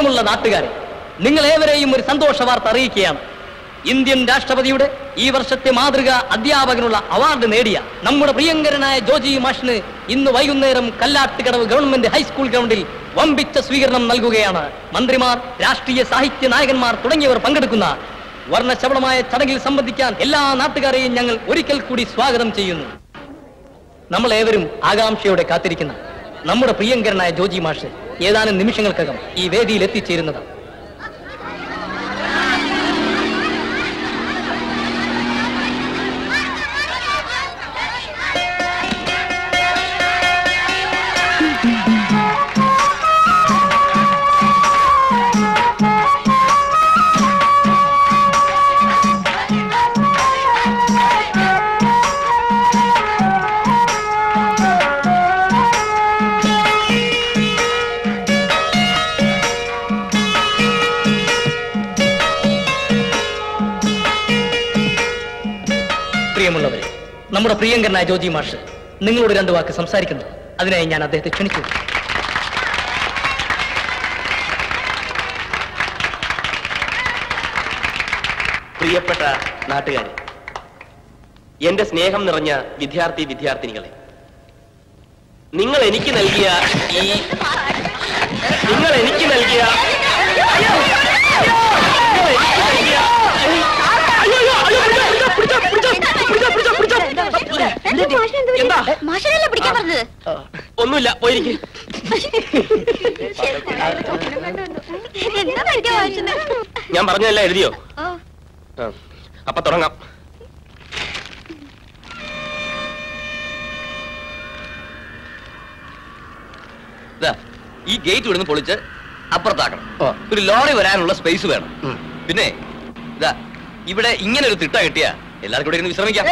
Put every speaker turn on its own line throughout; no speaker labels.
പ്രിയമുള്ള നാട്ടുകാരെ നിങ്ങളേവരെയും ഒരു സന്തോഷ വാർത്ത അറിയിക്കുകയാണ് ഇന്ത്യൻ രാഷ്ട്രപതിയുടെ ഈ വർഷത്തെ മാതൃക അധ്യാപകനുള്ള അവാർഡ് നേടിയ നമ്മുടെ പ്രിയങ്കരനായ ജോജി മാഷിന് ഇന്ന് വൈകുന്നേരം കല്ലാട്ടുകടവ് ഗവൺമെന്റ് ഹൈസ്കൂൾ ഗ്രൗണ്ടിൽ വമ്പിച്ച സ്വീകരണം നൽകുകയാണ് മന്ത്രിമാർ രാഷ്ട്രീയ സാഹിത്യ നായകന്മാർ തുടങ്ങിയവർ പങ്കെടുക്കുന്ന വർണ്ണശബളമായ ചടങ്ങിൽ സംബന്ധിക്കാൻ എല്ലാ നാട്ടുകാരെയും ഞങ്ങൾ ഒരിക്കൽ കൂടി സ്വാഗതം ചെയ്യുന്നു നമ്മൾ ഏവരും ആകാംക്ഷയോടെ കാത്തിരിക്കുന്ന നമ്മുടെ പ്രിയങ്കരനായ ജോജി മാഷ് ഏതാനും നിമിഷങ്ങൾക്കകം ഈ വേദിയിൽ എത്തിച്ചേരുന്നതാണ് പ്രിയമുള്ളവരെ നമ്മുടെ പ്രിയങ്കരനായ ജോജി മാഷ് നിങ്ങളോട് രണ്ട് വാക്ക് സംസാരിക്കുന്നു അതിനായി ഞാൻ അദ്ദേഹത്തെ ക്ഷണിച്ചു
പ്രിയപ്പെട്ട നാട്ടുകാരെ എന്റെ സ്നേഹം നിറഞ്ഞ വിദ്യാർത്ഥി വിദ്യാർത്ഥിനികളെ നിങ്ങൾ എനിക്ക് നൽകിയ ഈ നിങ്ങൾ എനിക്ക് നൽകിയ എന്താ?
മാഷനല്ലേ പിടിക്കാൻ പറഞ്ഞത്
ഒന്നുമില്ല പോയിരിക്കും
എന്താ പഠിക്കാൻ മാഷിന്
ഞാൻ പറഞ്ഞതല്ല എഴുതിയോ
ഓ
ആ, അപ്പൊ തുടങ്ങാം
ദാ, ഈ ഗേറ്റ് ഇവിടുന്ന് പൊളിച്ച് അപ്പുറത്താക്കണം ഒരു ലോറി വരാനുള്ള സ്പേസ് വേണം പിന്നെ ഇതാ ഇവിടെ ഇങ്ങനെ ഒരു തിട്ട കിട്ടിയാ എല്ലാവർക്കും ഇവിടെ ഇരുന്ന് വിശ്രമിക്കാം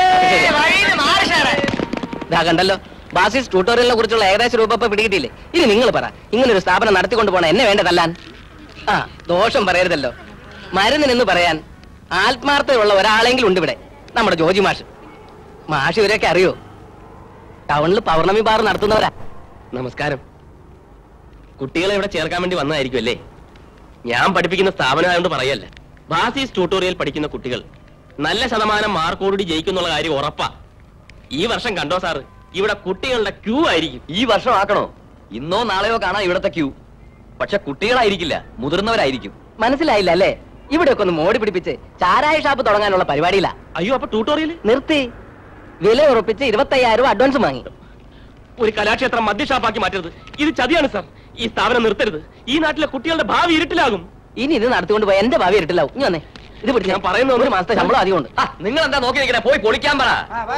ഇതാ കണ്ടല്ലോ ബാസിസ് ട്യൂട്ടോറിയലിനെ കുറിച്ചുള്ള ഏകദേശം രൂപ ഇപ്പൊ പിടികിട്ടിയില്ലേ ഇനി നിങ്ങൾ പറ ഇങ്ങനെ ഒരു സ്ഥാപനം നടത്തിക്കൊണ്ട് പോണ എന്നെ വേണ്ടതല്ലാൻ ആ ദോഷം പറയരുതല്ലോ മരുന്നിനെന്ന് പറയാൻ ആത്മാർത്ഥതയുള്ള ഒരാളെങ്കിലും ഉണ്ട് ഇവിടെ നമ്മുടെ ജോജി മാഷ് മാഷ് ഇവരെയൊക്കെ അറിയോ ടൗണിൽ പൗർണമി ബാർ നടത്തുന്നവരാ
നമസ്കാരം കുട്ടികളെ ഇവിടെ ചേർക്കാൻ വേണ്ടി വന്നതായിരിക്കും അല്ലേ ഞാൻ പഠിപ്പിക്കുന്ന സ്ഥാപനമായതുകൊണ്ട് പറയല്ല ബാസിസ് ട്യൂട്ടോറിയൽ പഠിക്കുന്ന കുട്ടികൾ നല്ല ശതമാനം മാർക്കോടുകൂടി ജയിക്കുന്നുള്ള കാര്യം ഉറപ്പാ ഈ വർഷം കണ്ടോ സാറ് ഇവിടെ കുട്ടികളുടെ ക്യൂ ആയിരിക്കും
ഈ വർഷം ആക്കണോ ഇന്നോ നാളെയോ കാണാം ഇവിടത്തെ ക്യൂ പക്ഷെ കുട്ടികളായിരിക്കില്ല മുതിർന്നവരായിരിക്കും
മനസ്സിലായില്ല അല്ലേ ഇവിടെയൊക്കെ ഒന്ന് മോടി പിടിപ്പിച്ച് ചാരായ ഷാപ്പ് തുടങ്ങാനുള്ള പരിപാടിയില്ല
അയ്യോ അപ്പൊ ട്യൂട്ടോറിയൽ
നിർത്തി വില ഉറപ്പിച്ച് ഇരുപത്തയ്യായിരം രൂപ അഡ്വാൻസ് വാങ്ങി
ഒരു കലാക്ഷേത്രം മദ്യഷാപ്പാക്കി മാറ്റരുത് ഇത് ചതിയാണ് സാർ ഈ സ്ഥാപനം നിർത്തരുത് ഈ നാട്ടിലെ കുട്ടികളുടെ ഭാവി ഇരുട്ടിലാകും
ഇനി ഇത് നടത്തിക്കൊണ്ട് പോയി എന്റെ ഭാവി ഇരട്ടില്ലാവും ഇനി വന്നേ ഇത് പിടിച്ച്
ഞാൻ പറയുന്നത് ഒന്ന്
ഒരു മാസത്തെ ശമ്പളം അധികം ഉണ്ട്
ആ നിങ്ങൾ എന്താ നോക്കി നിൽക്കണേ പോയി പൊളിക്കാൻ പറ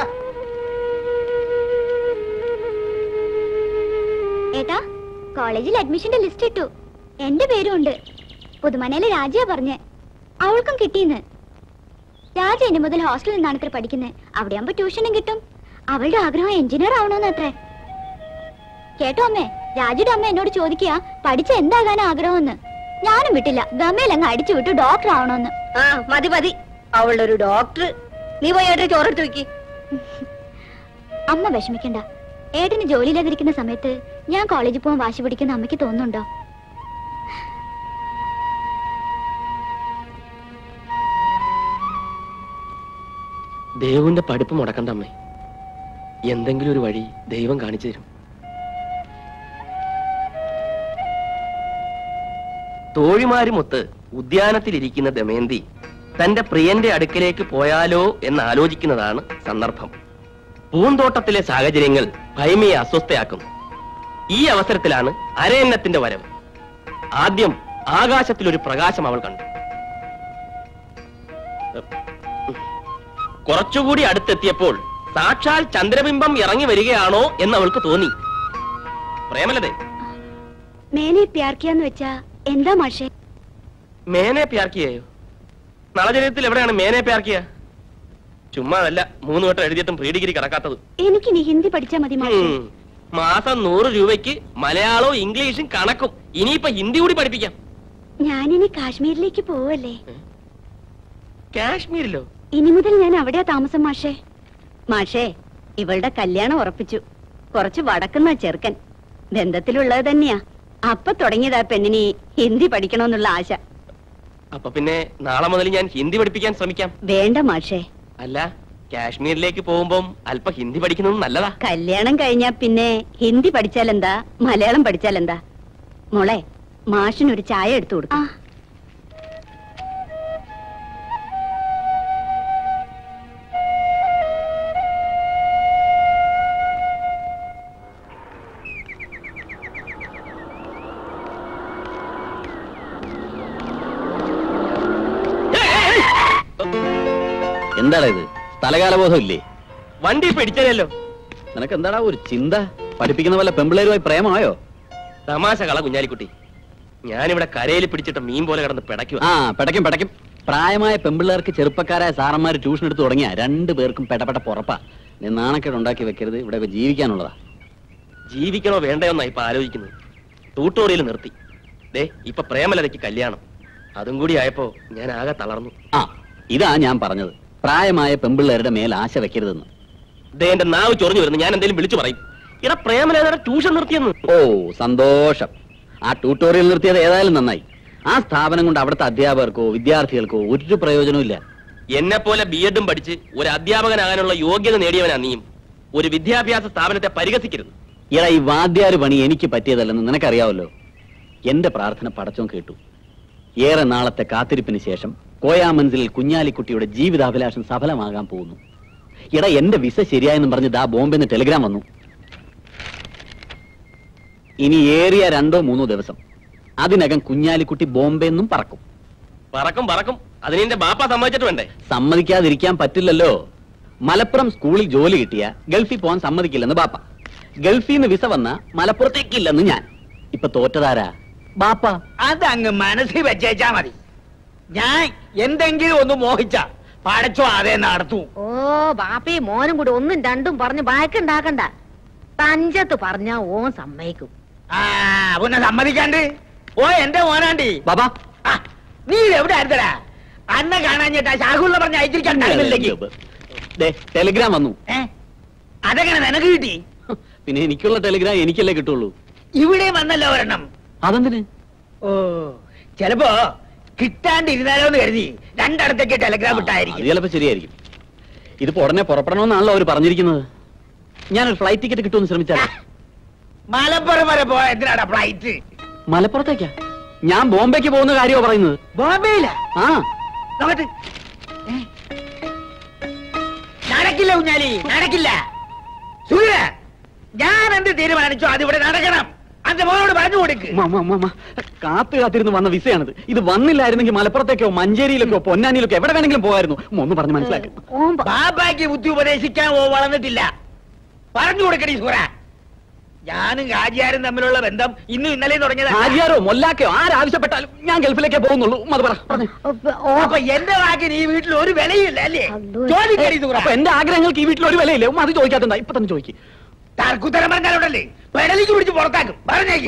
ഏട്ടാ കോളേജിൽ അഡ്മിഷന്റെ ലിസ്റ്റ് ഇട്ടു എന്റെ പേരും ഉണ്ട് പുതുമനയിലെ രാജയാ പറഞ്ഞ് അവൾക്കും കിട്ടിയെന്ന് രാജ ഇനി മുതൽ ഹോസ്റ്റലിൽ നിന്നാണ് ഇത്ര പഠിക്കുന്നത് അവിടെ ആകുമ്പോ ട്യൂഷനും കിട്ടും അവളുടെ ആഗ്രഹം എഞ്ചിനീയർ ആവണമെന്ന് അത്രേ കേട്ടോ അമ്മേ രാജയുടെ അമ്മ എന്നോട് ചോദിക്കുക പഠിച്ച എന്താകാൻ ആഗ്രഹമെന്ന് ഞാനും വിട്ടില്ല ഗമയിൽ അങ്ങ് അടിച്ചു വിട്ടു ഡോക്ടർ ആവണമെന്ന്
ആ മതി മതി അവളുടെ ഒരു ഡോക്ടർ നീ പോയി ഏട്ടൻ ചോറെടുത്ത് വെക്ക്
അമ്മ വിഷമിക്കണ്ട ഏട്ടന് ജോലിയില്ലാതിരിക്കുന്ന സമയത്ത് ഞാൻ കോളേജിൽ പോകാൻ വാശി പിടിക്കുന്ന അമ്മയ്ക്ക് തോന്നുന്നുണ്ടോ
ദേവുവിന്റെ പഠിപ്പ് മുടക്കണ്ട അമ്മേ എന്തെങ്കിലും ഒരു വഴി ദൈവം കാണിച്ചു തരും തോഴിമാരുമൊത്ത് ഉദ്യാനത്തിലിരിക്കുന്ന ദമയന്തി തന്റെ പ്രിയന്റെ അടുക്കലേക്ക് പോയാലോ എന്ന് ആലോചിക്കുന്നതാണ് സന്ദർഭം പൂന്തോട്ടത്തിലെ സാഹചര്യങ്ങൾ ഭൈമയെ അസ്വസ്ഥയാക്കുന്നു ഈ അവസരത്തിലാണ് അരയന്നത്തിന്റെ വരവ് ആദ്യം ആകാശത്തിലൊരു പ്രകാശം അവൾ കണ്ടു കുറച്ചുകൂടി അടുത്തെത്തിയപ്പോൾ സാക്ഷാൽ ചന്ദ്രബിംബം ഇറങ്ങി വരികയാണോ എന്ന് അവൾക്ക് തോന്നി പ്രേമലതേ
മേനെ പ്യാർക്കിയാന്ന് വെച്ചാ എന്താ മാഷേ
മേനെ പ്യാർക്കിയായോ നളചരിതത്തിൽ എവിടെയാണ് മേനെ പ്യാർക്കിയ ചുമ്മാതല്ല മൂന്ന് വട്ടം എഴുതിയിട്ടും പ്രീ ഡിഗ്രി കിടക്കാത്തത്
എനിക്കിനി ഹിന്ദി പഠിച്ചാ മതി മാഷേ
ഉം. മാസം നൂറ് രൂപയ്ക്ക് മലയാളവും ഇംഗ്ലീഷും കണക്കും ഇനിയിപ്പോ ഹിന്ദി കൂടി പഠിപ്പിക്കാം
ഞാനിനി കാശ്മീരിലേക്ക് പോവല്ലേ
കാശ്മീരിലോ
ഇനി മുതൽ ഞാൻ അവിടെയാ താമസം മാഷേ
മാഷേ ഇവളുടെ കല്യാണം ഉറപ്പിച്ചു കുറച്ച് വടക്കുന്ന ചെറുക്കൻ ബന്ധത്തിലുള്ളത് തന്നെയാ അപ്പൊ തുടങ്ങിയതാ പെണ്ണിന് ഹിന്ദി പഠിക്കണമെന്നുള്ള ആശ
അപ്പൊ പിന്നെ നാളെ മുതൽ ഞാൻ ഹിന്ദി പഠിപ്പിക്കാൻ ശ്രമിക്കാം
വേണ്ട മാഷേ
അല്ല കാശ്മീരിലേക്ക് പോകുമ്പം അല്പ ഹിന്ദി പഠിക്കുന്നത് നല്ലതാ
കല്യാണം കഴിഞ്ഞാ പിന്നെ ഹിന്ദി പഠിച്ചാലെന്താ മലയാളം പഠിച്ചാലെന്താ മോളെ മാഷിനൊരു ചായ എടുത്തു
ആ
കൊടുക്കും
എന്താടാ ഇത് സ്ഥലകാലബോധം ഇല്ലേ
വണ്ടി പിടിച്ചതല്ലോ
നിനക്ക് എന്താടാ ഒരു ചിന്ത പഠിപ്പിക്കുന്ന വല്ല പെമ്പിളേരുമായി പ്രേമമായോ
തമാശ കള കുഞ്ഞാലിക്കുട്ടി ഞാനിവിടെ കരയിൽ പിടിച്ചിട്ട് മീൻ പോലെ കിടന്ന് പിടയ്ക്കുക
ആ പെടയ്ക്കും പെടയ്ക്കും പ്രായമായ പെമ്പിള്ളേർക്ക് ചെറുപ്പക്കാരായ സാറന്മാർ ട്യൂഷൻ എടുത്ത് തുടങ്ങിയ രണ്ടു പേർക്കും പെടപെട പുറപ്പാ നീ നാണക്കേട് ഉണ്ടാക്കി വെക്കരുത് ഇവിടെ ജീവിക്കാനുള്ളതാ
ജീവിക്കണോ വേണ്ടയോ എന്നാ ഇപ്പൊ ആലോചിക്കുന്നത് ട്യൂട്ടോറിയൽ നിർത്തി ദേ ഇപ്പൊ പ്രേമലതയ്ക്ക് കല്യാണം അതും കൂടി ആയപ്പോ ഞാൻ ആകെ തളർന്നു
ആ ഇതാ ഞാൻ പറഞ്ഞത് പ്രായമായ പെമ്പിള്ളേരുടെ മേൽ ആശ വെക്കരുതെന്ന്
ദേ എന്റെ നാവ് ചൊറിഞ്ഞു വരുന്നു ഞാൻ എന്തെങ്കിലും വിളിച്ചു പറയും ഇവിടെ പ്രേമലേതയുടെ ട്യൂഷൻ നിർത്തിയെന്ന്
ഓ സന്തോഷം ആ ട്യൂട്ടോറിയൽ നിർത്തിയത് ഏതായാലും നന്നായി ആ സ്ഥാപനം കൊണ്ട് അവിടുത്തെ അധ്യാപകർക്കോ വിദ്യാർത്ഥികൾക്കോ ഒരു പ്രയോജനവും ഇല്ല
എന്നെ പോലെ ബി എഡും പഠിച്ച് ഒരു അധ്യാപകനാകാനുള്ള യോഗ്യത നേടിയവനാ നീയും ഒരു വിദ്യാഭ്യാസ സ്ഥാപനത്തെ പരിഹസിക്കരുത്
എടാ ഈ വാദ്യാര് പണി എനിക്ക് പറ്റിയതല്ലെന്ന് നിനക്കറിയാവല്ലോ എന്റെ പ്രാർത്ഥന പടച്ചോൻ കേട്ടു ഏറെ നാളത്തെ കാത്തിരിപ്പിന് ശേഷം കോയാമൻസിൽ കുഞ്ഞാലിക്കുട്ടിയുടെ ജീവിതാഭിലാഷം സഫലമാകാൻ പോകുന്നു എടാ എന്റെ വിസ ശരിയായെന്നും പറഞ്ഞ് ദാ ബോംബെന്ന് ടെലിഗ്രാം വന്നു ഇനി ഏറിയ രണ്ടോ മൂന്നോ ദിവസം അതിനകം കുഞ്ഞാലിക്കുട്ടി ബോംബെന്നും പറക്കും
പറക്കും പറക്കും അതിന് എന്റെ ബാപ്പ സമ്മതിച്ചിട്ട് വേണ്ടേ
സമ്മതിക്കാതിരിക്കാൻ പറ്റില്ലല്ലോ മലപ്പുറം സ്കൂളിൽ ജോലി കിട്ടിയ ഗൾഫിൽ പോകാൻ സമ്മതിക്കില്ലെന്ന് ബാപ്പ ഗൾഫിൽ നിന്ന് വിസ വന്ന മലപ്പുറത്തേക്കില്ലെന്ന് ഞാൻ ഇപ്പൊ തോറ്റതാരാ ബാപ്പ
അതങ്ങ് മനസ്സിൽ വെച്ചേച്ചാ മതി ഞാൻ എന്തെങ്കിലും ഒന്ന് മോഹിച്ച പടച്ചോ അതേ നടത്തൂ
ഓ ബാപ്പയും മോനും കൂടി ഒന്നും രണ്ടും പറഞ്ഞ് ബാക്കുണ്ടാക്കണ്ട തഞ്ചത്ത് പറഞ്ഞ ഓൻ സമ്മതിക്കും
ആ പിന്നെ സമ്മതിക്കാണ്ട് ഓ എന്റെ മോനാണ്ടി
ബാബാ
ആ, നീ എവിടെ ആയിരുന്നടാ അന്നെ കാണാഞ്ഞിട്ടാ ഷാഹുള്ള പറഞ്ഞ അയച്ചിരിക്കാൻ ടൈമില്ലെങ്കിൽ
ദേ, ടെലിഗ്രാം വന്നു
ഏ അതെങ്ങനെ നിനക്ക് കിട്ടി
പിന്നെ എനിക്കുള്ള ടെലിഗ്രാം എനിക്കല്ലേ കിട്ടുള്ളൂ
ഇവിടെ വന്നല്ലോ ഒരെണ്ണം
അതെന്തിന്
ഓ ചിലപ്പോ കിട്ടാണ്ടിരുന്നാലോ എന്ന് കരുതി രണ്ടിടത്തേക്ക് ടെലഗ്രാം
അത്
വിട്ടായിരിക്കും
ചിലപ്പോ ശരിയായിരിക്കും ഇതിപ്പോ ഉടനെ പുറപ്പെടണമെന്നാണല്ലോ അവർ പറഞ്ഞിരിക്കുന്നത് ഞാനൊരു ഫ്ലൈറ്റ് ടിക്കറ്റ് കിട്ടുമെന്ന് ശ്രമിച്ചാൽ
മലപ്പുറം വരെ പോയ എന്തിനാടാ ഫ്ലൈറ്റ്
മലപ്പുറത്തേക്കാ ഞാൻ ബോംബെക്ക് പോകുന്ന കാര്യമോ പറയുന്നത്
ബോംബെയില
ആ
നോക്കട്ട് ഏ? നടക്കില്ല കുഞ്ഞാലി നടക്കില്ല സൂര്യ ഞാൻ എന്ത് തീരുമാനിച്ചോ അതിവിടെ നടക്കണം അന്റെ മോനോട് പറഞ്ഞു കൊടുക്ക്
ഉമ്മ, ഉമ്മ, ഉമ്മ, ഉമ്മ. കാത്ത് കാത്തിരുന്ന് വന്ന വിസയാണിത് ഇത് വന്നില്ലായിരുന്നെങ്കിൽ മലപ്പുറത്തേക്കോ മഞ്ചേരിയിലേക്കോ പൊന്നാനിയിലേക്കോ എവിടെ വേണമെങ്കിലും പോകായിരുന്നു ഉമ്മ, ഒന്ന് പറഞ്ഞ് മനസ്സിലാക്കി
ഓൻ പ-
ബാബാക്ക് ബുദ്ധി ഉപദേശിക്കാൻ ഓ വളർന്നിട്ടില്ല പറഞ്ഞു കൊടുക്കടി സൂറ ഞാനും ഹാജിയാരും തമ്മിലുള്ള ബന്ധം ഇന്നും ഇന്നലെയും തുടങ്ങിയതാ
ആര്യാരോ മൊല്ലാക്കയോ ആരാവശ്യപ്പെട്ടാലും ഞാൻ ഗൾഫിലേക്കേ പോകുന്നുള്ളൂ ഉമ്മ, അത് പറ പറഞ്ഞേ.
ഓ
അപ്പൊ എന്റെ വാക്കിന് ഈ വീട്ടിൽ ഒരു വിലയില്ല അല്ലേ
അല്ലോ.
ചോദിക്കടി സൂറ
അപ്പൊ എന്റെ ആഗ്രഹങ്ങൾക്ക് ഈ വീട്ടിൽ ഒരു വിലയില്ലേ ഉമ്മ അത് ചോദിക്കാത്തഎന്താ ഇപ്പൊ തന്നെ ചോദിക്കും
തർക്കുത്തരം പറഞ്ഞാലുണ്ടല്ലേ പെടലിക്ക് പിടിച്ച് പുറത്താക്കും പറഞ്ഞേക്ക്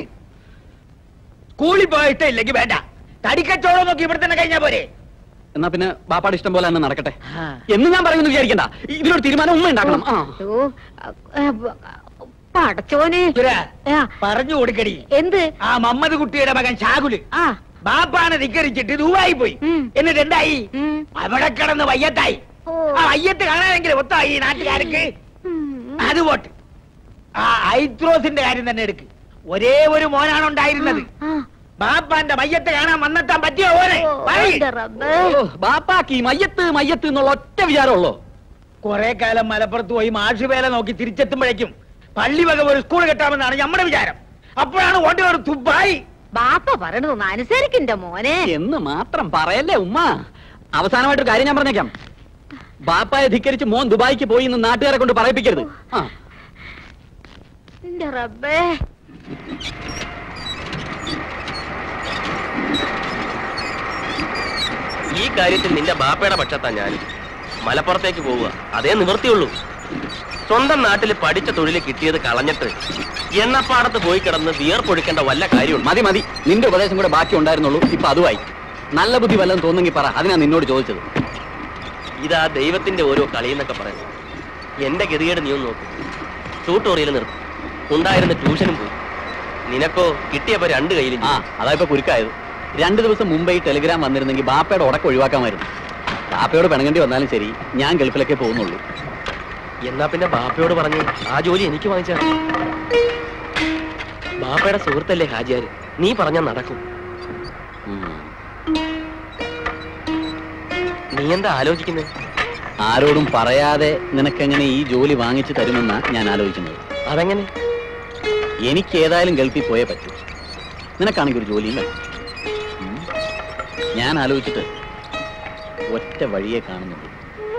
സ്കൂളിൽ പോയ ഇഷ്ടമില്ലെങ്കിൽ വേണ്ട തടിക്കച്ചോളം നോക്കി ഇവിടെ തന്നെ കഴിഞ്ഞാ പോരെ
എന്നാ പിന്നെ ബാപ്പാട് ഇഷ്ടം പോലെ തന്നെ നടക്കട്ടെ
ആ.
എന്ന് ഞാൻ പറയുന്നു വിചാരിക്കണ്ട ഇതിനൊരു തീരുമാനം ഉമ്മ ഉണ്ടാക്കണം ആ
ഓ, ഏ, ബ- പടച്ചോനെ
സുര,
ആ,
പറഞ്ഞു കൊടുക്കടി
എന്ത്
ആ മമ്മദ് കുട്ടിയുടെ മകൻ ഷാകുല്
ആ
ബാപ്പാനെ ധിക്കരിച്ചിട്ട് ദുബായി പോയി
ഉം.
എന്നിട്ട് എന്തായി
ഉം.
അവിടെ കിടന്ന് വയ്യത്തായി
ഓ.
ആ വയ്യത്ത് കാണാനെങ്കിലും ഒത്തായി ഈ നാട്ടുകാർക്ക്
ഉം.
അത് പോട്ട് ആ ഐത്രോസിന്റെ കാര്യം തന്നെ എടുക്ക് ഒരേ ഒരു മോനാണ് ഉണ്ടായിരുന്നത്
ആ.
ബാപ്പാന്റെ മയ്യത്ത് കാണാൻ വന്നെത്താൻ പറ്റിയോ ഓനെ
ഓ,
പറയ്.
എന്റെ റബ്ബേ.
ഓ, ബാപ്പാക്ക് ഈ മയ്യത്ത് മയ്യത്ത് എന്നുള്ള ഒറ്റ വിചാരമുള്ളൂ
കുറെ കാലം മലപ്പുറത്ത് പോയി മാഷുവേല നോക്കി തിരിച്ചെത്തുമ്പോഴേക്കും പള്ളി വക ഒരു സ്കൂൾ കെട്ടാമെന്നാണ് നമ്മുടെ വിചാരം അപ്പോഴാണ് ഓന്റെ ഒരു തുപ്പായി
ബാപ്പ പറയണതൊന്ന് അനുസരിക്കണ്ട മോനെ
എന്ന് മാത്രം പറയല്ലേ ഉമ്മ അവസാനമായിട്ടൊരു കാര്യം ഞാൻ പറഞ്ഞേക്കാം ബാപ്പായെ ധിക്കരിച്ച് മോൻ ദുബായിക്ക് പോയി എന്ന് നാട്ടുകാരെ കൊണ്ട് പറയിപ്പിക്കരുത് ആ
എന്റെ റബ്ബേ
ഈ കാര്യത്തിൽ നിന്റെ ബാപ്പയുടെ പക്ഷത്താ ഞാൻ മലപ്പുറത്തേക്ക് പോവുക അതേ നിവൃത്തിയുള്ളൂ സ്വന്തം നാട്ടിൽ പഠിച്ച തൊഴിൽ കിട്ടിയത് കളഞ്ഞിട്ട് എണ്ണപ്പാടത്ത് പോയി കിടന്ന് വിയർപ്പൊഴിക്കേണ്ട വല്ല കാര്യമുണ്ട്
മതി മതി നിന്റെ ഉപദേശം കൂടെ ബാക്കി ഉണ്ടായിരുന്നുള്ളൂ ഇപ്പൊ അതുമായി നല്ല ബുദ്ധി വല്ലതും തോന്നെങ്കിൽ പറ അതിനാ നിന്നോട് ചോദിച്ചത്
ഇതാ ദൈവത്തിന്റെ ഓരോ കളിയെന്നൊക്കെ പറയുന്നത് എന്റെ ഗതികേട് നീ ഒന്ന് നോക്കും ട്യൂട്ടോറിയൽ നിർത്തി ഉണ്ടായിരുന്ന ട്യൂഷനും പോയി നിനക്കോ കിട്ടിയപ്പോ രണ്ട് കയ്യിലും
ആ അതാ ഇപ്പൊ കുരുക്കായത് രണ്ടു ദിവസം മുമ്പ് ഈ ടെലിഗ്രാം വന്നിരുന്നെങ്കിൽ ബാപ്പയുടെ ഉടക്കം ഒഴിവാക്കാമായിരുന്നു ബാപ്പയോട് പിണങ്ങേണ്ടി വന്നാലും ശരി ഞാൻ ഗൾഫിലൊക്കെ പോകുന്നുള്ളൂ
എന്നാ പിന്നെ ബാപ്പയോട് പറഞ്ഞു ആ ജോലി എനിക്ക് വാങ്ങിച്ചാ ബാപ്പയുടെ സുഹൃത്തല്ലേ ഹാജിയാര് നീ പറഞ്ഞാ നടക്കും
ഉം.
നീ എന്താ ആലോചിക്കുന്നത്
ആരോടും പറയാതെ നിനക്കെങ്ങനെ ഈ ജോലി വാങ്ങിച്ചു തരുമെന്നാ ഞാൻ ആലോചിക്കുന്നത്
അതെങ്ങനെ
എനിക്ക് ഏതായാലും ഗൾഫിൽ പോയേ പറ്റൂ നിനക്കാണെങ്കിൽ ഒരു ജോലിയും വേണം ഉം. ഞാൻ ആലോചിച്ചിട്ട് ഒറ്റ വഴിയെ കാണുന്നുള്ളൂ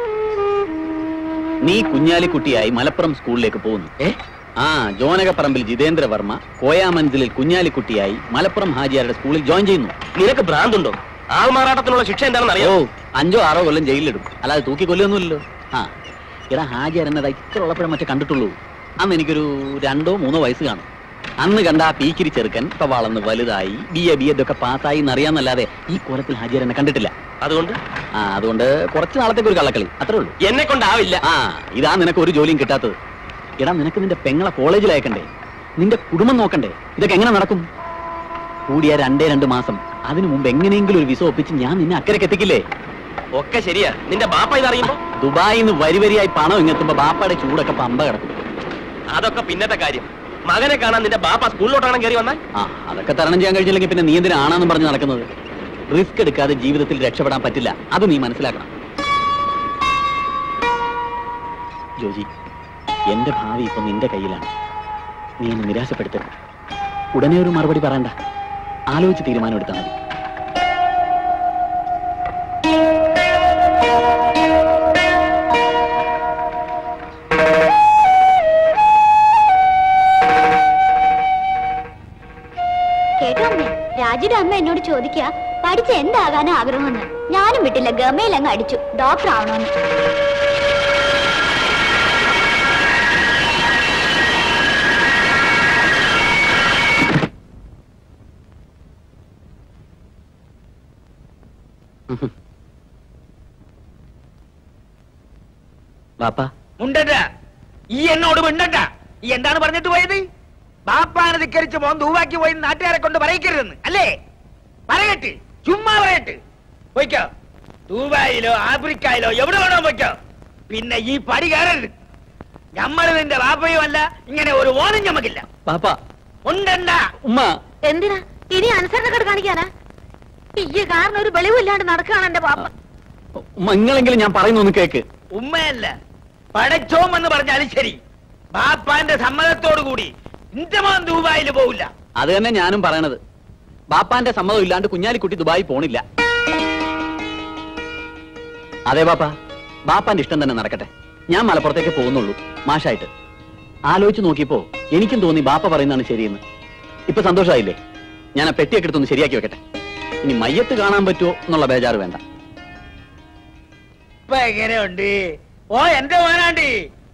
നീ കുഞ്ഞാലിക്കുട്ടിയായി മലപ്പുറം സ്കൂളിലേക്ക് പോകുന്നു
ഏ
ആ ജോനകപ്പറമ്പിൽ ജിതേന്ദ്ര വർമ്മ കോയാമഞ്ചലിൽ കുഞ്ഞാലിക്കുട്ടിയായി മലപ്പുറം ഹാജിയാരുടെ സ്കൂളിൽ ജോയിൻ ചെയ്യുന്നു
നിനക്ക് ഭ്രാന്തുണ്ടോ ആൾമാറാട്ടത്തിനുള്ള ശിക്ഷ എന്താണെന്ന്
ഓ
അറിയാമോ
അഞ്ചോ ആറോ കൊല്ലം ജയിലിലിടും അല്ലാതെ തൂക്കി കൊല്ലൊന്നുമില്ലല്ലോ ആ എടാ ഹാജിയാർ എന്നതാ ഇത്ര ഉള്ളപ്പോഴും മറ്റേ കണ്ടിട്ടുള്ളൂ അന്ന് എനിക്കൊരു രണ്ടോ മൂന്നോ വയസ്സ് കാണും അന്ന് കണ്ട ആ പീക്കിരി ചെറുക്കൻ ഇപ്പൊ വളർന്ന് വലുതായി ബി എ ബി എതൊക്കെ പാസ്സായി എന്നറിയാന്നല്ലാതെ ഈ കോലത്തിൽ ഹാജിയാർ എന്നെ കണ്ടിട്ടില്ല
അതുകൊണ്ട്
ആ അതുകൊണ്ട് കുറച്ച് നാളത്തേക്ക് ഒരു കള്ളക്കളി അത്രേ ഉള്ളൂ
എന്നെ കൊണ്ടാവില്ല
ആ ഇതാ നിനക്ക് ഒരു ജോലിയും കിട്ടാത്തത് എടാ നിനക്ക് നിന്റെ പെങ്ങളെ കോളേജിൽ അയക്കണ്ടേ നിന്റെ കുടുംബം നോക്കണ്ടേ ഇതൊക്കെ എങ്ങനെ നടക്കും കൂടിയ രണ്ടേ രണ്ട് മാസം അതിനു മുമ്പ് എങ്ങനെയെങ്കിലും ഒരു വിസ ഒപ്പിച്ച് ഞാൻ നിന്നെ അക്കരക്ക് എത്തിക്കില്ലേ
ഒക്കെ ശരിയാ നിന്റെ ബാപ്പ ഇതറിയുമ്പോ
ദുബായിൽ നിന്ന് വരി വരിയായി പണം ഇങ്ങെത്തുമ്പോ ബാപ്പയുടെ ചൂടൊക്കെ പമ്പ കിടക്കും
അതൊക്കെ പിന്നത്തെ കാര്യം മകനെ കാണാൻ നിന്റെ ബാപ്പ സ്കൂളിലോട്ടാണ് കയറി വന്നാൽ
ആ അതൊക്കെ തരണം ചെയ്യാൻ കഴിഞ്ഞില്ലെങ്കിൽ പിന്നെ നീ എന്തിനാണെന്നും പറഞ്ഞ് നടക്കുന്നത് റിസ്ക് എടുക്കാതെ ജീവിതത്തിൽ രക്ഷപ്പെടാൻ പറ്റില്ല അത് നീ മനസ്സിലാക്കണം ജോജി എന്റെ ഭാവി ഇപ്പൊ നിന്റെ കയ്യിലാണ് നീ എന്നെ നിരാശപ്പെടുത്തരുത് ഉടനെ ഒരു മറുപടി പറയണ്ട ആലോചിച്ച് തീരുമാനമെടുത്താൽ മതി
കേട്ടോ അമ്മേ രാജുയുടെ അമ്മ എന്നോട് ചോദിക്കുക പഠിച്ച് എന്താകാനാ ആഗ്രഹമെന്ന് ഞാനും വിട്ടില്ല ഗമയിൽ അങ്ങ് അടിച്ചു ഡോക്ടർ ആവണമെന്ന്
ബാപ്പ
മുണ്ടണ്ട ഈ എന്നോട് മിണ്ടണ്ട ഈ എന്താണ് പറഞ്ഞിട്ട് പോയത് ബാപ്പാനെ ധിക്കരിച്ച് മോൻ ദൂവാക്കി പോയി നാട്ടുകാരെ കൊണ്ട് പറയിക്കരുതെന്ന് അല്ലേ പറയട്ടെ ചുമ്മാ പറയട്ടെ പോയിക്കോ ദുബായിലോ ആഫ്രിക്കയിലോ എവിടെ വേണോ പോയിക്കോ പിന്നെ ഈ പടി കയറരുത് ഞമ്മള് നിന്റെ ബാപ്പയും അല്ല ഇങ്ങനെ ഒരു ഓനും ഞമ്മക്കില്ല
ബാപ്പ
ഉണ്ടണ്ട
ഉമ്മ
എന്തിനാ ഇനി അനുസരണക്കേട് കാണിക്കാനാ ഈ കാരണം ഒരു വെളിവില്ലാണ്ട് നടക്കുകയാണ് എന്റെ പാപ്പ
ഉമ്മ നിങ്ങളെങ്കിലും ഞാൻ പറയുന്നു ഒന്ന് കേക്ക്
ഉമ്മയല്ല പടച്ചോം എന്ന് പറഞ്ഞാലും ശരി ബാപ്പാന്റെ സമ്മതത്തോടു കൂടി ഇന്റെ മോൻ ദുബായിൽ പോവില്ല
അത് തന്നെ ഞാനും പറയണത് ബാപ്പാന്റെ സമ്മതം ഇല്ലാണ്ട് കുഞ്ഞാലിക്കുട്ടി ദുബായി പോണില്ല അതെ ബാപ്പ ബാപ്പാന്റെ ഇഷ്ടം തന്നെ നടക്കട്ടെ ഞാൻ മലപ്പുറത്തേക്ക് പോകുന്നുള്ളൂ മാഷായിട്ട് ആലോചിച്ച് നോക്കിയപ്പോ എനിക്കും തോന്നി ബാപ്പ പറയുന്നതാണ് ശരിയെന്ന് ഇപ്പൊ സന്തോഷമായില്ലേ ഞാൻ ആ പെട്ടിയൊക്കെ എടുത്തൊന്ന് ശരിയാക്കി വെക്കട്ടെ ഇനി മയ്യത്ത് കാണാൻ പറ്റുമോ എന്നുള്ള ബേജാറ് വേണ്ട
ഇപ്പൊ എങ്ങനെയുണ്ട് ഓ എന്റെ മോനാണ്ടി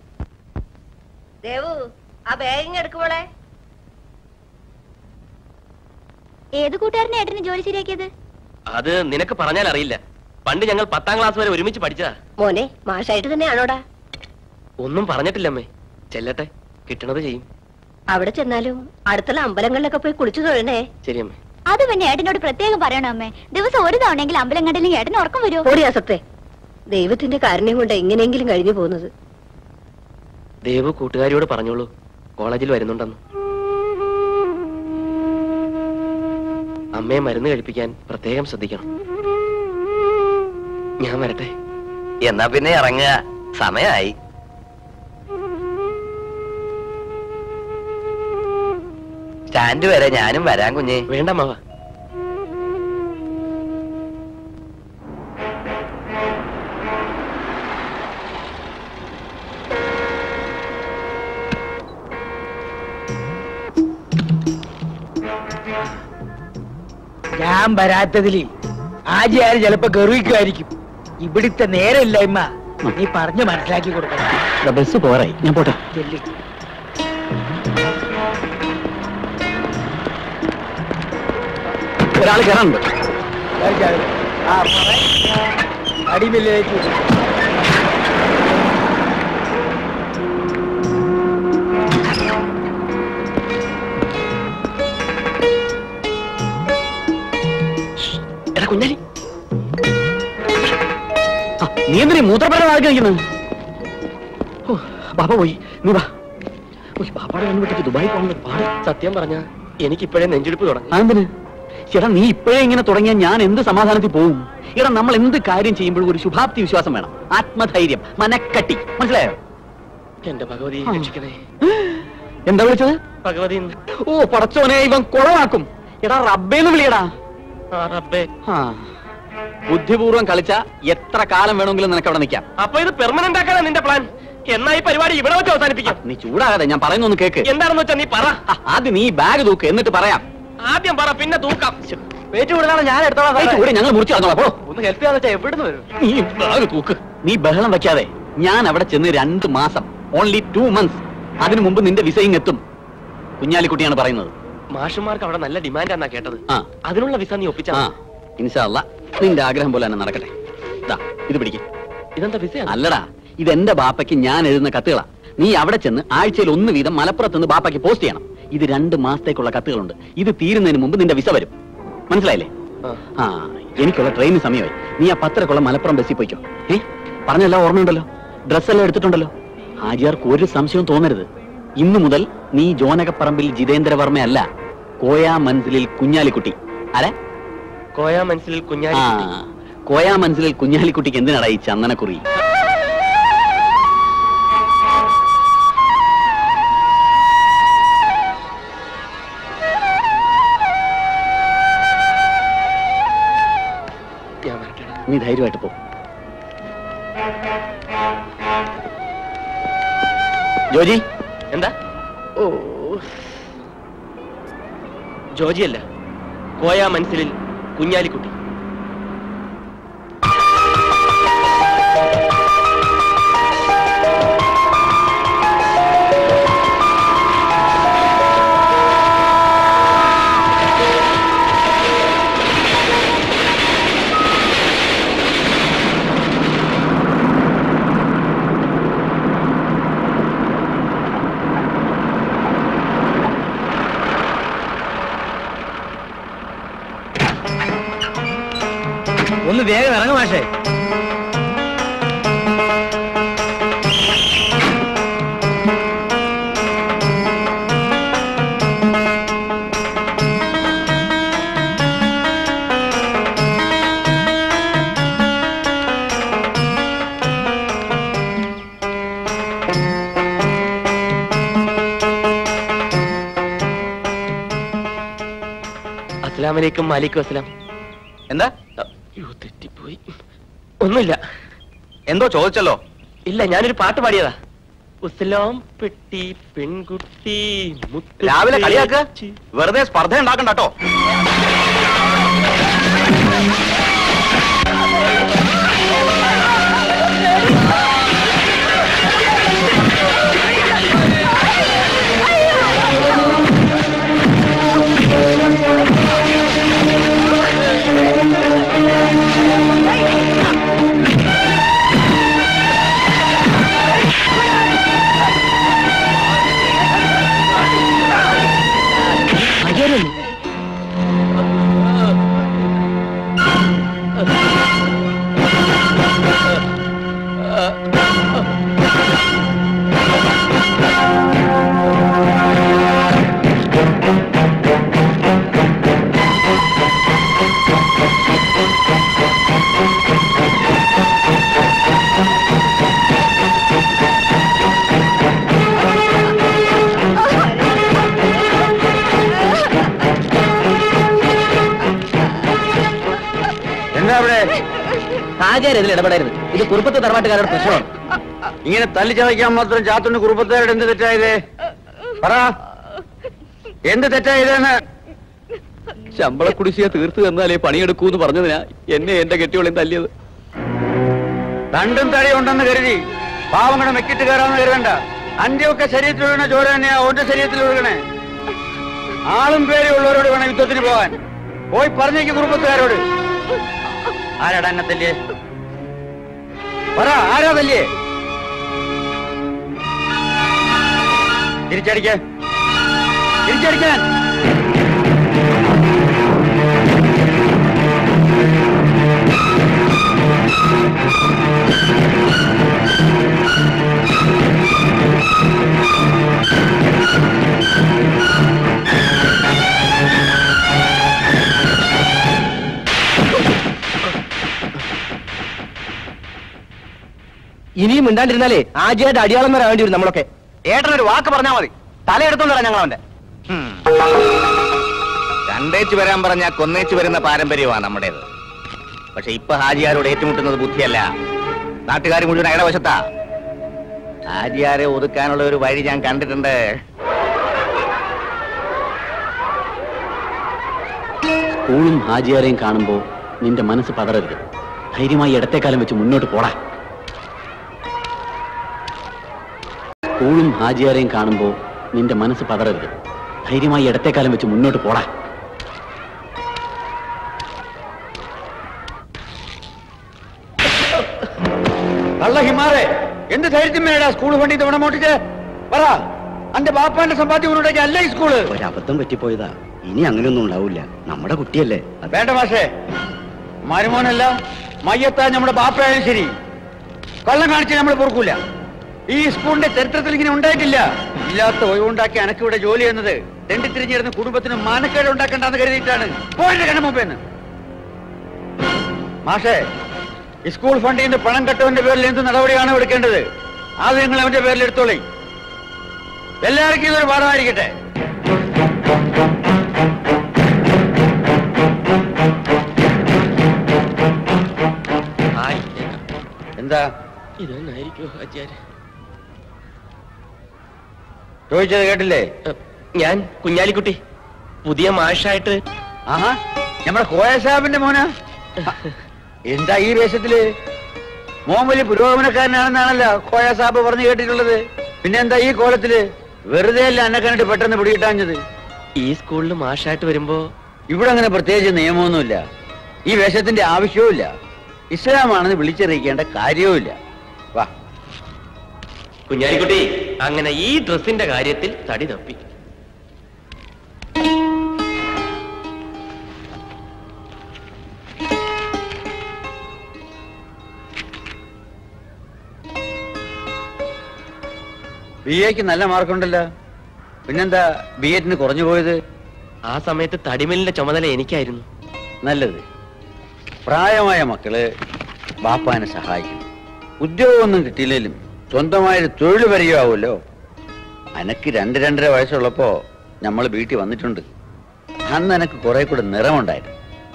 ദേവു ആ ബാഗിങ് എടുക്കുമ്പോളെ
ഏത് കൂട്ടുകാരനെ ഏട്ടന് ജോലി ശരിയാക്കിയത്
അത് നിനക്ക് പറഞ്ഞാൽ അറിയില്ല പണ്ട് ഞങ്ങൾ പത്താം ക്ലാസ് വരെ ഒരുമിച്ച് പഠിച്ചതാ
മോനെ മാഷായിട്ട് തന്നെയാണോടാ
ഒന്നും പറഞ്ഞിട്ടില്ലമ്മേ ചെല്ലട്ടെ കിട്ടണത് ചെയ്യും
അവിടെ ചെന്നാലും അടുത്തുള്ള അമ്പലങ്ങളിലൊക്കെ പോയി കുളിച്ചു തൊഴണേ
ശരിയമ്മേ
അത് പിന്നെ ഏട്ടനോട് പ്രത്യേകം പറയണം അമ്മേ ദിവസം ഒരു തവണയെങ്കിലും അമ്പലം കണ്ടില്ലെങ്കിൽ ഏട്ടന് ഉറക്കം വരുമോ
ഓടിയാ സത്തെ ദൈവത്തിന്റെ കാരുണ്യം കൊണ്ട് എങ്ങനെയെങ്കിലും കഴിഞ്ഞു പോകുന്നത്
ദേവു കൂട്ടുകാരിയോട് പറഞ്ഞോളൂ കോളേജിൽ വരുന്നുണ്ടെന്ന് അമ്മയെ മരുന്ന് കഴിപ്പിക്കാൻ പ്രത്യേകം ശ്രദ്ധിക്കണം ഞാൻ വരട്ടെ
എന്നാ പിന്നെ ഇറങ്ങുക സമയായി സ്റ്റാൻഡ് വരെ ഞാനും വരാൻ കുഞ്ഞേ
വേണ്ട മാവ
ഞാൻ വരാത്തതില് ആജിയാര് ചിലപ്പോ ഗർവിക്കുമായിരിക്കും ഇവിടുത്തെ നേരമില്ലായ്മ നീ പറഞ്ഞു മനസ്സിലാക്കി കൊടുക്കണം
ദാ ബസ് പോരായി ഞാൻ പോട്ടെ
ചെല്ലി
ഒരാൾ കയറാനുണ്ട്
ആ അടിമില്ലേക്ക്
എന്തിനീ മൂത്രപ്പരം ആക്കി നിൽക്കുന്നത് ഓ ബാബ പോയി നീ വാ ഉയ്, ബാപ്പാടെ കണ്ണുപെട്ടിട്ട് ദുബായി പോകുന്നത് പാട്
സത്യം പറഞ്ഞ എനിക്ക് ഇപ്പോഴേ നെഞ്ചെടുപ്പ് തുടങ്ങി
അതെന്തിന് ചേട്ടാ നീ ഇപ്പോഴേ ഇങ്ങനെ തുടങ്ങിയാൽ ഞാൻ എന്ത് സമാധാനത്തിൽ പോവും എടാ നമ്മൾ എന്ത് കാര്യം ചെയ്യുമ്പോഴും ഒരു ശുഭാപ്തി വിശ്വാസം വേണം ആത്മധൈര്യം മനക്കട്ടി മനസ്സിലായോ
എന്റെ ഭഗവതി
ആ.
രക്ഷിക്കണേ
എന്താ വിളിച്ചത്
ഭഗവതി
ഓ പടച്ചോനെ ഇവൻ കുളമാക്കും എടാ റബ്ബേന്ന് വിളിയടാ
ആ റബ്ബേ
ആ ബുദ്ധിപൂർവ്വം കളിച്ച എത്ര കാലം വേണമെങ്കിലും നിനക്ക് അവിടെ നിൽക്കാം
അപ്പൊ ഇത് പെർമനന്റ് ആക്കാനാ നിന്റെ പ്ലാൻ എന്നാ ഈ പരിപാടി ഇവിടെ വെച്ച് അവസാനിപ്പിക്കാം
നീ ചൂടാകാതെ ഞാൻ പറയുന്നൊന്ന് കേക്ക്
എന്താണെന്ന് വെച്ചാ നീ പറ
ആ, ആദ്യം നീ ബാഗ് തൂക്ക് എന്നിട്ട് പറയാം
ആദ്യം പറ പിന്നെ തൂക്കാം
ഞാൻ എടുത്തോളാം ഞങ്ങൾ മുറിച്ച് നടന്നോളാം പോ
ഒന്ന് ഹെൽപ്പ് ചെയ്യാന്ന് വെച്ചാ എവിടുന്ന് വരും
നീ ബാഗ് തൂക്ക് നീ ബഹളം വെക്കാതെ ഞാൻ അവിടെ ചെന്ന് രണ്ട് മാസം ഓൺലി ടു മന്ത്സ് അതിനു മുമ്പ് നിന്റെ വിസയും എത്തും കുഞ്ഞാലിക്കുട്ടിയാണ് പറയുന്നത്
മാഷുമാർക്ക് അവിടെ നല്ല ഡിമാൻഡ് എന്നാ കേട്ടത്
ആ
അതിനുള്ള വിസ നീ ഒപ്പിച്ചാ
ആ ഇൻഷാല്ല നിന്റെ ആഗ്രഹം പോലെ തന്നെ നടക്കട്ടെ ദാ ഇത് പിടിക്ക്
ഇതെന്താ വിസ
അല്ലടാ ഇത് എന്റെ ബാപ്പയ്ക്ക് ഞാൻ എഴുതുന്ന കത്തുകളാ നീ അവിടെ ചെന്ന് ആഴ്ചയിൽ ഒന്ന് വീതം മലപ്പുറത്ത് നിന്ന് ബാപ്പയ്ക്ക് പോസ്റ്റ് ചെയ്യണം ഇത് രണ്ട് മാസത്തേക്കുള്ള കത്തുകളുണ്ട് ഇത് തീരുന്നതിന് മുമ്പ് നിന്റെ വിസ വരും മനസ്സിലായില്ലേ ആ എനിക്കുള്ള ട്രെയിൻ സമയമായി നീ ആ പത്തരക്കുള്ള മലപ്പുറം ബസ്സിൽ പോയിക്കോ ഏ പറഞ്ഞെല്ലാം ഓർമ്മയുണ്ടല്ലോ ഡ്രസ്സെല്ലാം എടുത്തിട്ടുണ്ടല്ലോ ഹാജിയാർക്ക് ഒരു സംശയവും തോന്നരുത് ഇന്നു മുതൽ നീ ജോനകപ്പറമ്പിൽ ജിതേന്ദ്രവർമ്മയല്ല കോയാ മൻസിലിൽ കുഞ്ഞാലിക്കുട്ടി ആരെ
കോയ മനസ്സിൽ കുഞ്ഞാലി
ആ കോയാ മൻസിലിൽ കുഞ്ഞാലിക്കുട്ടിക്ക് എന്തിനാടാ ഈ ചന്ദനക്കുറി
ഞാൻ വരട്ടെ
നീ ധൈര്യമായിട്ട് പോ ജോജി
എന്താ ഓ ജോജിയല്ല കോയ മനസ്സിലിൽ കുഞ്ഞാലിക്കുട്ടി
ഒന്ന് വേഗം ഇറങ്ങ മാഷേ
അസ്സലാമലൈക്കും മാലിക്കും അസ്സലാം
എന്താ
അയ്യോ തെറ്റിപ്പോയി ഒന്നുമില്ല
എന്തോ ചോദിച്ചല്ലോ
ഇല്ല ഞാനൊരു പാട്ട് പാടിയതാ ഉസ്ലാം പെട്ടി പെൺകുട്ടി മുത്ത്
രാവിലെ കളിയാക്ക്
പേച്ചി.
വെറുതെ സ്പർദ്ധ ഉണ്ടാക്കണ്ട കേട്ടോ
എന്താ അവിടെ
ഹാജിയാർ ഇതിൽ ഇടപെടരുത് ഇത് കുറുപ്പത്ത് തറവാട്ടുകാരുടെ പ്രശ്നമാണ്
ഇങ്ങനെ തല്ലി ചതയ്ക്കാൻ മാത്രം ചാത്തുണ്ട് കുറുപ്പത്തുകാരുടെ എന്ത് തെറ്റായത് പറ എന്ത് തെറ്റായതെന്ന്
ശമ്പള കുടിശ്ശിക തീർത്തു തന്നാലേ പണിയെടുക്കൂന്ന് പറഞ്ഞതിനാ എന്നെ എന്റെ കെട്ടിയോളെയും തല്ലിയത്
രണ്ടും തടി ഉണ്ടെന്ന് കരുതി പാവങ്ങളെ മെക്കിട്ട് കയറാന്ന് കരുതണ്ട അന്റെയൊക്കെ ശരീരത്തിൽ ഒഴുകണ ചോര തന്നെയാ ഓന്റെ ശരീരത്തിൽ ഒഴുകണേ ആളും പേരും ഉള്ളവരോട് വേണം യുദ്ധത്തിന് പോകാൻ പോയി പറഞ്ഞേക്ക് കുടുംബത്തുകാരോട് ആരാടാ എന്നെ തല്ലിയേ പറ ആരാ തല്ലിയേ തിരിച്ചടിക്ക തിരിച്ചടിക്കാൻ
ഇനിയും മിണ്ടാണ്ടിരുന്നാലേ ആദ്യമായിട്ട് അടിയാളം വരാൻ വേണ്ടി വരും നമ്മളൊക്കെ
ഏട്ടനൊരു വാക്ക് പറഞ്ഞാൽ മതി തലയെടുത്തോണ്ടാ ഞങ്ങൾ അവന്റെ രണ്ടേച്ച് വരാൻ പറഞ്ഞാൽ കൊന്നേച്ച് വരുന്ന പാരമ്പര്യമാണ് നമ്മുടേത് പക്ഷെ ഇപ്പൊ ഹാജിയാരോട് ഏറ്റുമുട്ടുന്നത് ബുദ്ധിയല്ല നാട്ടുകാർ മുഴുവൻ അയാളുടെ വശത്താ ഹാജിയാരെ ഒതുക്കാനുള്ള ഒരു വഴി ഞാൻ കണ്ടിട്ടുണ്ട്
സ്കൂളും ഹാജിയാരെയും കാണുമ്പോൾ നിന്റെ മനസ്സ് പതറരുത് ധൈര്യമായി ഇടത്തേക്കാലം വെച്ച് മുന്നോട്ട് പോടാ സ്കൂളും ഹാജിയാരെയും കാണുമ്പോൾ നിന്റെ മനസ്സ് പതറരുത് ധൈര്യമായി ഇടത്തേക്കാലം വെച്ച് മുന്നോട്ട് പോടാ
കള്ള ഹിമാറെ എന്ത് ധൈര്യത്തിന്മേടാ സ്കൂൾ ഫണ്ടി തവണ മോട്ടിച്ച് പറ അന്റെ ബാപ്പാന്റെ സമ്പാദ്യം ഉള്ളിടേക്ക് അല്ല ഈ സ്കൂള്
ഒരബദ്ധം പറ്റിപ്പോയതാ ഇനി അങ്ങനെയൊന്നും ഉണ്ടാവില്ല നമ്മുടെ കുട്ടിയല്ലേ
വേണ്ട മാഷേ മരുമോനല്ല മയ്യത്താ നമ്മുടെ ബാപ്പയായാലും ശരി കള്ളം കാണിച്ച് നമ്മൾ പൊറുക്കൂല ഈ സ്കൂളിന്റെ ചരിത്രത്തിൽ ഇങ്ങനെ ഉണ്ടായിട്ടില്ല ഇല്ലാത്ത ഒഴിവുണ്ടാക്കി അനക്കിവിടെ ജോലി ചെയ്യുന്നത് തെണ്ടിത്തിരിഞ്ഞിരുന്ന കുടുംബത്തിന് മാനക്കേട് ഉണ്ടാക്കണ്ടെന്ന് കരുതിയിട്ടാണ് പോയിട്ട് കണ്ണ മുമ്പേന്ന് മാഷേ ഈ സ്കൂൾ ഫണ്ടിൽ നിന്ന് പണം കെട്ടവന്റെ പേരിൽ എന്ത് നടപടിയാണ് എടുക്കേണ്ടത് അത് നിങ്ങൾ അവന്റെ പേരിൽ എടുത്തോളി എല്ലാവർക്കും ഇതൊരു പാഠമായിരിക്കട്ടെ എന്താ
ഇതായിരിക്കോ ആചാര്യ
ചോദിച്ചത് കേട്ടില്ലേ
ഞാൻ കുഞ്ഞാലിക്കുട്ടി പുതിയ മാഷായിട്ട്
ആഹാ നമ്മുടെ കോയ സാഹിബിന്റെ മോനാ എന്താ ഈ വേഷത്തില് മോൻ വലിയ പുരോഗമനക്കാരനാണെന്നാണല്ലോ കോയ സാബ് പറഞ്ഞു കേട്ടിട്ടുള്ളത് പിന്നെ എന്താ ഈ കോലത്തില് വെറുതെ അല്ല എന്നെ കണ്ടിട്ട് പെട്ടെന്ന് പിടികിട്ടാഞ്ഞത്
ഈ സ്കൂളിൽ മാഷായിട്ട് വരുമ്പോ
ഇവിടെ അങ്ങനെ പ്രത്യേകിച്ച് നിയമമൊന്നുമില്ല ഈ വേഷത്തിന്റെ ആവശ്യവുമില്ല ഇസ്ലാമാണെന്ന് വിളിച്ചറിയിക്കേണ്ട കാര്യവുമില്ല വാ
കുഞ്ഞാലിക്കുട്ടി അങ്ങനെ ഈ ഡ്രസ്സിന്റെ കാര്യത്തിൽ തടി തപ്പി
ബി എക്ക് നല്ല മാർക്കുണ്ടല്ലോ പിന്നെന്താ ബി എറ്റിന് കുറഞ്ഞു പോയത്
ആ സമയത്ത് തടിമില്ലിന്റെ ചുമതല എനിക്കായിരുന്നു
നല്ലത് പ്രായമായ മക്കള് ബാപ്പാനെ സഹായിക്കണം ഉദ്യോഗമൊന്നും കിട്ടിയില്ലെങ്കിലും സ്വന്തമായൊരു തൊഴിൽ പരിചയമാവുമല്ലോ അനക്ക് രണ്ട് രണ്ടര വയസ്സുള്ളപ്പോ നമ്മൾ വീട്ടിൽ വന്നിട്ടുണ്ട് അന്ന് എനക്ക് കുറെ കൂടെ നിറമുണ്ടായിരുന്നു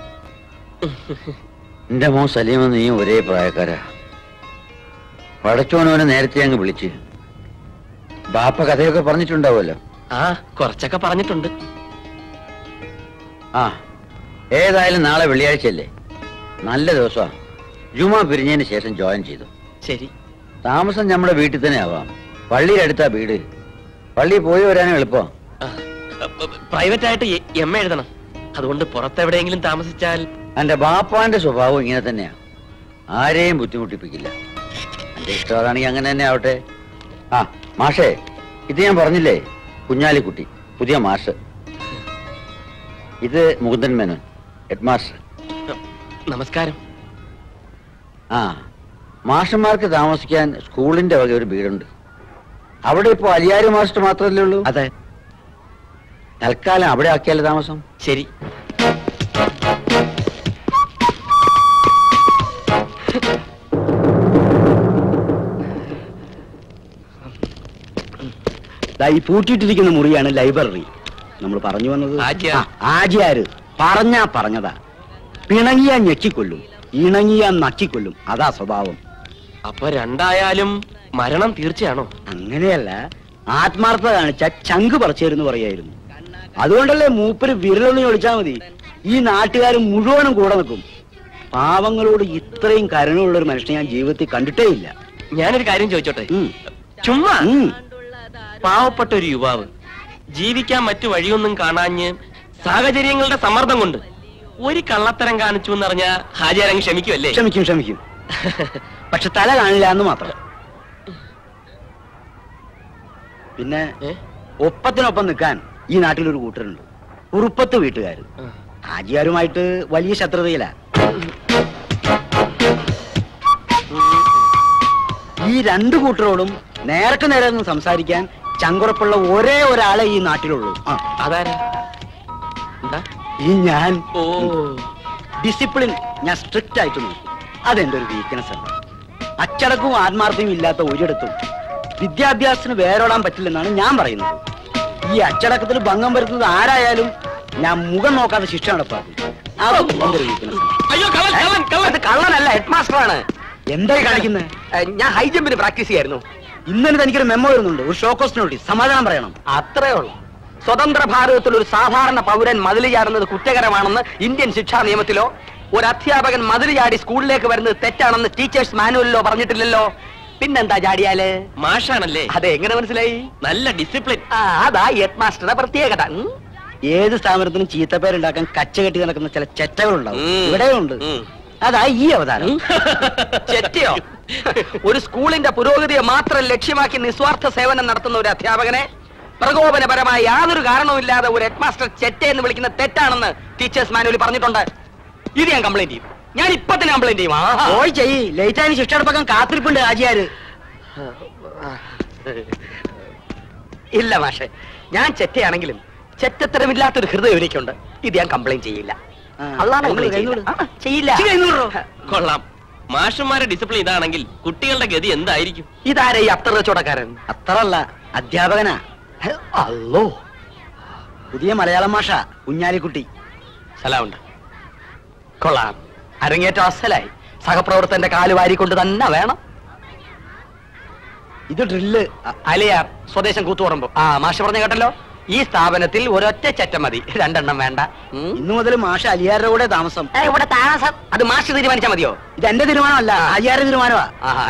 എന്റെ മോൻ സലീമ നീയും ഒരേ പ്രായക്കാരാ പടച്ചോനവനെ നേരത്തെ അങ്ങ് വിളിച്ച് ബാപ്പ കഥയൊക്കെ പറഞ്ഞിട്ടുണ്ടാവുമല്ലോ
ആ കുറച്ചൊക്കെ പറഞ്ഞിട്ടുണ്ട്
ആ ഏതായാലും നാളെ വെള്ളിയാഴ്ചയല്ലേ നല്ല ദിവസമാണ് ജുമാ പിരിഞ്ഞതിന് ശേഷം ജോയിൻ ചെയ്തു
ശരി
താമസം നമ്മുടെ വീട്ടിൽ തന്നെ ആവാം പള്ളിയുടെ അടുത്താ വീട് പള്ളി പോയി വരാനും എളുപ്പം
പ്രൈവറ്റ് ആയിട്ട് എം എ എഴുതണം അതുകൊണ്ട് പുറത്തെവിടെയെങ്കിലും താമസിച്ചാൽ
എന്റെ ബാപ്പാന്റെ സ്വഭാവം ഇങ്ങനെ തന്നെയാ ആരെയും ബുദ്ധിമുട്ടിപ്പിക്കില്ല എന്റെ ഇഷ്ടമാണെങ്കിൽ അങ്ങനെ തന്നെ ആവട്ടെ ആ മാഷേ ഇത് ഞാൻ പറഞ്ഞില്ലേ കുഞ്ഞാലിക്കുട്ടി പുതിയ മാഷ് ഇത് മുകുന്ദൻ മേനോൻ ഹെഡ് മാസ്റ്റർ
നമസ്കാരം
ആ മാഷന്മാർക്ക് താമസിക്കാൻ സ്കൂളിന്റെ വക ഒരു വീടുണ്ട് അവിടെ ഇപ്പോ അലിയാരി മാസ്റ്റർ മാത്രമല്ലേ ഉള്ളൂ
അതെ
തൽക്കാലം അവിടെ ആക്കിയാലോ താമസം
ശരി
ദാ ഈ പൂട്ടിയിട്ടിരിക്കുന്ന മുറിയാണ് ലൈബ്രറി നമ്മൾ പറഞ്ഞു വന്നത്
ആജ്യ.
ആ, ആജ്യാര് പറഞ്ഞാ പറഞ്ഞതാ പിണങ്ങിയാ ഞെക്കിക്കൊല്ലും ഇണങ്ങിയാ നക്കിക്കൊല്ലും അതാ സ്വഭാവം
അപ്പൊ രണ്ടായാലും മരണം തീർച്ചയാണോ
അങ്ങനെയല്ല ആത്മാർത്ഥത കാണിച്ച ചങ്ക് പറിച്ചേരുന്ന് പറയായിരുന്നു അതുകൊണ്ടല്ലേ മൂപ്പര് വിരലൊന്ന് ചോദിച്ചാ മതി ഈ നാട്ടുകാർ മുഴുവനും കൂടെ നിൽക്കും പാവങ്ങളോട് ഇത്രയും കരുണയുള്ള ഒരു മനുഷ്യനെ ഞാൻ ജീവിതത്തിൽ കണ്ടിട്ടേ ഇല്ല
ഞാനൊരു കാര്യം ചോദിച്ചോട്ടെ
ഉം.
ചുമ്മാ
ഉം.
പാവപ്പെട്ട ഒരു യുവാവ് ജീവിക്കാൻ മറ്റു വഴിയൊന്നും കാണാഞ്ഞ് സാഹചര്യങ്ങളുടെ സമ്മർദ്ദം കൊണ്ട് ഒരു കള്ളത്തരം കാണിച്ചു എന്നറിഞ്ഞ ഹാജിയാരങ്ങ് ക്ഷമിക്കുമല്ലേ
ക്ഷമിക്കും ക്ഷമിക്കും പക്ഷെ തല കാണില്ല എന്ന് മാത്രം പിന്നെ
ഏ?
ഒപ്പത്തിനൊപ്പം നിൽക്കാൻ ഈ നാട്ടിലൊരു കൂട്ടരുണ്ട് ഉറുപ്പത്ത് വീട്ടുകാർ
ആ.
ആജിയാരുമായിട്ട് വലിയ ശത്രുതയില്ല ഈ രണ്ടു കൂട്ടരോടും നേരക്ക് നേരെ ഒന്ന് സംസാരിക്കാൻ ചങ്കുറപ്പുള്ള ഒരേ ഒരാളെ ഈ നാട്ടിലുള്ളൂ ആ,
അതാരാ എന്താ
ഈ ഞാൻ
ഓ
ഡിസിപ്ലിൻ ഞാൻ സ്ട്രിക്റ്റ് ആയിട്ട് നോക്കും അതെന്റെ ഒരു വീക്ക്നെസ് ആണ് അച്ചടക്കവും ആത്മാർത്ഥവും ഇല്ലാത്ത ഒരിടത്തും വിദ്യാഭ്യാസത്തിന് വേരോടാൻ പറ്റില്ലെന്നാണ് ഞാൻ പറയുന്നത് ഈ അച്ചടക്കത്തിൽ ഭംഗം വരുത്തുന്നത് ആരായാലും ഞാൻ മുഖം നോക്കാതെ ശിക്ഷ നടപ്പാക്കും അതും എന്റെ ഒരു വീക്ക്നെസ് ആണ്
അയ്യോ കള്ളൻ കള്ളൻ കള്ളൻ
അത് കള്ളനല്ല ഹെഡ് മാസ്റ്ററാണ്
എന്തായി കാണിക്കുന്നത്
ഞാൻ ഹൈ ജമ്പിന് പ്രാക്ടീസ് ചെയ്യായിരുന്നു
ഇന്നലെ തനിക്കൊരു മെമ്മോ വരുന്നുണ്ട് ഒരു ഷോക്കോസ് നോട്ടീസ് സമാധാനം പറയണം
അത്രേ ഉള്ളൂ സ്വതന്ത്ര ഭാരതത്തിൽ ഒരു സാധാരണ പൗരൻ മതിൽ ചാടുന്നത് കുറ്റകരമാണെന്ന് ഇന്ത്യൻ ശിക്ഷാ നിയമത്തിലോ ഒരു അധ്യാപകൻ മതിൽ ചാടി സ്കൂളിലേക്ക് വരുന്നത് തെറ്റാണെന്ന് ടീച്ചേഴ്സ് മാനുവലിലോ പറഞ്ഞിട്ടില്ലല്ലോ പിന്നെന്താ ചാടിയാല്
മാഷാണല്ലേ
അതെ എങ്ങനെ മനസ്സിലായി
നല്ല ഡിസിപ്ലിൻ
ആ അതാ ഹെഡ് മാസ്റ്ററുടെ പ്രത്യേകത ഉം.
ഏത് സ്ഥാപനത്തിനും ചീത്തപ്പേരുണ്ടാക്കാൻ കച്ച കെട്ടി നടക്കുന്ന ചില ചെറ്റകളുണ്ടാവും
ഉം.
ഇവിടെയുണ്ട്
ഉം.
അതാ ഈ അവതാരം
ചെറ്റിയോ ഒരു സ്കൂളിന്റെ പുരോഗതിയെ മാത്രം ലക്ഷ്യമാക്കി നിസ്വാർത്ഥ സേവനം നടത്തുന്ന ഒരു അധ്യാപകനെ പ്രകോപനപരമായ യാതൊരു കാരണവുമില്ലാതെ ഒരു ഹെഡ് മാസ്റ്റർ ചെറ്റ എന്ന് വിളിക്കുന്ന തെറ്റാണെന്ന് ടീച്ചേഴ്സ് മാനുവൽ പറഞ്ഞിട്ടുണ്ട് ഇത് ഞാൻ കംപ്ലൈന്റ് ചെയ്യും ഞാൻ ഇപ്പൊ തന്നെ കംപ്ലൈന്റ് ചെയ്യും ആഹാ.
പോയി ചെയ്യ് ലേറ്റ് ആയി ശിക്ഷ നടപ്പാക്കാൻ കാത്തിരിപ്പുണ്ട് ആജിയാര്
ഇല്ല മാഷെ ഞാൻ ചെറ്റയാണെങ്കിലും ചെറ്റത്തരമില്ലാത്തൊരു ഹൃദയം എനിക്കുണ്ട് ഇത് ഞാൻ കംപ്ലൈന്റ് ചെയ്യില്ല
ആ,
അള്ളാണ്
കൈനൂറ്,
complaint ചെയ്യില്ല.
കൈനൂറ്.
ആ, ചെയ്യില്ല
ഇച്ചിരി കൈനൂറ്.
കൊള്ളാം മാഷന്മാരുടെ ഡിസിപ്ലിൻ ഇതാണെങ്കിൽ കുട്ടികളുടെ ഗതി എന്തായിരിക്കും
ഇതാരെ ഈ അത്തർ കച്ചവടക്കാരൻ
അത്രല്ല അധ്യാപകനാ
ഹെ, അല്ലോ
പുതിയ മലയാളം ഭാഷ കുഞ്ഞാലിക്കുട്ടി
സ്ഥലമുണ്ട് കൊള്ളാം അരങ്ങേറ്റം അസലായി സഹപ്രവർത്തന്റെ കാല് വാരിക്കൊണ്ട് തന്നെ വേണം
ഇത് ഡ്രില്ല്
അലിയാർ സ്വദേശം കൂത്തുപറമ്പ് ആ മാഷ് പറഞ്ഞ കേട്ടല്ലോ ഈ സ്ഥാപനത്തിൽ ഒരൊറ്റ ചെറ്റ മതി രണ്ടെണ്ണം വേണ്ട ഉം.
ഇന്നു മുതൽ മാഷ അലിയാരുടെ കൂടെ താമസം
ഏ, ഇവിടെ താമസം അത് മാഷ് തീരുമാനിച്ചാ മതിയോ
ഇത് എന്റെ തീരുമാനമല്ല അലിയാരുടെ തീരുമാനമാ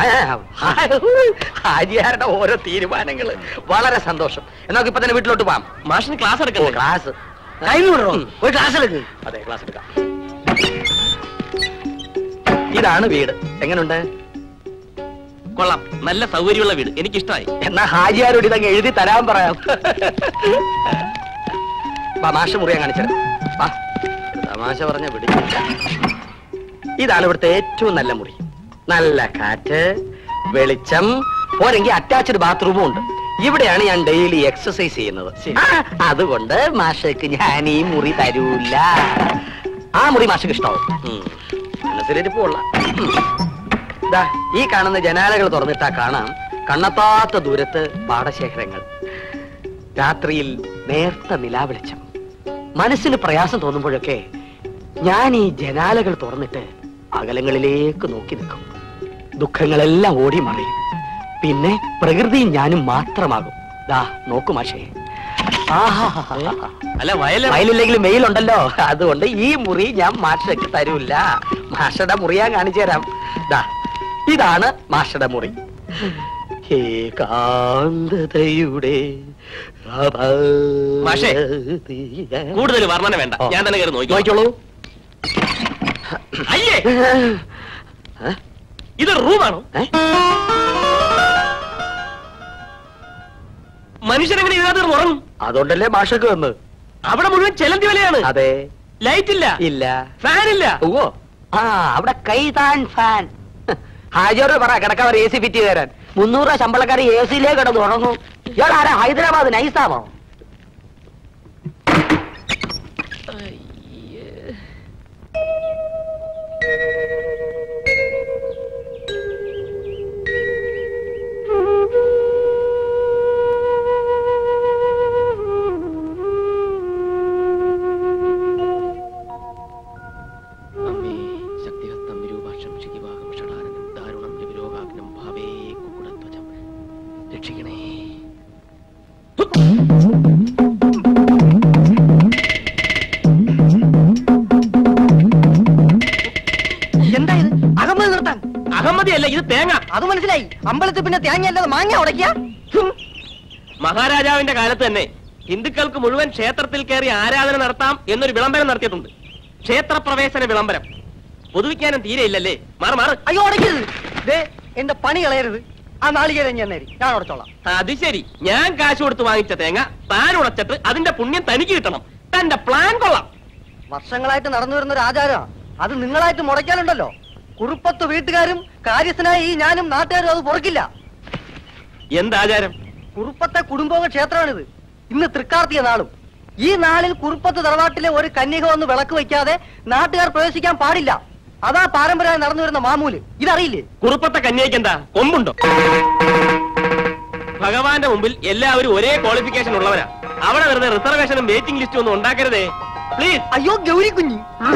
ഹാജിയാരുടെ ഓരോ തീരുമാനങ്ങള് വളരെ സന്തോഷം എന്നാ ഇപ്പൊ തന്നെ വീട്ടിലോട്ട് പോവാം
മാഷിന് ക്ലാസ്
ഓ,
എടുക്കണ്ടേ
ക്ലാസ്
കൈനൂറോ
ഉം.
ഒരു ക്ലാസ് എടുക്ക്
അതെ ക്ലാസ് എടുക്കാം ഇതാണ് വീട് എങ്ങനുണ്ട്
കൊള്ളാം നല്ല സൗകര്യമുള്ള വീട് എനിക്കിഷ്ടമായി
എന്നാ ഹാജിയാരോട് ഇതങ്ങ് എഴുതി തരാൻ പറയാം വാ മാഷ മുറിയാൻ കാണിച്ചത് വാ തമാശ പറഞ്ഞ പിടിച്ചില്ല ഇതാണ് ഇവിടുത്തെ ഏറ്റവും നല്ല മുറി നല്ല കാറ്റ് വെളിച്ചം പോരെങ്കിൽ അറ്റാച്ച്ഡ് ബാത്റൂമും ഉണ്ട് ഇവിടെയാണ് ഞാൻ ഡെയിലി എക്സസൈസ് ചെയ്യുന്നത് ആ, അതുകൊണ്ട് മാഷക്ക് ഞാൻ ഈ മുറി തരൂല ആ മുറി മാഷക്ക് ഇഷ്ടാവും ഉം. മനസ്സിലിരിപ്പുള്ള ദാ, ഈ കാണുന്ന ജനാലകൾ തുറന്നിട്ടാ കാണാം കണ്ണത്താത്ത ദൂരത്ത് പാടശേഖരങ്ങൾ രാത്രിയിൽ നേർത്ത നിലാവെളിച്ചം മനസ്സിന് പ്രയാസം തോന്നുമ്പോഴൊക്കെ ഞാൻ ഈ ജനാലകൾ തുറന്നിട്ട് അകലങ്ങളിലേക്ക് നോക്കി നിൽക്കും ദുഃഖങ്ങളെല്ലാം ഓടി മറിയും പിന്നെ പ്രകൃതിയും ഞാനും മാത്രമാകും ദാ നോക്കു മാഷേ ആഹാ
അല്ല വയല
വയലില്ലെങ്കിലും വെയിലുണ്ടല്ലോ അതുകൊണ്ട് ഈ മുറി ഞാൻ മാഷക്ക് തരൂല്ല മാഷയുടെ മുറി ഞാൻ കാണിച്ചു തരാം ദാ ഇതാണ് മാഷയുടെ മുറി ഏകാന്തതയുടെ
മാഷേ, കൂടുതൽ വർണ്ണന വേണ്ട
ഓ.
ഞാൻ തന്നെ കയറി നോക്കി
നോക്കിക്കോളൂ
അയ്യേ
ഏ?
ഇത് റൂമാണോ
ഏ?
മനുഷ്യരെങ്ങനെ ഇതിനകത്ത് കിടന്ന് ഉറങ്ങും
അതുകൊണ്ടല്ലേ മാഷക്ക് വന്ന്
അവിടെ മുഴുവൻ ചെലന്തി വിലയാണ്
അതെ
ലൈറ്റ് ഇല്ല
ഇല്ല
ഫാൻ ഇല്ല
ഓ ആ അവിടെ കൈതാൻ ഫാൻ ഹാജോട് പറ കിടക്കാൻ എ സി ഫിറ്റ് ചെയ്ത് തരാൻ മുന്നൂറ് രൂപ ശമ്പളക്കാർ എ സിയിലേ കിടന്ന് ഉറങ്ങും ഇയാൾ ആരാ ഹൈദരാബാദ് നൈസാമോ
അമ്മേ ശക്തിഹസ്തം വിരൂപാക്ഷം ശിഖിവാഹം ഷടാനനം ദാരുണം വിരോഗാഗ്നം ഭാവേ കുക്കുടധ്വജം രക്ഷിക്കണേ
എന്താ ഇത് അകമ്പത് നിർത്താൻ
അഹമ്മദി അല്ല ഇത് തേങ്ങ
അത് മനസ്സിലായി അമ്പലത്തിൽ പിന്നെ തേങ്ങ അല്ലാതെ മാങ്ങ ഉടയ്ക്ക
മഹാരാജാവിന്റെ കാലത്ത് തന്നെ ഹിന്ദുക്കൾക്ക് മുഴുവൻ ക്ഷേത്രത്തിൽ കയറി ആരാധന നടത്താം എന്നൊരു വിളംബരം നടത്തിയിട്ടുണ്ട് ക്ഷേത്രപ്രവേശന വിളംബരം പൊതുവിജ്ഞാനം തീരെ ഇല്ലല്ലേ മാറ് മാറ്
അയ്യോ ഉടയ്ക്കരുത് ദേ എന്റെ പണി കളയരുത് ആ നാളികേരം ഞാൻ നേരി ഞാൻ ഉടച്ചോളാം
അത് ശരി ഞാൻ കാശ് കൊടുത്ത് വാങ്ങിച്ച തേങ്ങ താൻ ഉടച്ചിട്ട് അതിന്റെ പുണ്യം തനിക്ക് കിട്ടണം തന്റെ പ്ലാൻ കൊള്ളാം
വർഷങ്ങളായിട്ട് നടന്നു വരുന്ന ഒരു ആചാരമാണ് അത് നിങ്ങളായിട്ട് മുടക്കാനുണ്ടല്ലോ
കുറുപ്പത്ത് വീട്ടുകാരും കാര്യസ്ഥനായി ഈ ഞാനും നാട്ടുകാരും അത് പൊറുക്കില്ല
എന്താചാരം
കുറുപ്പത്തെ കുടുംബോക ക്ഷേത്രമാണിത് ഇന്ന് തൃക്കാർത്തിക നാളും ഈ നാളിൽ കുറുപ്പത്ത് തറവാട്ടിലെ ഒരു കന്യക വന്ന് വിളക്ക് വയ്ക്കാതെ നാട്ടുകാർ പ്രവേശിക്കാൻ പാടില്ല അതാ പാരമ്പര്യമായി നടന്നു വരുന്ന മാമൂല് ഇതറിയില്ലേ
കുറുപ്പത്തെ കന്യയ്ക്ക് എന്താ കൊമ്പുണ്ടോ ഭഗവാന്റെ മുമ്പിൽ എല്ലാവരും ഒരേ ക്വാളിഫിക്കേഷൻ ഉള്ളവരാ അവിടെ വെറുതെ റിസർവേഷനും വെയിറ്റിംഗ് ലിസ്റ്റും ഒന്നും ഉണ്ടാക്കരുതേ പ്ലീസ്
അയ്യോ ഗൗരി കുഞ്ഞി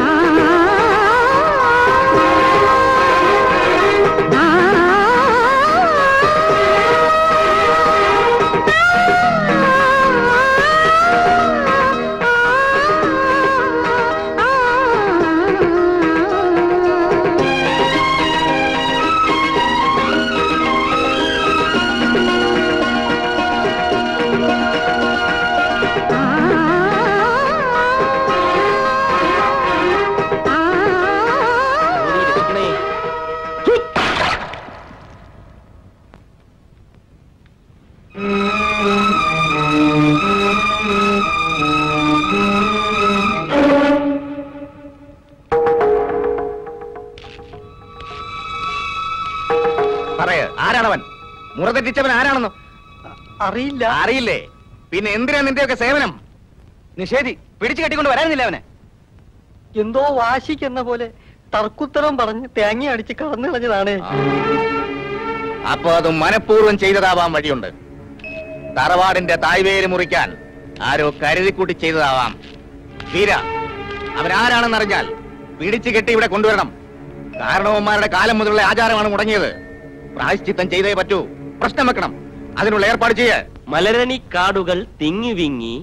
പറയ ആരാണവൻ മുറ തെറ്റിച്ചവൻ ആരാണെന്നോ
അറിയില്ല
അറിയില്ലേ പിന്നെ എന്തിനാ നിന്റെയൊക്കെ സേവനം നിഷേധി പിടിച്ചു കെട്ടിക്കൊണ്ട് വരാനില്ല അവനെ
എന്തോ വാശിക്കെന്ന പോലെ തർക്കുത്തരം പറഞ്ഞ് തേങ്ങ അടിച്ച് കടന്നു കളഞ്ഞതാണ്
അപ്പൊ അത് മനഃപൂർവ്വം ചെയ്തതാവാൻ വഴിയുണ്ട് തറവാടിന്റെ തായ്വേര് മുറിക്കാൻ ആരോ കരുതിക്കൂട്ടി ചെയ്തതാവാം വീര അവൻ ആരാണെന്നറിഞ്ഞാൽ പിടിച്ചു കെട്ടി ഇവിടെ കൊണ്ടുവരണം കാരണവന്മാരുടെ കാലം മുതലുള്ള ആചാരമാണ് മുടങ്ങിയത് പ്രായശ്ചിത്തം ചെയ്തേ പറ്റൂ പ്രശ്നം വെക്കണം അതിനുള്ള ഏർപ്പാട് ചെയ്യേ
മലരണി കാടുകൾ തിങ്ങി വിങ്ങി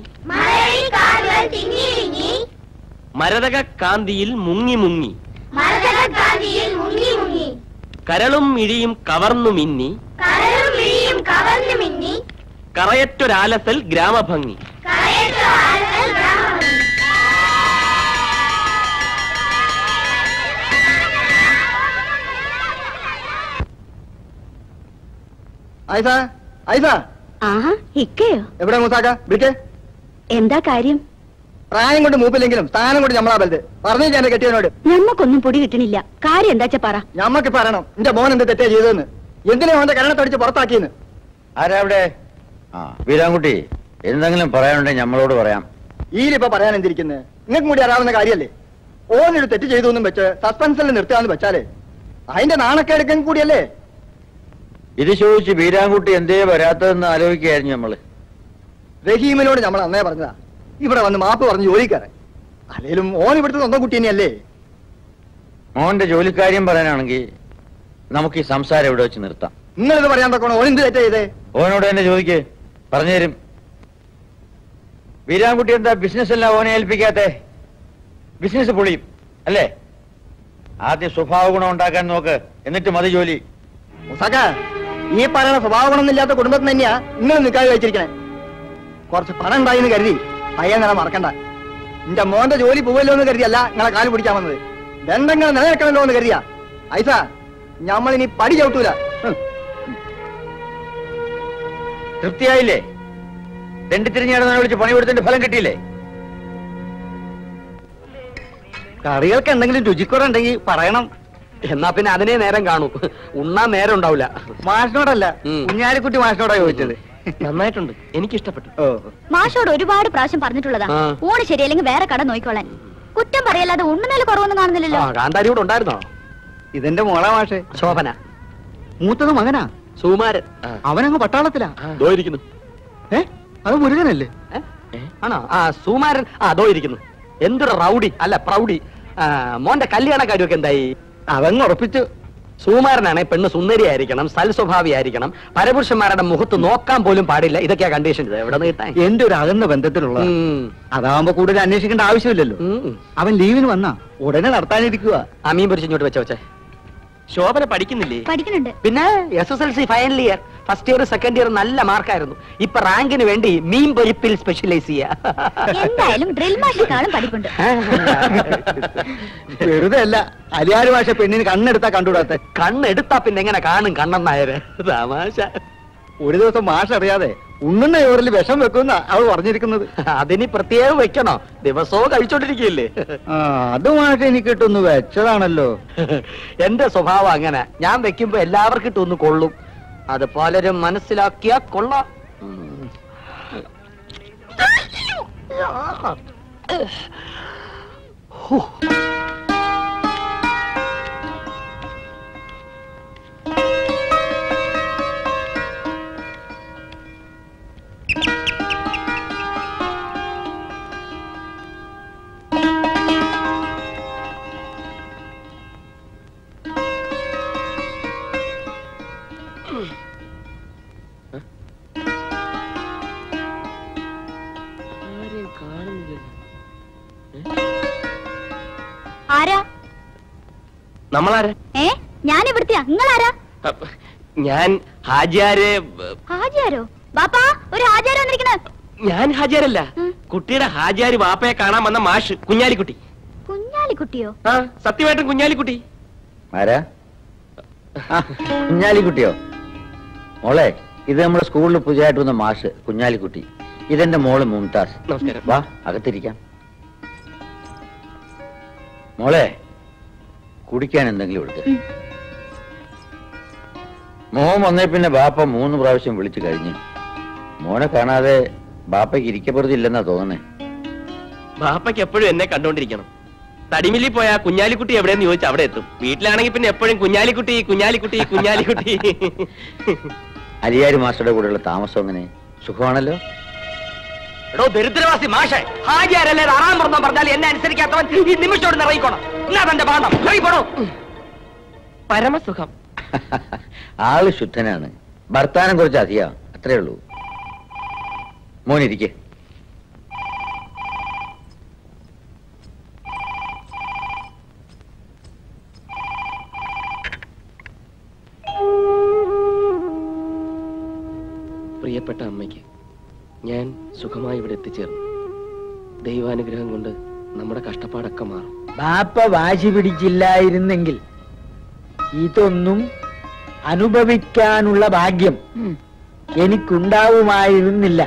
മരതക കാന്തിയിൽ മുങ്ങി മുങ്ങി കരളും ഇഴിയും കവർന്നു മിന്നി കറയറ്റൊരാലസൽ ഗ്രാമഭംഗി
ഐസ ഐസ
ആഹാ ഇക്കയോ
എവിടെ മൂസാക്ക വിളിക്കേ
എന്താ കാര്യം
പ്രായം കൊണ്ട് മൂപ്പില്ലെങ്കിലും സ്ഥാനം കൊണ്ട് ഞമ്മളാ വലുത് പറഞ്ഞു ഞാൻ എന്റെ കെട്ടിയവനോട്
ഞമ്മക്കൊന്നും പൊടി കിട്ടണില്ല കാര്യം എന്താച്ച പറ
ഞമ്മക്ക് പറയണം എന്റെ മോൻ എന്ത് തെറ്റാ ചെയ്തതെന്ന് എന്തിനാ അവന്റെ കരണത്തടിച്ച് പുറത്താക്കിയെന്ന്
ആരാ അവിടെ ആ വീരാൻകുട്ടി എന്തെങ്കിലും പറയാനുണ്ടെങ്കിൽ നമ്മളോട് പറയാം
ഈലിപ്പോ പറയാൻ എന്തിരിക്കുന്നത് നിങ്ങൾക്കും കൂടി അറിയാവുന്ന കാര്യല്ലേ ഓനൊരു തെറ്റ് ചെയ്തു എന്നും വെച്ച് സസ്പെൻസിൽ നിർത്തുകയെന്ന് വെച്ചാലേ അതിന്റെ നാണക്കേടുക്കും കൂടിയല്ലേ
ഇത് ചോദിച്ച് വീരാൻകുട്ടി എന്തേ വരാത്തതെന്ന് ആലോചിക്കായിരുന്നു നമ്മള്
റഹീമിനോട് നമ്മൾ അന്നേ പറഞ്ഞതാ ഇവിടെ വന്ന് മാപ്പ് പറഞ്ഞ് ജോലിക്കാരൻ അല്ലേലും ഓൻ ഇവിടുത്തെ സ്വന്തം കുട്ടി തന്നെയല്ലേ
മോന്റെ ജോലിക്കാര്യം പറയാനാണെങ്കിൽ നമുക്ക് ഈ സംസാരം ഇവിടെ വെച്ച് നിർത്താം
നിങ്ങളിത് പറയാൻ തക്കോണം ഓൻ എന്ത് തെറ്റാ ചെയ്തേ
ഓനോട് തന്നെ ചോദിക്ക് പറഞ്ഞുതരും വീരാൻകുട്ടി എന്താ ബിസിനസ് എല്ലാം ഓനെ ഏൽപ്പിക്കാത്തെ ബിസിനസ് പൊളിയും അല്ലേ ആദ്യം സ്വഭാവ ഗുണം ഉണ്ടാക്കാൻ നോക്ക് എന്നിട്ട് മതി ജോലി
മുസാക്ക ഈ പറയുന്ന സ്വഭാവ ഗുണമൊന്നുമില്ലാത്ത കുടുംബത്തിന് തന്നെയാ നിങ്ങൾ നിൽക്കാതെ വെച്ചിരിക്കണേ കുറച്ച് പണം ഉണ്ടായിന്ന് കരുതി പയ്യൻ നില മറക്കണ്ട എന്റെ മോന്റെ ജോലി പോവല്ലോ എന്ന് കരുതിയല്ല നിങ്ങളെ കാല് പിടിക്കാൻ വന്നത് ബന്ധങ്ങൾ നിലനിൽക്കണല്ലോ എന്ന് കരുതിയാ ഐസ ഞമ്മളിനി പടി ചവിട്ടൂല ഹും.
തൃപ്തിയായില്ലേ തെണ്ടിത്തിരിഞ്ഞാടുന്ന വിളിച്ച് പണി കൊടുത്തിന്റെ ഫലം കിട്ടിയില്ലേ
കറികൾക്ക് എന്തെങ്കിലും രുചിക്കുറ പറയണം
എന്നാ പിന്നെ അതിനെ നേരം കാണൂ ഉണ്ണാൻ നേരം ഉണ്ടാവില്ല
മാഷിനോടല്ല
ഉം.
കുഞ്ഞാലിക്കുട്ടി മാഷിനോടാ ചോദിച്ചത്
നന്നായിട്ടുണ്ട് എനിക്കിഷ്ടപ്പെട്ടു
ഓ
മാഷോട് ഒരുപാട് പ്രാവശ്യം പറഞ്ഞിട്ടുള്ളതാ
ആ.
ഊണ് ശരിയല്ലെങ്കിൽ വേറെ കട നോക്കിക്കോളാൻ കുറ്റം പറയല്ലാതെ ഉണ്ണുന്നതിൽ കുറവൊന്നും കാണുന്നില്ലല്ലോ
ആ കാന്താരി കൂടെ ഉണ്ടായിരുന്നോ
ഇതെന്റെ മോളാ മാഷെ
ശോഭന
മൂത്തത് മകനാ
സുമാരൻ
അവനങ്ങ് പട്ടാളത്തിലാ
ദോ ഇരിക്കുന്നു
ഏ അത് മുരുകനല്ലേ
ഏ? ആണോ ആ സുമാരൻ ആ അതോ ഇരിക്കുന്നു എന്തൊരു റൗഡി അല്ല പ്രൗഡി ആ, മോന്റെ കല്യാണ കാര്യമൊക്കെ എന്തായി
അവങ്ങ് ഉറപ്പിച്ചു
സുമാരനാണെ പെണ്ണ് സുന്ദരിയായിരിക്കണം സൽസ്വഭാവിയായിരിക്കണം പരപുരുഷന്മാരുടെ മുഖത്ത് നോക്കാൻ പോലും പാടില്ല ഇതൊക്കെയാ കണ്ടീഷൻ ഇത് എവിടെ നിന്ന് കിട്ടാൻ
എന്റെ ഒരു അകന്ന ബന്ധത്തിലുള്ള
ഉം.
അതാവുമ്പോ കൂടുതൽ അന്വേഷിക്കേണ്ട ആവശ്യമില്ലല്ലോ
ഉം.
അവൻ ലീവിന് വന്നാ ഉടനെ നടത്താനിരിക്കുക
ആ മീൻ പൊരിച്ച് ഇങ്ങോട്ട് വെച്ച വെച്ചേ
ശോഭന പഠിക്കുന്നില്ലേ
പഠിക്കുന്നുണ്ട്
പിന്നെ S S L C final year first year second year നല്ല മാർക്കായിരുന്നു ഇപ്പൊ റാങ്കിന് വേണ്ടി മീൻ പൊരിപ്പിൽ സ്പെഷ്യലൈസ് ചെയ്യാ
എന്തായാലും ഡ്രിൽ മാഷിനെക്കാളും പഠിപ്പുണ്ട്
വെറുതെ അല്ല അലിയാര് ഭാഷ പെണ്ണിന് കണ്ണെടുത്താ കണ്ടുകൂടാത്ത
കണ്ണെടുത്താ പിന്നെ എങ്ങനെ കാണും കണ്ണെന്നായര് തമാശ
ഒരു ദിവസം മാഷ അറിയാതെ ഉണ്ണുന്ന ചോറിൽ വിഷം വെക്കുന്ന അവൾ പറഞ്ഞിരിക്കുന്നത്
അതിനി പ്രത്യേകം വെക്കണോ ദിവസവും കഴിച്ചോണ്ടിരിക്കുകയല്ലേ
ആ അതുമായിട്ട് എനിക്ക് കിട്ടുന്നു വെച്ചതാണല്ലോ
എന്റെ സ്വഭാവം അങ്ങനെ ഞാൻ വെക്കുമ്പോ എല്ലാവർക്കും ഇട്ടൊന്ന് കൊള്ളും അത് പലരും മനസ്സിലാക്കിയാ കൊള്ളാം ഉം. ഹൂ.
ആരാ
നമ്മളാരെ
ഏ ഞാൻ ഇവിടുത്തെയാ നിങ്ങളാരാ
അപ്പ, ഞാൻ ഹാജിയാരെ
ഹാജിയാരോ ബാപ്പാ ഒരു ഹാജിയാരോ വന്നിരിക്കണ
ഞാൻ ഹാജിയാരല്ല കുട്ടിയുടെ ഹാജിയാര് വാപ്പയെ കാണാൻ വന്ന മാഷ് കുഞ്ഞാലിക്കുട്ടി
കുഞ്ഞാലിക്കുട്ടിയോ
ആ സത്യമായിട്ടും കുഞ്ഞാലിക്കുട്ടി
ആരാ ആ, കുഞ്ഞാലിക്കുട്ടിയോ മോളെ ഇത് നമ്മുടെ സ്കൂളിൽ പുതിയതായിട്ട് വന്ന മാഷ് കുഞ്ഞാലിക്കുട്ടി ഇതെന്റെ മോള് മുംതാസ്
നമസ്കാരം
വാ അകത്തിരിക്കാം മോളെ കുടിക്കാൻ എന്തെങ്കിലും എടുക്ക മോൻ വന്നേ പിന്നെ ബാപ്പ മൂന്ന് പ്രാവശ്യം വിളിച്ചു കഴിഞ്ഞു മോനെ കാണാതെ ബാപ്പയ്ക്ക് ഇരിക്കപ്പുറത്ത് ഇല്ലെന്നാ തോന്നുന്നേ
ബാപ്പയ്ക്ക് എപ്പോഴും എന്നെ കണ്ടോണ്ടിരിക്കണം തടിമില്ലിൽ പോയാ കുഞ്ഞാലിക്കുട്ടി എവിടെയെന്ന് ചോദിച്ചാൽ അവിടെ എത്തും വീട്ടിലാണെങ്കിൽ പിന്നെ എപ്പോഴും കുഞ്ഞാലിക്കുട്ടി കുഞ്ഞാലിക്കുട്ടി കുഞ്ഞാലിക്കുട്ടി
അലിയാരി മാസ്റ്ററുടെ കൂടെയുള്ള താമസം എങ്ങനെ സുഖമാണല്ലോ
എടോ ദരിദ്രവാസി മാഷെ ഹാജിയാരല്ലേ ആറാം പുറന്നോ പറഞ്ഞാൽ എന്നെ അനുസരിക്കാത്തവൻ ഈ നിമിഷോട് നിറയിക്കോണം എന്നാ തന്റെ പാഠം ഇറങ്ങിപ്പോണോ
പരമസുഖം
ആള് ശുദ്ധനാണ് ഭർത്താനം കുറച്ച് അധിക അത്രേ ഉള്ളൂ മോനിരിക്കെ
പ്രിയപ്പെട്ട അമ്മയ്ക്ക് ഞാൻ സുഖമായി ഇവിടെ എത്തിച്ചേർന്നു ദൈവാനുഗ്രഹം കൊണ്ട് നമ്മുടെ കഷ്ടപ്പാടൊക്കെ മാറും
ബാപ്പ വാശി പിടിച്ചില്ലായിരുന്നെങ്കിൽ ഇതൊന്നും അനുഭവിക്കാനുള്ള ഭാഗ്യം എനിക്കുണ്ടാവുമായിരുന്നില്ല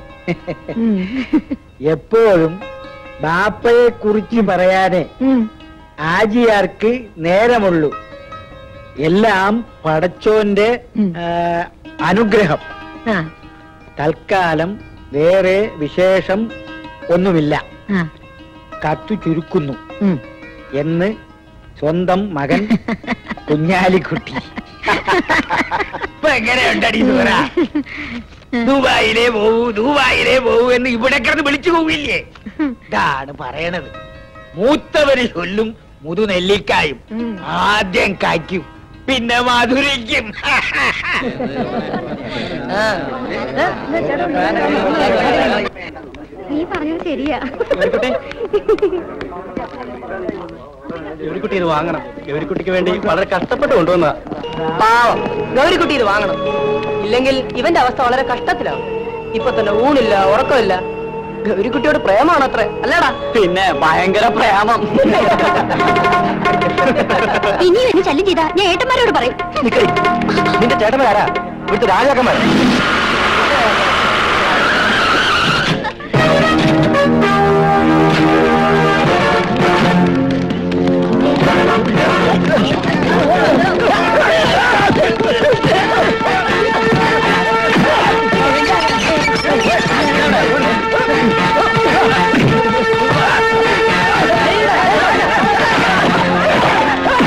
എപ്പോഴും ബാപ്പയെ കുറിച്ച് പറയാനേ ആജിയാർക്ക് നേരമുള്ളൂ എല്ലാം പടച്ചോന്റെ ആ, അനുഗ്രഹം തൽക്കാലം വേറെ വിശേഷം ഒന്നുമില്ല കത്തു ചുരുക്കുന്നു എന്ന് സ്വന്തം മകൻ കുഞ്ഞാലിക്കുട്ടി ഇപ്പൊ എങ്ങനെയുണ്ടടി സൂറ ദുബായിലേ പോവൂ ദുബായിലേ പോവൂ എന്ന് ഇവിടെ കിടന്ന് വിളിച്ചു പോവില്ലേ ഇതാണ് പറയണത് മൂത്തവര് ചൊല്ലും മുതുനെല്ലിക്കായും ആദ്യം കായ്ക്കും പിന്നെ മധുരിക്കും
നീ പറഞ്ഞത് ശരിയാ
ഗൗരിക്കുട്ടി ഇത് വാങ്ങണം ഗൗരിക്കുട്ടിക്ക് വേണ്ടി വളരെ കഷ്ടപ്പെട്ട് കൊണ്ടുവന്നതാ
പാവം ഗൗരിക്കുട്ടി ഇത് വാങ്ങണം ഇല്ലെങ്കിൽ ഇവന്റെ അവസ്ഥ വളരെ കഷ്ടത്തിലാവും ഇപ്പൊ തന്നെ ഊണില്ല ഉറക്കമില്ല ഗൗരിക്കുട്ടിയോട് പ്രേമാണ് അത്ര അല്ലടാ
പിന്നെ ഭയങ്കര പ്രേമം
ഇനിയും എന്നെ ശല്യം ചെയ്താ ഞാൻ ഏട്ടന്മാരോട് പറയും
നിന്റെ ചേട്ടന്മാരാ ഇവിടുത്തെ രാജാക്കന്മാരാ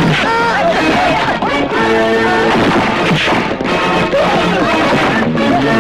ആ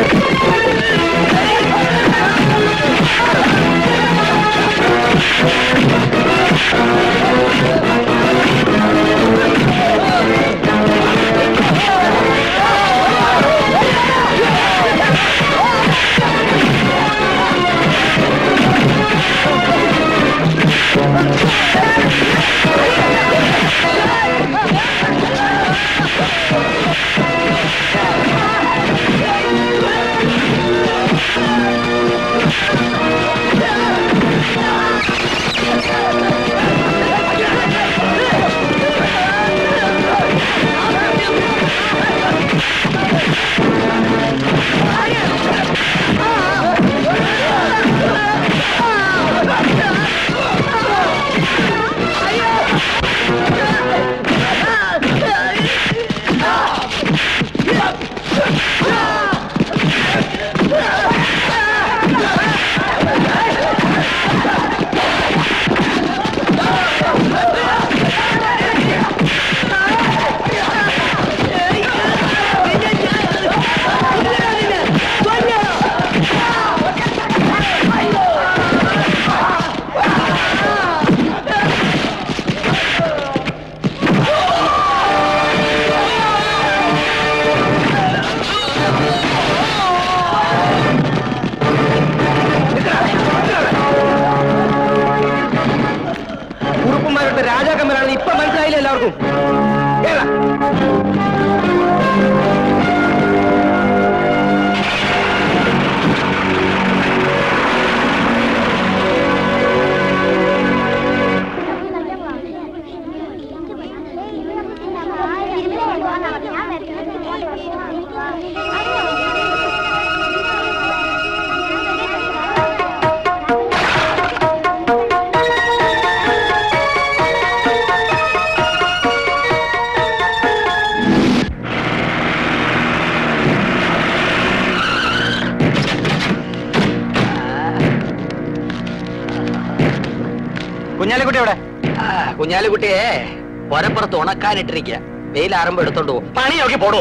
കുഞ്ഞാലിക്കുട്ടി എവിടെ കുഞ്ഞാലിക്കുട്ടിയെ പൊരപ്പുറത്ത് ഉണക്കാനിട്ടിരിക്കുക വെയിലാറുമ്പോ എടുത്തോണ്ട് പോകും പണി നോക്കി പോടൂ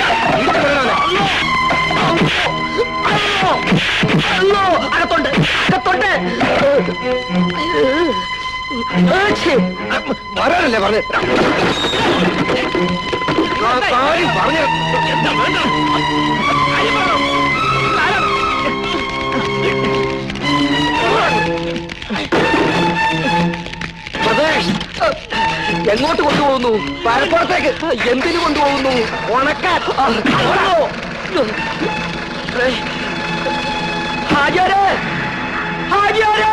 അകത്തോണ്ട് അകത്തോണ്ട്
വരാനല്ലേ പറഞ്ഞു കാര്യം പറഞ്ഞു പ്രദേശ് എങ്ങോട്ട് കൊണ്ടുപോകുന്നു പരപ്പുറത്തേക്ക് എന്തിനു കൊണ്ടുപോകുന്നു ഉണക്കാൻ ഹാജിയാരെ ഹാജിയാരെ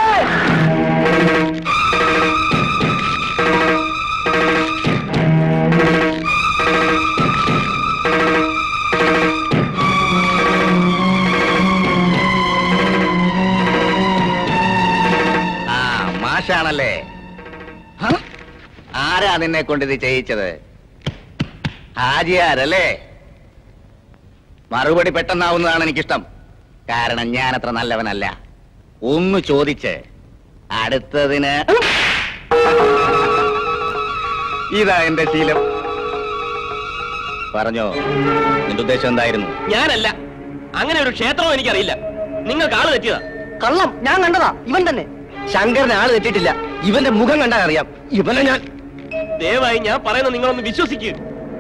ആ മാഷാണല്ലേ ഹ? ആരാ നിന്നെ കൊണ്ട് ഇത് ചെയ്യിച്ചത് ഹാജിയാരല്ലേ മറുപടി പെട്ടെന്നാവുന്നതാണ് എനിക്കിഷ്ടം കാരണം ഞാൻ അത്ര നല്ലവനല്ല ഒന്ന് ചോദിച്ച് അടുത്തതിന് ഇതാ എന്റെ ശീലം പറഞ്ഞോ നിന്റെ ഉദ്ദേശം എന്തായിരുന്നു
ഞാനല്ല അങ്ങനെ ഒരു ക്ഷേത്രവും എനിക്കറിയില്ല നിങ്ങൾക്ക് ആള് തെറ്റിയതാ
കള്ളം ഞാൻ കണ്ടതാ ഇവൻ തന്നെ ശങ്കരന് ആള് തെറ്റിട്ടില്ല ഇവന്റെ മുഖം കണ്ടാൽ അറിയാം ഇവനെ ഞാൻ
ദയവായി ഞാൻ പറയുന്നത് നിങ്ങളൊന്ന് വിശ്വസിക്കൂ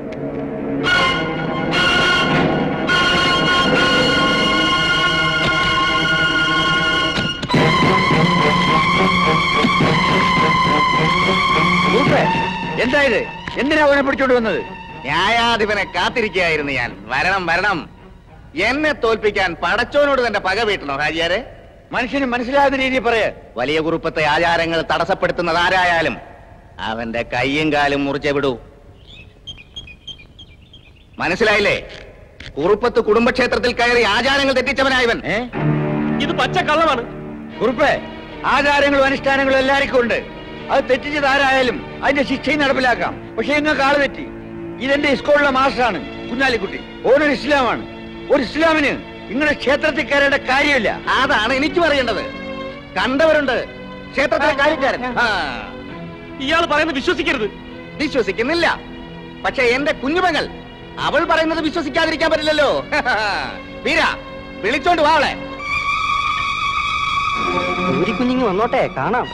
എന്താ ഇത് എന്തിനാ അവനെ പിടിച്ചോണ്ട് വന്നത് ന്യായാധിപനെ കാത്തിരിക്കുകയായിരുന്നു ഞാൻ വരണം വരണം എന്നെ തോൽപ്പിക്കാൻ പടച്ചോനോട് തന്റെ പക വീട്ടണോ ഹാജിയാരെ
മനുഷ്യന് മനസ്സിലാകുന്ന രീതിയിൽ പറയേ
വലിയ കുറുപ്പത്തെ ആചാരങ്ങൾ തടസ്സപ്പെടുത്തുന്നത് ആരായാലും അവന്റെ കയ്യും കാലും മുറിച്ചേ വിടൂ മനസ്സിലായില്ലേ കുറുപ്പത്ത് കുടുംബക്ഷേത്രത്തിൽ കയറി ആചാരങ്ങൾ തെറ്റിച്ചവനായവൻ
ഇത് പച്ച കള്ളമാണ്
കുറുപ്പേ ആചാരങ്ങളും അനുഷ്ഠാനങ്ങളും എല്ലാവർക്കും ഉണ്ട് അത് തെറ്റിച്ചത് ആരായാലും അതിന്റെ ശിക്ഷയും നടപ്പിലാക്കാം പക്ഷെ നിങ്ങൾക്ക് ആള് തെറ്റി ഇതെന്റെ സ്കൂളിലെ മാസ്റ്ററാണ് കുഞ്ഞാലിക്കുട്ടി ഓനൊരു ഇസ്ലാമാണ് ഒരു ഇസ്ലാമിന് നിങ്ങളുടെ ക്ഷേത്രത്തിൽ കയറേണ്ട കാര്യമില്ല
അതാണ് എനിക്കും അറിയേണ്ടത് കണ്ടവരുണ്ട് ക്ഷേത്രത്തിലെ കാര്യക്കാരൻ ആ,
ഇയാൾ പറയുന്നത് വിശ്വസിക്കരുത്
വിശ്വസിക്കുന്നില്ല പക്ഷെ എന്റെ കുഞ്ഞുമകൾ അവൾ പറയുന്നത് വിശ്വസിക്കാതിരിക്കാൻ പറ്റില്ലല്ലോ വീര വിളിച്ചോണ്ട് വാ അവളെ
ഒരു കുഞ്ഞിങ് വന്നോട്ടെ കാണാം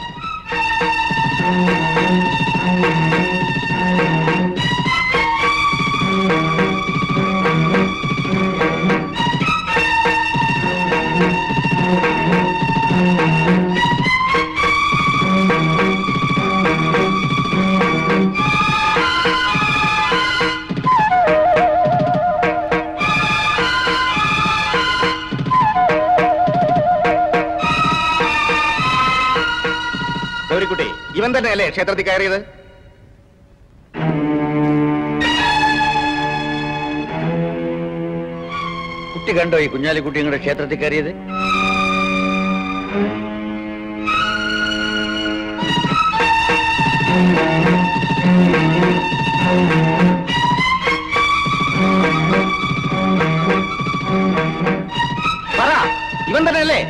ഗൗരിക്കുട്ടി ഇവൻ തന്നെയല്ലേ ക്ഷേത്രത്തിൽ കയറിയത്
കുട്ടി കണ്ടോ ഈ കുഞ്ഞാലിക്കുട്ടി നിങ്ങളുടെ ക്ഷേത്രത്തിൽ കയറിയത്
പറ ഇവൻ തന്നെയല്ലേ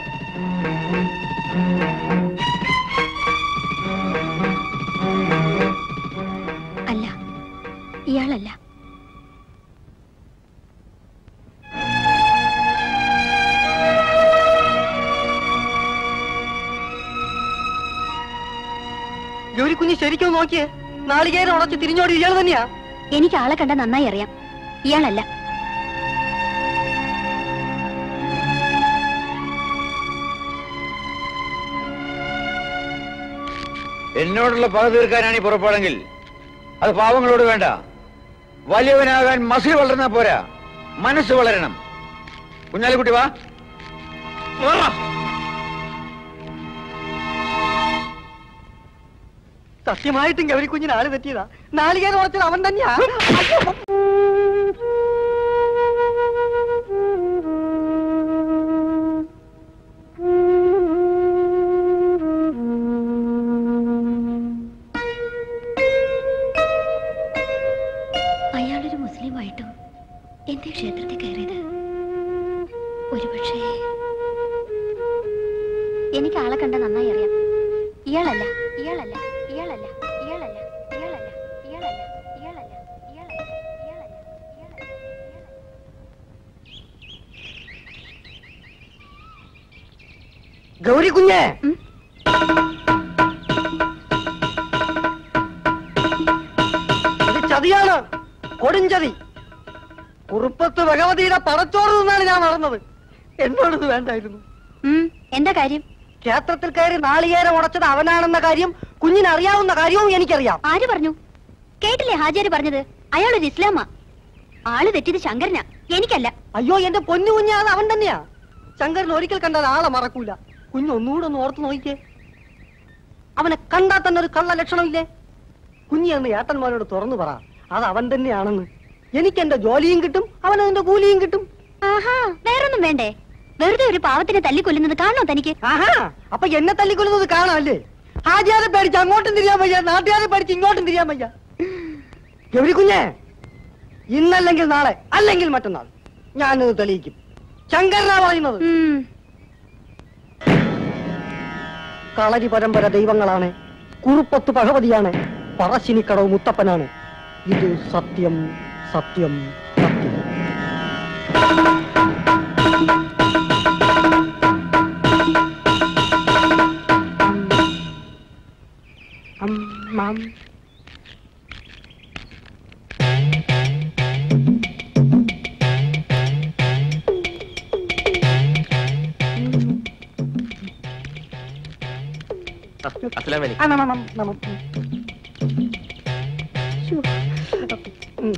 അല്ല ഇയാളല്ല
ജോലി കുഞ്ഞ് ശരിക്കും നോക്കിയേ നാളികേരം ഉടച്ച് തിരിഞ്ഞോടി ഇയാൾ തന്നെയാ
എനിക്ക് ആളെ കണ്ട നന്നായി അറിയാം ഇയാളല്ല
എന്നോടുള്ള പക തീർക്കാനാണ് ഈ പുറപ്പാടെങ്കിൽ അത് പാവങ്ങളോട് വേണ്ട വലിയവനാകാൻ മസിൽ വളർന്നാ പോരാ മനസ്സ് വളരണം കുഞ്ഞാലിക്കുട്ടി വാ
സത്യമായിട്ടും ഗൗരി കുഞ്ഞിന് ആള് തെറ്റിയതാ നാളികേരം ഉടച്ചത് അവൻ തന്നെയാ അയ്യോ.
അയാളൊരു മുസ്ലിമായിട്ടും എന്തേ ക്ഷേത്രത്തിൽ കയറിയത് ഒരുപക്ഷേ എനിക്ക് ആളെ കണ്ട നന്നായി അറിയാം ഇയാളല്ല ഇയാളല്ല ഇയാളല്ല ഇയാളല്ല ഇയാളല്ല ഇയാളല്ല ഇയാളല്ല ഇയാളല്ല ഇയാളല്ല ഇയാളല്ല
ഗൗരി കുഞ്ഞേ ഇത് ചതിയാണ് കൊടുംചതി കുറുപ്പത്ത് ഭഗവതിയുടെ പടച്ചോറ് നിന്നാണ് ഞാൻ നടന്നത് എന്നോടിത് വേണ്ടായിരുന്നു
ഉം, എന്താ കാര്യം
ക്ഷേത്രത്തിൽ കയറി നാളികേരം ഉടച്ചത് അവനാണെന്ന കാര്യം കുഞ്ഞിന് അറിയാവുന്ന കാര്യവും എനിക്കറിയാം
ആര് പറഞ്ഞു കേട്ടില്ലേ ഹാജിയാര് പറഞ്ഞത് അയാളൊരു ഇസ്ലാമാ ആള് തെറ്റിയത് ശങ്കരനാ എനിക്കല്ല
അയ്യോ എന്റെ പൊന്നു കുഞ്ഞ് അത് അവൻ തന്നെയാ ശങ്കരൻ ഒരിക്കൽ കണ്ടാൽ ആളെ മറക്കൂല കുഞ്ഞ് ഒന്നുകൂടെ ഒന്ന് ഓർത്ത് നോക്കിക്കേ അവനെ കണ്ടാൽ തന്നെ ഒരു കള്ള ലക്ഷണമില്ലേ കുഞ്ഞി എന്ന് ഏട്ടന്മാരോട് തുറന്നു പറ അത് അവൻ തന്നെയാണെന്ന് എനിക്ക് എന്റെ ജോലിയും കിട്ടും അവൻ അതിന്റെ കൂലിയും കിട്ടും
ആഹാ വേറൊന്നും വേണ്ടേ വെറുതെ ഒരു പാവത്തിനെ തല്ലിക്കൊല്ലുന്നത് കാണണോ തനിക്ക്
ആഹാ അപ്പൊ എന്നെ തല്ലിക്കൊല്ലുന്നത് കാണാമല്ലേ ഹാജിയാരെ പേടിച്ച് അങ്ങോട്ടും തിരിയാൻ വയ്യ നാട്ടുകാരെ പേടിച്ച് ഇങ്ങോട്ടും തിരിയാൻ വയ്യ ഗൗരി കുഞ്ഞേ ഇന്നല്ലെങ്കിൽ നാളെ അല്ലെങ്കിൽ മറ്റന്നാൾ ഞാനിത് തെളിയിക്കും ശങ്കരനാ പറയുന്നത്
ഉം,
കളരി പരമ്പര ദൈവങ്ങളാണ് കുറുപ്പത്ത് ഭഗവതിയാണ് പറശ്ശിനിക്കടവ് മുത്തപ്പനാണ് ഇത് സത്യം സത്യം സത്യം അം, മാം.
അസ്സലാം വലൈക്കും
ആ, നമ, നമ, നമ. ശ്ശോ. ഉം.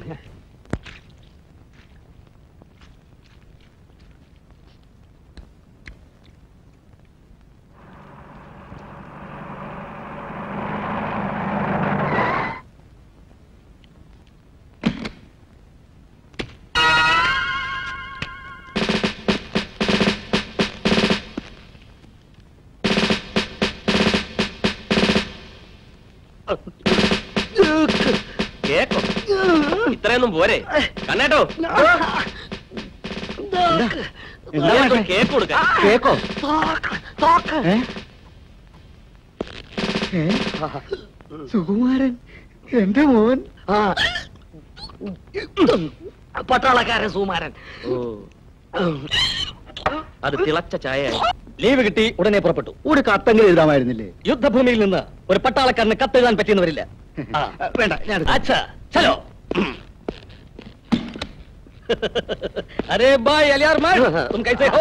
കേക്കോ ഇത്രയൊന്നും പോരെ കണ്ണേട്ടോ ഇയാൾക്കൊരു കേക്ക് കൊടുക്കാൻ
കേക്കോ
സുകുമാരൻ എന്റെ മോൻ പട്ടാളക്കാരൻ സുകുമാരൻ
അത് തിളച്ച ചായ
ലീവ് കിട്ടി ഉടനെ പുറപ്പെട്ടു
ഒരു കത്തെങ്കിലും എഴുതാമായിരുന്നില്ലേ
യുദ്ധഭൂമിയിൽ നിന്ന് ഒരു പട്ടാളക്കാരന് കത്തെഴുതാൻ പറ്റിയെന്ന് ആ.
വേണ്ട ഞാൻ
अच्छा चलो अरे भाई अलियार मार तुम कैसे हो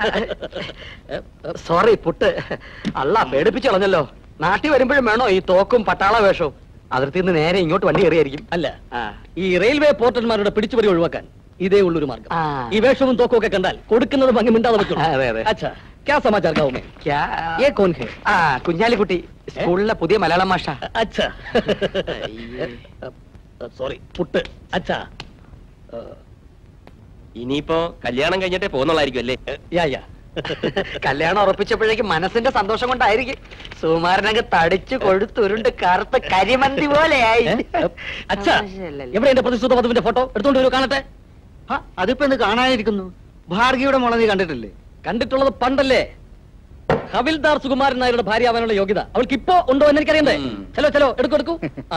സോറി പുട്ട് അല്ല പേടിപ്പിച്ചു കളഞ്ഞല്ലോ നാട്ടിൽ വരുമ്പോഴും വേണോ ഈ തോക്കും പട്ടാള വേഷവും അതിർത്തി നിന്ന് നേരെ ഇങ്ങോട്ട് വണ്ടി കയറിയായിരിക്കും
അല്ല
ആ.
ഈ റെയിൽവേ പോർട്ടന്മാരുടെ പിടിച്ചുപറി ഒഴിവാക്കാൻ ഇതേ ഉള്ളൊരു മാർഗം
ആ.
ഈ വേഷവും തോക്കും ഒക്കെ കണ്ടാൽ കൊടുക്കുന്നത് ഭംഗി മിണ്ടാതെ വെക്കും
അതെ, അതെ.
अच्छा क्या समाचार गाँव में
ക്യാ-
ये कौन है
ആ കുഞ്ഞാലിക്കുട്ടി സ്കൂളിലെ പുതിയ മലയാളം മാഷ
अच्छा സോറി പുട്ട് അച്ഛാ
ഇനിയിപ്പോ കല്യാണം കഴിഞ്ഞിട്ടേ പോകുന്നുള്ളായിരിക്കും അല്ലേ
യാ യാ
കല്യാണം ഉറപ്പിച്ചപ്പോഴേക്കും മനസ്സിന്റെ സന്തോഷം കൊണ്ടായിരിക്കും സുകുമാരനങ്ങ് തടിച്ചു കൊഴുത്തുരുണ്ട് കറുത്ത കരിമന്തി പോലെയായി
അച്ഛാ എവിടെ എന്റെ പ്രതിശ്രുത വധുവിന്റെ ഫോട്ടോ എടുത്തോണ്ട് വരൂ കാണട്ടെ
ആ, അതിപ്പോ എന്ത് കാണാനിരിക്കുന്നു ഭാർഗിയുടെ മോളെ നീ കണ്ടിട്ടില്ലേ
കണ്ടിട്ടുള്ളത് പണ്ടല്ലേ ഹവിൽദാർ സുകുമാരൻ നായരുടെ ഭാര്യ ആവാനുള്ള യോഗ്യത അവൾക്ക് ഇപ്പോ ഉണ്ടോ എന്ന് എനിക്കറിയണ്ടേ ചലോ ചലോ എടുക്കൂ എടുക്കൂ ആ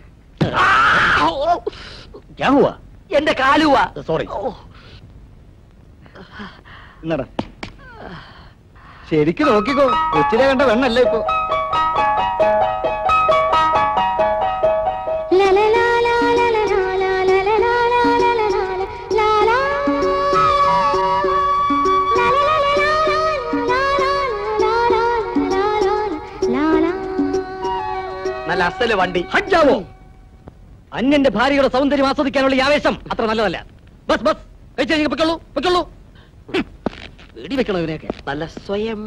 ക്യാ ഹുവാ
എന്റെ കാലുവാ
സോറി
എന്നടാ ശരിക്ക് നോക്കിക്കോ കൊച്ചിലെ കണ്ട വെണ്ണല്ലേ ഇപ്പൊ
ലാ ലാ ലാ ലാ ലാ ലാ ലാ ലാ ലാ ലാ ലാ ലാ ലാ ലാ ലാ ലാ. ലാ ലാ ലാ ലാ ലാ ലാ ലാ ലാ ലാ ലാ ലാ ലാ.
നല്ല അസല് വണ്ടി
ഹജ്ജാവോ അന്യന്റെ ഭാര്യയുടെ സൗന്ദര്യം ആസ്വദിക്കാനുള്ള ഈ ആവേശം അത്ര നല്ലതല്ല ബസ് ബസ് കഴിച്ചു കഴിഞ്ഞ് പൊയ്ക്കോളൂ പൊയ്ക്കോളൂ ഹും. വെടി വെക്കണോ ഇവനെയൊക്കെ
നല്ല സ്വയം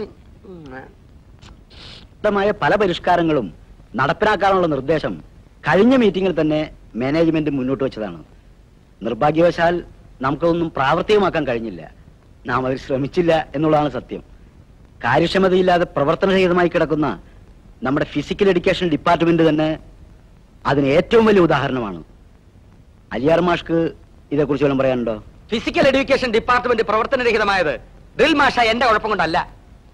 മായ പല പരിഷ്കാരങ്ങളും നടപ്പിലാക്കാനുള്ള നിർദ്ദേശം കഴിഞ്ഞ മീറ്റിംഗിൽ തന്നെ മാനേജ്മെന്റ് മുന്നോട്ട് വെച്ചതാണ് നിർഭാഗ്യവശാൽ നമുക്കതൊന്നും പ്രാവർത്തികമാക്കാൻ കഴിഞ്ഞില്ല നാം അവർ ശ്രമിച്ചില്ല എന്നുള്ളതാണ് സത്യം കാര്യക്ഷമതയില്ലാതെ പ്രവർത്തനരഹിതമായി കിടക്കുന്ന നമ്മുടെ ഫിസിക്കൽ എഡ്യൂക്കേഷൻ ഡിപ്പാർട്ട്മെന്റ് തന്നെ അതിന് ഏറ്റവും വലിയ ഉദാഹരണമാണ് അലിയാർ മാഷ്ക്ക് ഇതേക്കുറിച്ച് വല്ലതും പറയാനുണ്ടോ
ഫിസിക്കൽ എഡ്യൂക്കേഷൻ ഡിപ്പാർട്ട്മെന്റ് പ്രവർത്തനരഹിതമായത് ഡ്രിൽ മാഷ എന്റെ കുഴപ്പം കൊണ്ടല്ല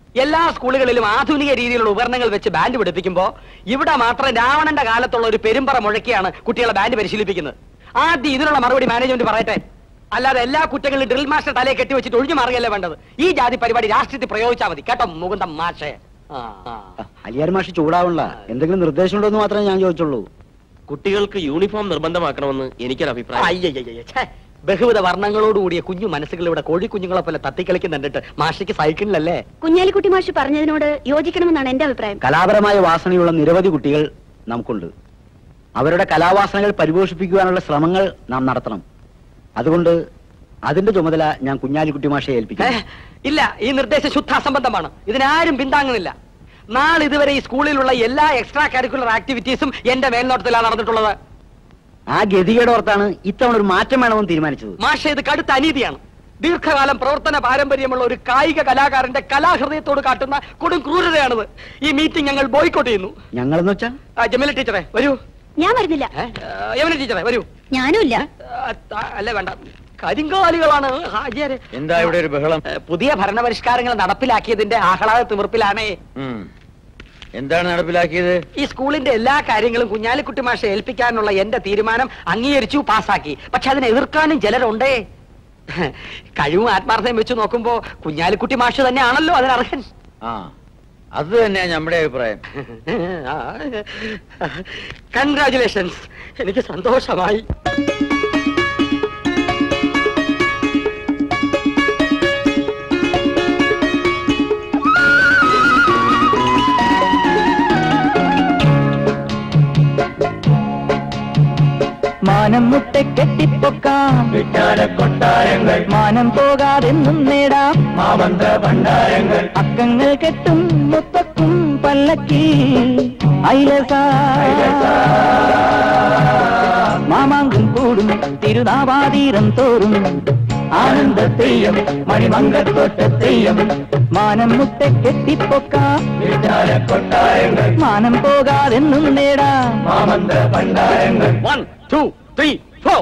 എല്ലാ സ്കൂളുകളിലും ആധുനിക രീതിയിലുള്ള ഉപകരണങ്ങൾ വെച്ച് ബാൻഡ് പഠിപ്പിക്കുമ്പോ ഇവിടെ മാത്രം രാവണന്റെ കാലത്തുള്ള ഒരു പെരുമ്പറ മുഴക്കിയാണ് കുട്ടികളെ ബാൻഡ് പരിശീലിപ്പിക്കുന്നത് ആദ്യം ഇതിനുള്ള മറുപടി മാനേജ്മെന്റ് പറയട്ടെ അല്ലാതെ എല്ലാ കുറ്റങ്ങളും ഡ്രിൽ മാസ്റ്റർ തലയെ കെട്ടി വെച്ചിട്ട് ഒഴിഞ്ഞു മാറുകയല്ലേ വേണ്ടത് ഈ ജാതി പരിപാടി രാഷ്ട്രീയത്തിൽ പ്രയോഗിച്ചാൽ മതി കേട്ടോ മുകുന്ദം മാഷേ ആ, ആ.
അലിയാർ മാഷി ചൂടാവണ്ട എന്തെങ്കിലും നിർദ്ദേശം ഉണ്ടോ എന്ന് മാത്രമേ ഞാൻ ചോദിച്ചുള്ളൂ
കുട്ടികൾക്ക് യൂണിഫോം നിർബന്ധമാക്കണമെന്ന് എനിക്കൊരു അഭിപ്രായം
അയ്യയ്യയ്യ, ഛേ. ബഹുവിധ വർണ്ണങ്ങളോടുകൂടിയ കുഞ്ഞു മനസ്സുകൾ ഇവിടെ കോഴിക്കുഞ്ഞുങ്ങളെ പോലെ തത്തിക്കളിക്കുന്നുണ്ടിട്ട് മാഷിക്ക് സൈക്കിളിലല്ലേ
കുഞ്ഞാലിക്കുട്ടി മാഷ് പറഞ്ഞതിനോട് യോജിക്കണമെന്നാണ് എന്റെ അഭിപ്രായം
കലാപരമായ വാസനയുള്ള നിരവധി കുട്ടികൾ നമുക്കുണ്ട് അവരുടെ കലാവാസനകൾ പരിപോഷിപ്പിക്കുവാനുള്ള ശ്രമങ്ങൾ നാം നടത്തണം അതുകൊണ്ട് അതിന്റെ ചുമതല ഞാൻ കുഞ്ഞാലിക്കുട്ടി മാഷയെ
ഏ,
ഏൽപ്പിക്കും
ഇല്ല ഈ നിർദ്ദേശം ശുദ്ധ അസംബന്ധമാണ് ഇതിനാരും പിന്താങ്ങുന്നില്ല നാളെ ഇതുവരെ ഈ സ്കൂളിലുള്ള എല്ലാ എക്സ്ട്രാ കരിക്കുലർ ആക്ടിവിറ്റീസും എന്റെ മേൽനോട്ടത്തിലാണ് നടന്നിട്ടുള്ളത്
ആ ഗതികേട് ഓർത്താണ് ഇത്തവണ ഒരു മാറ്റം വേണമെന്ന് തീരുമാനിച്ചത്
മാഷ ഇത് കടുത്ത അനീതിയാണ് ദീർഘകാലം പ്രവർത്തന പാരമ്പര്യമുള്ള ഒരു കായിക കലാകാരന്റെ കലാഹൃദയത്തോട് കാട്ടുന്ന കൊടും ക്രൂരതയാണിത് ഈ മീറ്റിംഗ് ഞങ്ങൾ ബോയ്ക്കോട്ട് ചെയ്യുന്നു
ഞങ്ങളെന്ന് വെച്ചാ
ആ, ജമീല ടീച്ചറെ വരൂ
ഞാൻ വരുന്നില്ല
ഏ, ആ, യമുന ടീച്ചറെ വരൂ
ഞാനുമില്ല
ആ, ത- അല്ല വേണ്ട കരിങ്കാലികളാണ് ഹാജിയാര്
എന്താ ഇവിടെ ഒരു ബഹളം
ഏ, പുതിയ ഭരണപരിഷ്കാരങ്ങൾ നടപ്പിലാക്കിയതിന്റെ ആഹ്ലാദ തിമിർപ്പിലാണേ
ഉം. എന്താണ് നടപ്പിലാക്കിയത്
ഈ സ്കൂളിന്റെ എല്ലാ കാര്യങ്ങളും കുഞ്ഞാലിക്കുട്ടി മാഷെ ഏൽപ്പിക്കാനുള്ള എന്റെ തീരുമാനം അംഗീകരിച്ചു പാസാക്കി പക്ഷെ അതിനെ എതിർക്കാനും ചിലരുണ്ടേ കഴിവും ആത്മാർത്ഥയും വെച്ച് നോക്കുമ്പോ കുഞ്ഞാലിക്കുട്ടി മാഷ് തന്നെയാണല്ലോ അതിനർഹൻ
ആ അത് തന്നെയാ നമ്മുടെ അഭിപ്രായം
കൺഗ്രാചുലേഷൻസ് എനിക്ക് സന്തോഷമായി
മാനം മുട്ടെ കെട്ടിപ്പൊക്കാം കൊട്ടാരങ്ങൾ മാനം പോകാതെന്നും നേടാം മാമന്ത്ര ഭണ്ഡാരങ്ങൾ അക്കങ്ങൾ കെട്ടും മുത്തക്കും പല്ലക്കി ഐലസ മാമാങ്കം കൂടും തിരുനാവാതീരം തോറും ആനന്ദ തെയ്യം മണിമങ്കത്തോട്ട തെയ്യം മാനം മുട്ടെ കെട്ടിപ്പൊക്കാം കൊട്ടാരങ്ങൾ മാനം പോകാതെന്നും നേടാം മാമന്ത്ര ഭണ്ഡാരങ്ങൾ
വൺ ടു ത്രീ ഫോർ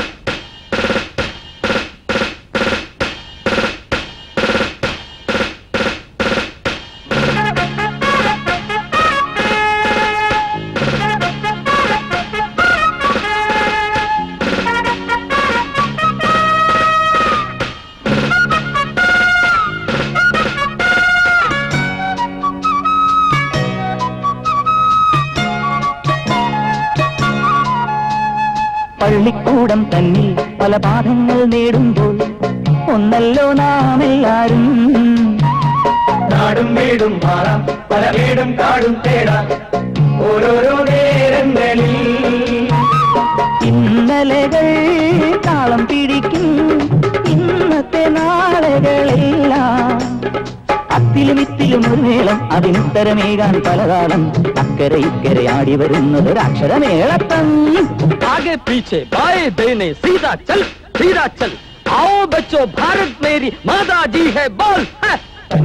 പള്ളിക്കൂടം തന്നിൽ പല പാഠങ്ങൾ നേടുമ്പോൾ ഒന്നല്ലോ നാം എല്ലാരും നാടും വീടും മാറാം പല വീടും കാടും തേടാം ഓരോരോ നേരങ്ങളിൽ ഇന്നലകൾ താളം പിടിക്കും ഇന്നത്തെ നാളുകളെല്ലാം അത്തിലും ഇത്തിലും ഒരു മേളം അതിനുത്തരമേകാൻ പലകാലം അക്കരെ ഇക്കരെ ആടി വരുന്നത് ഒരക്ഷരമേളത്തം
आगे पीछे बाएं देने सीधा चल सीधा चल आओ बच्चों भारत मेरी माता जी है बोल है।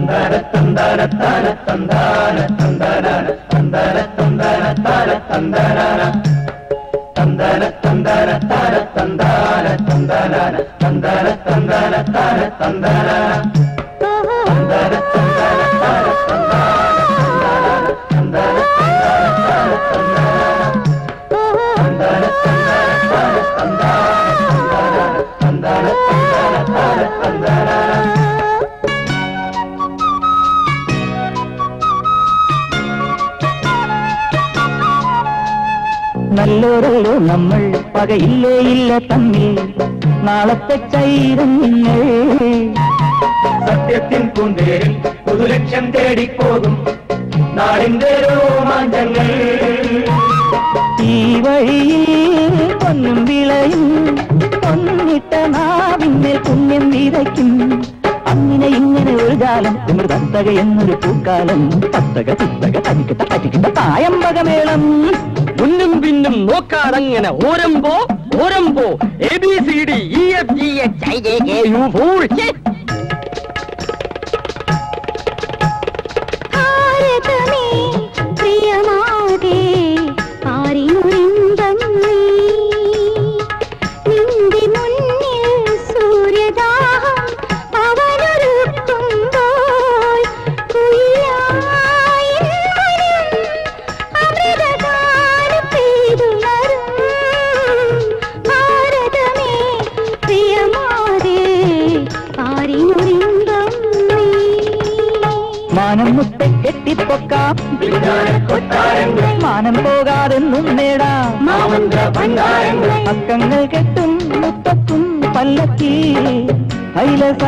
നല്ലോരല്ലോ നമ്മൾ പകയില്ലേ ഇല്ല തമ്മിൽ നാളത്തെ ചൈതന്യങ്ങൾ സത്യത്തിൻ കുന്തേരിൽ പുതുലക്ഷ്യം തേടിപ്പോകും നാടിന്റെ രോമാഞ്ചങ്ങൾ ഈ വഴിയിൽ പൊന്നും വിളയും പൊന്നിട്ട നാവിന്മേൽ പുണ്യം വിതയ്ക്കും അങ്ങനെ ഇങ്ങനെ ഒരു കാലം മൃതത്തക എന്നൊരു പൂക്കാലം തത്തക തുത്തക തനിക്കിട്ട പറ്റിക്കിട്ട തായമ്പകമേളം
മുന്നും പിന്നും നോക്കാതങ്ങനെ ഓരമ്പോ ഓരമ്പോ A B C D E F G H I J K U four
ഭാരതമേ പ്രിയമാകെ പാരിനുരിന്തം നീ നിന്റെ മുന്നിൽ സൂര്യദാഹം അവനൊരുക്കുമ്പോൾ കുളിരേകും
മുത്തെ കെട്ടിപ്പൊക്കാം മാനം പോകാതെന്നും നേടാം അക്കങ്ങൾ കെട്ടും മുത്തക്കും പല്ലക്കി കൈലസ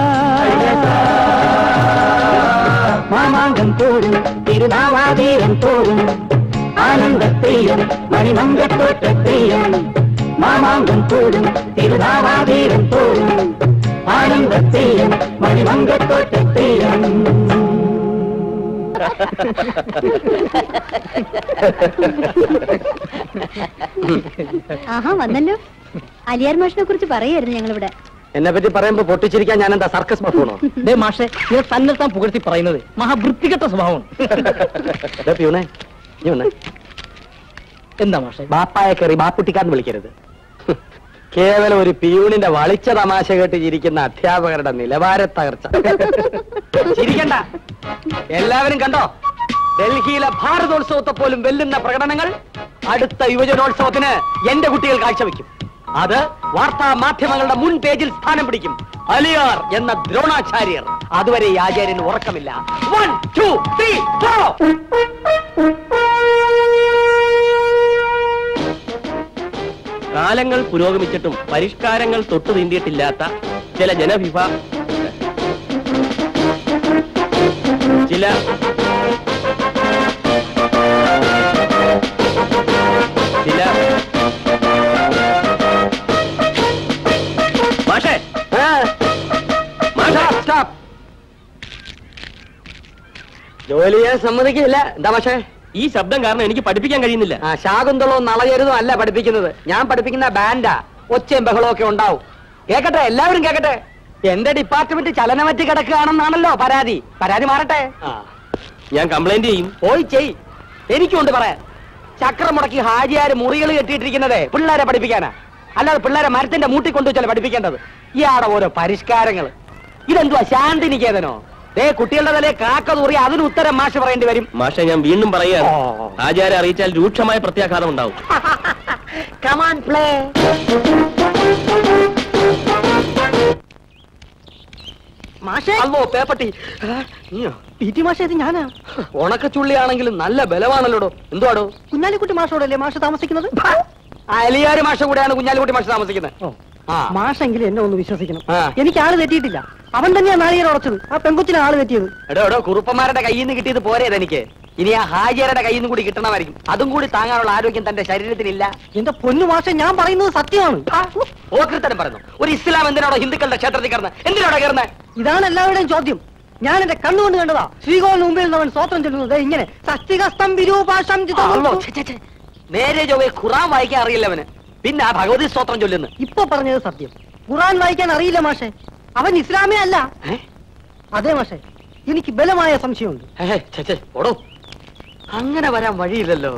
മാമാങ്കം തോറും തിരുനാവാതീരം തോറും ആനന്ദത്തെയും മണിമങ്കത്തോട്ടത്തെയും മാമാങ്കം തോറും തിരുനാവാതീരം തോറും ആനന്ദത്തെയും മണിമങ്കത്തോട്ടത്തെയും
ആഹാ വന്നല്ലോ അലിയാർ മാഷിനെ കുറിച്ച് പറയായിരുന്നു ഞങ്ങളിവിടെ
എന്നെ പറ്റി പറയുമ്പോ പൊട്ടിച്ചിരിക്കാൻ ഞാൻ എന്താ സർക്കസ് മഫൂണോ
ദേ മാഷെ നിങ്ങൾ തന്നെ താൻ പുകഴ്ത്തി പറയുന്നത് മഹാവൃത്തികെട്ട സ്വഭാവം
ദേ പ്യൂണേ നീ വന്നേ
എന്താ മാഷെ
ബാപ്പായെ കയറി ബാപ്പുട്ടിക്കാന്ന് വിളിക്കരുത് കേവലം ഒരു പിയൂണിന്റെ വളിച്ച തമാശ കേട്ട് ചിരിക്കുന്ന അധ്യാപകരുടെ നിലവാര തകർച്ച ചിരിക്കണ്ട എല്ലാവരും കണ്ടോ ഡൽഹിയിലെ ഭാരതോത്സവത്തെ പോലും വെല്ലുന്ന പ്രകടനങ്ങൾ അടുത്ത യുവജനോത്സവത്തിന് എന്റെ കുട്ടികൾ കാഴ്ചവെക്കും അത് വാർത്താ മാധ്യമങ്ങളുടെ മുൻ പേജിൽ സ്ഥാനം പിടിക്കും അലിയാർ എന്ന ദ്രോണാചാര്യർ അതുവരെ ഈ ആചാര്യന് ഉറക്കമില്ല വൺ ടു ത്രീ ഫോർ
കാലങ്ങൾ പുരോഗമിച്ചിട്ടും പരിഷ്കാരങ്ങൾ തൊട്ടു തീണ്ടിയിട്ടില്ലാത്ത ചില ജനവിഭാ ചില ചില മാഷേ മാഷേ
സ്റ്റോപ്പ് ജോലിയെ സമ്മതിക്കില്ല എന്താ പക്ഷേ
ഈ ശബ്ദം കാരണം എനിക്ക് പഠിപ്പിക്കാൻ കഴിയുന്നില്ല
ആ ശാകുന്തളവും നളചരുതും അല്ല പഠിപ്പിക്കുന്നത് ഞാൻ പഠിപ്പിക്കുന്ന ബാൻഡാ ഒച്ചയും ബഹളവും ഒക്കെ ഉണ്ടാവും കേക്കട്ടെ എല്ലാവരും കേക്കട്ടെ എന്റെ ഡിപ്പാർട്ട്മെന്റ് ചലനമറ്റ് കിടക്കുകയാണെന്നാണല്ലോ പരാതി പരാതി മാറട്ടെ
ഞാൻ കംപ്ലൈന്റ് ചെയ്യും
പോയി ചെയ് എനിക്കുണ്ട് പറയാൻ ചക്രം മുടക്കി ഹാജിയാര് മുറികൾ കെട്ടിയിട്ടിരിക്കുന്നതേ പിള്ളേരെ പഠിപ്പിക്കാനാ അല്ലാതെ പിള്ളേരെ മരത്തിന്റെ മൂട്ടി കൊണ്ടുവച്ചല്ലേ പഠിപ്പിക്കേണ്ടത് ഇയാടെ ഓരോ പരിഷ്കാരങ്ങൾ ഇതെന്തുവാ ശാന്തിനികേതനോ ദേ കുട്ടികളുടെ തലേ കാക്ക തൂറി അതിന് ഉത്തരം മാഷ് പറയേണ്ടി വരും
മാഷെ ഞാൻ വീണ്ടും പറയുകയാണ് ആചാര്യ അറിയിച്ചാൽ രൂക്ഷമായ പ്രത്യാഘാതം ഉണ്ടാവും
കമാൻ പ്ലേ
മാഷേ
അല്ലോ പേപ്പട്ടി നീയോ
പി ടി മാഷേ ഇത് ഞാനാ
ഉണക്കച്ചുള്ളിയാണെങ്കിലും നല്ല ബലമാണല്ലോടോ എന്തുവാടോ
കുഞ്ഞാലിക്കുട്ടി മാഷോടല്ലേ മാഷ് താമസിക്കുന്നത്
അലിയാര് മാഷ കൂടെയാണ് കുഞ്ഞാലിക്കുട്ടി മാഷ താമസിക്കുന്നത് ആ
മാഷെങ്കിലും എന്നെ ഒന്ന് വിശ്വസിക്കണം
ആ.
എനിക്ക് ആള് തെറ്റിയിട്ടില്ല അവൻ തന്നെയാ നാളികേരം ഉറച്ചത് ആ പെങ്കുച്ചിനെ ആള് തെറ്റിയത്
എടോ എടോ കുറുപ്പന്മാരുടെ കയ്യിൽ നിന്ന് കിട്ടിയത് പോരേത് എനിക്ക് ഇനി ആ ഹാജിയരുടെ കയ്യിൽ നിന്ന് കൂടി കിട്ടണമായിരിക്കും അതും കൂടി താങ്ങാനുള്ള ആരോഗ്യം തന്റെ ശരീരത്തിനില്ല
എന്റെ പൊന്നു മാഷെ ഞാൻ പറയുന്നത് സത്യമാണ്
ഓകൃത്തരം പറഞ്ഞു ഒരു ഇസ്ലാം എന്തിനാണോ ഹിന്ദുക്കളുടെ ക്ഷേത്രത്തിൽ കയറുന്നത് എന്തിനാണോ കയറുന്നത്
ഇതാണ് എല്ലാവരുടെയും ചോദ്യം ഞാൻ എന്റെ കണ്ണുകൊണ്ട് കണ്ടതാ ശ്രീകോവിന് മുമ്പിൽ നിന്ന് അവൻ സ്വത്രം ചൊല്ലുന്നത് ദേ ഇങ്ങനെ സസ്തികസ്തം വിരൂപാശം
അല്ലോ, ഛെ, ഛെ, ഛെ. നേരെ ചൊവ്വേ ഖുറാൻ വായിക്കാൻ അറിയില്ല അവന് പിന്നെ ആ ഭഗവതി സ്തോത്രം ചൊല്ലുന്നു
ഇപ്പൊ പറഞ്ഞത് സത്യം ഖുറാൻ വായിക്കാൻ അറിയില്ല മാഷെ അവൻ ഇസ്ലാമേ അല്ല അതെ മാഷെ എനിക്ക് ബലമായ സംശയമുണ്ട്
ഏ, ഛെ, ഛെ, ഓടോ അങ്ങനെ വരാൻ വഴിയില്ലല്ലോ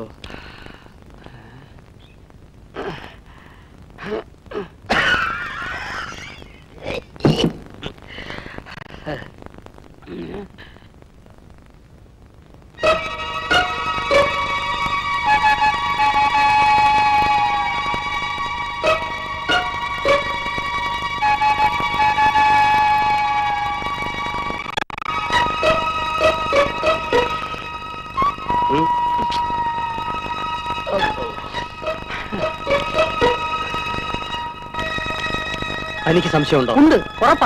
എനിക്ക് സംശയമുണ്ടോ
ഉണ്ട് ഉറപ്പാ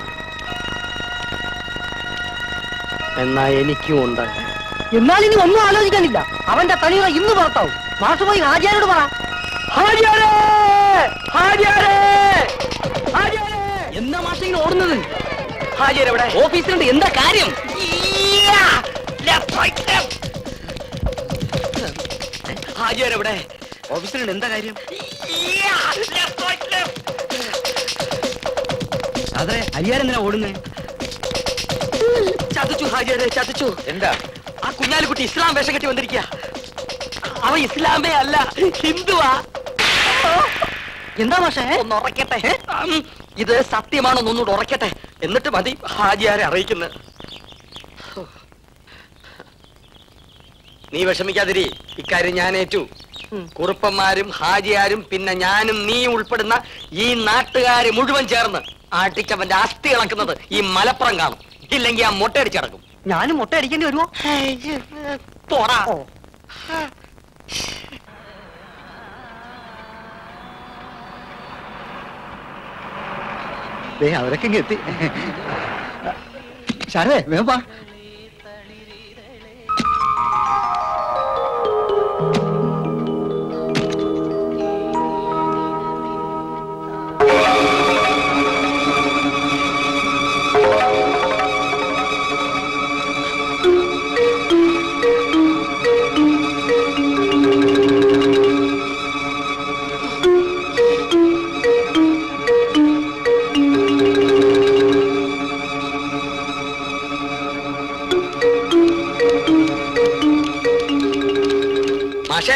എന്നാ എനിക്കും ഉണ്ട്
എന്നാൽ ഇനി ഒന്നും ആലോചിക്കാനില്ല അവന്റെ തനിവ ഇന്ന് പുറത്താവും മാഷ് പോയി ഹാജിയാരോട് പറ
എന്താ മാഷ ഇങ്ങനെ ഓടുന്നത്
ഹാജിയർ എവിടെ
ഓഫീസിലുണ്ട് എന്താ കാര്യം
ഹാജിയർ എവിടെ
ഓഫീസിലുണ്ട് എന്താ കാര്യം അതെ അയ്യാരെന്തിനാ ഓടുന്നേ
ചതിച്ചു ഹാജിയരെ ചതിച്ചു
എന്താ
ആ കുഞ്ഞാലിക്കുട്ടി ഇസ്ലാം വേഷം കെട്ടി വന്നിരിക്കുക അവ ഇസ്ലാമേ അല്ല ഹിന്ദുവാ
എന്താ മാഷേ
ഒന്ന് ഉറക്കട്ടെ ഉം, ഇത് സത്യമാണോ ഒന്നുകൂടെ ഉറക്കട്ടെ എന്നിട്ട് മതി ഹാജിയാരെ അറിയിക്കുന്നത് നീ വിഷമിക്കാതിരി ഇക്കാര്യം ഞാൻ ഏറ്റു കുറുപ്പന്മാരും ഹാജിയാരും പിന്നെ ഞാനും നീ ഉൾപ്പെടുന്ന ഈ നാട്ടുകാര് മുഴുവൻ ചേർന്ന് ആട്ടിച്ചവന്റെ അസ്ഥി ഇളക്കുന്നത് ഈ മലപ്പുറം കാണും ഇല്ലെങ്കിൽ ആ മുട്ടയടിച്ചടക്കും
ഞാനും മുട്ട അടിക്കേണ്ടി വരുമോ
പോടാ
ദേ അവരൊക്കെ ഇങ്ങ് എത്തി ശരേ വേഗം വാ
മാഷേ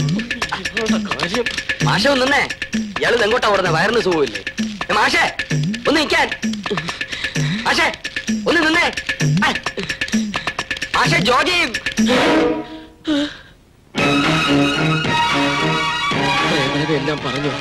മാഷ ഒന്ന് നിന്നേ ഇയാള് എങ്ങോട്ടാ ഓടുന്നത് വയറിന് സുഖമില്ലേ ഏ, മാഷേ ഒന്ന് നിൽക്കാൻ മാഷേ ഒന്ന് നിന്നേ ഐ. മാഷേ ജോജി
എല്ലാം പറഞ്ഞു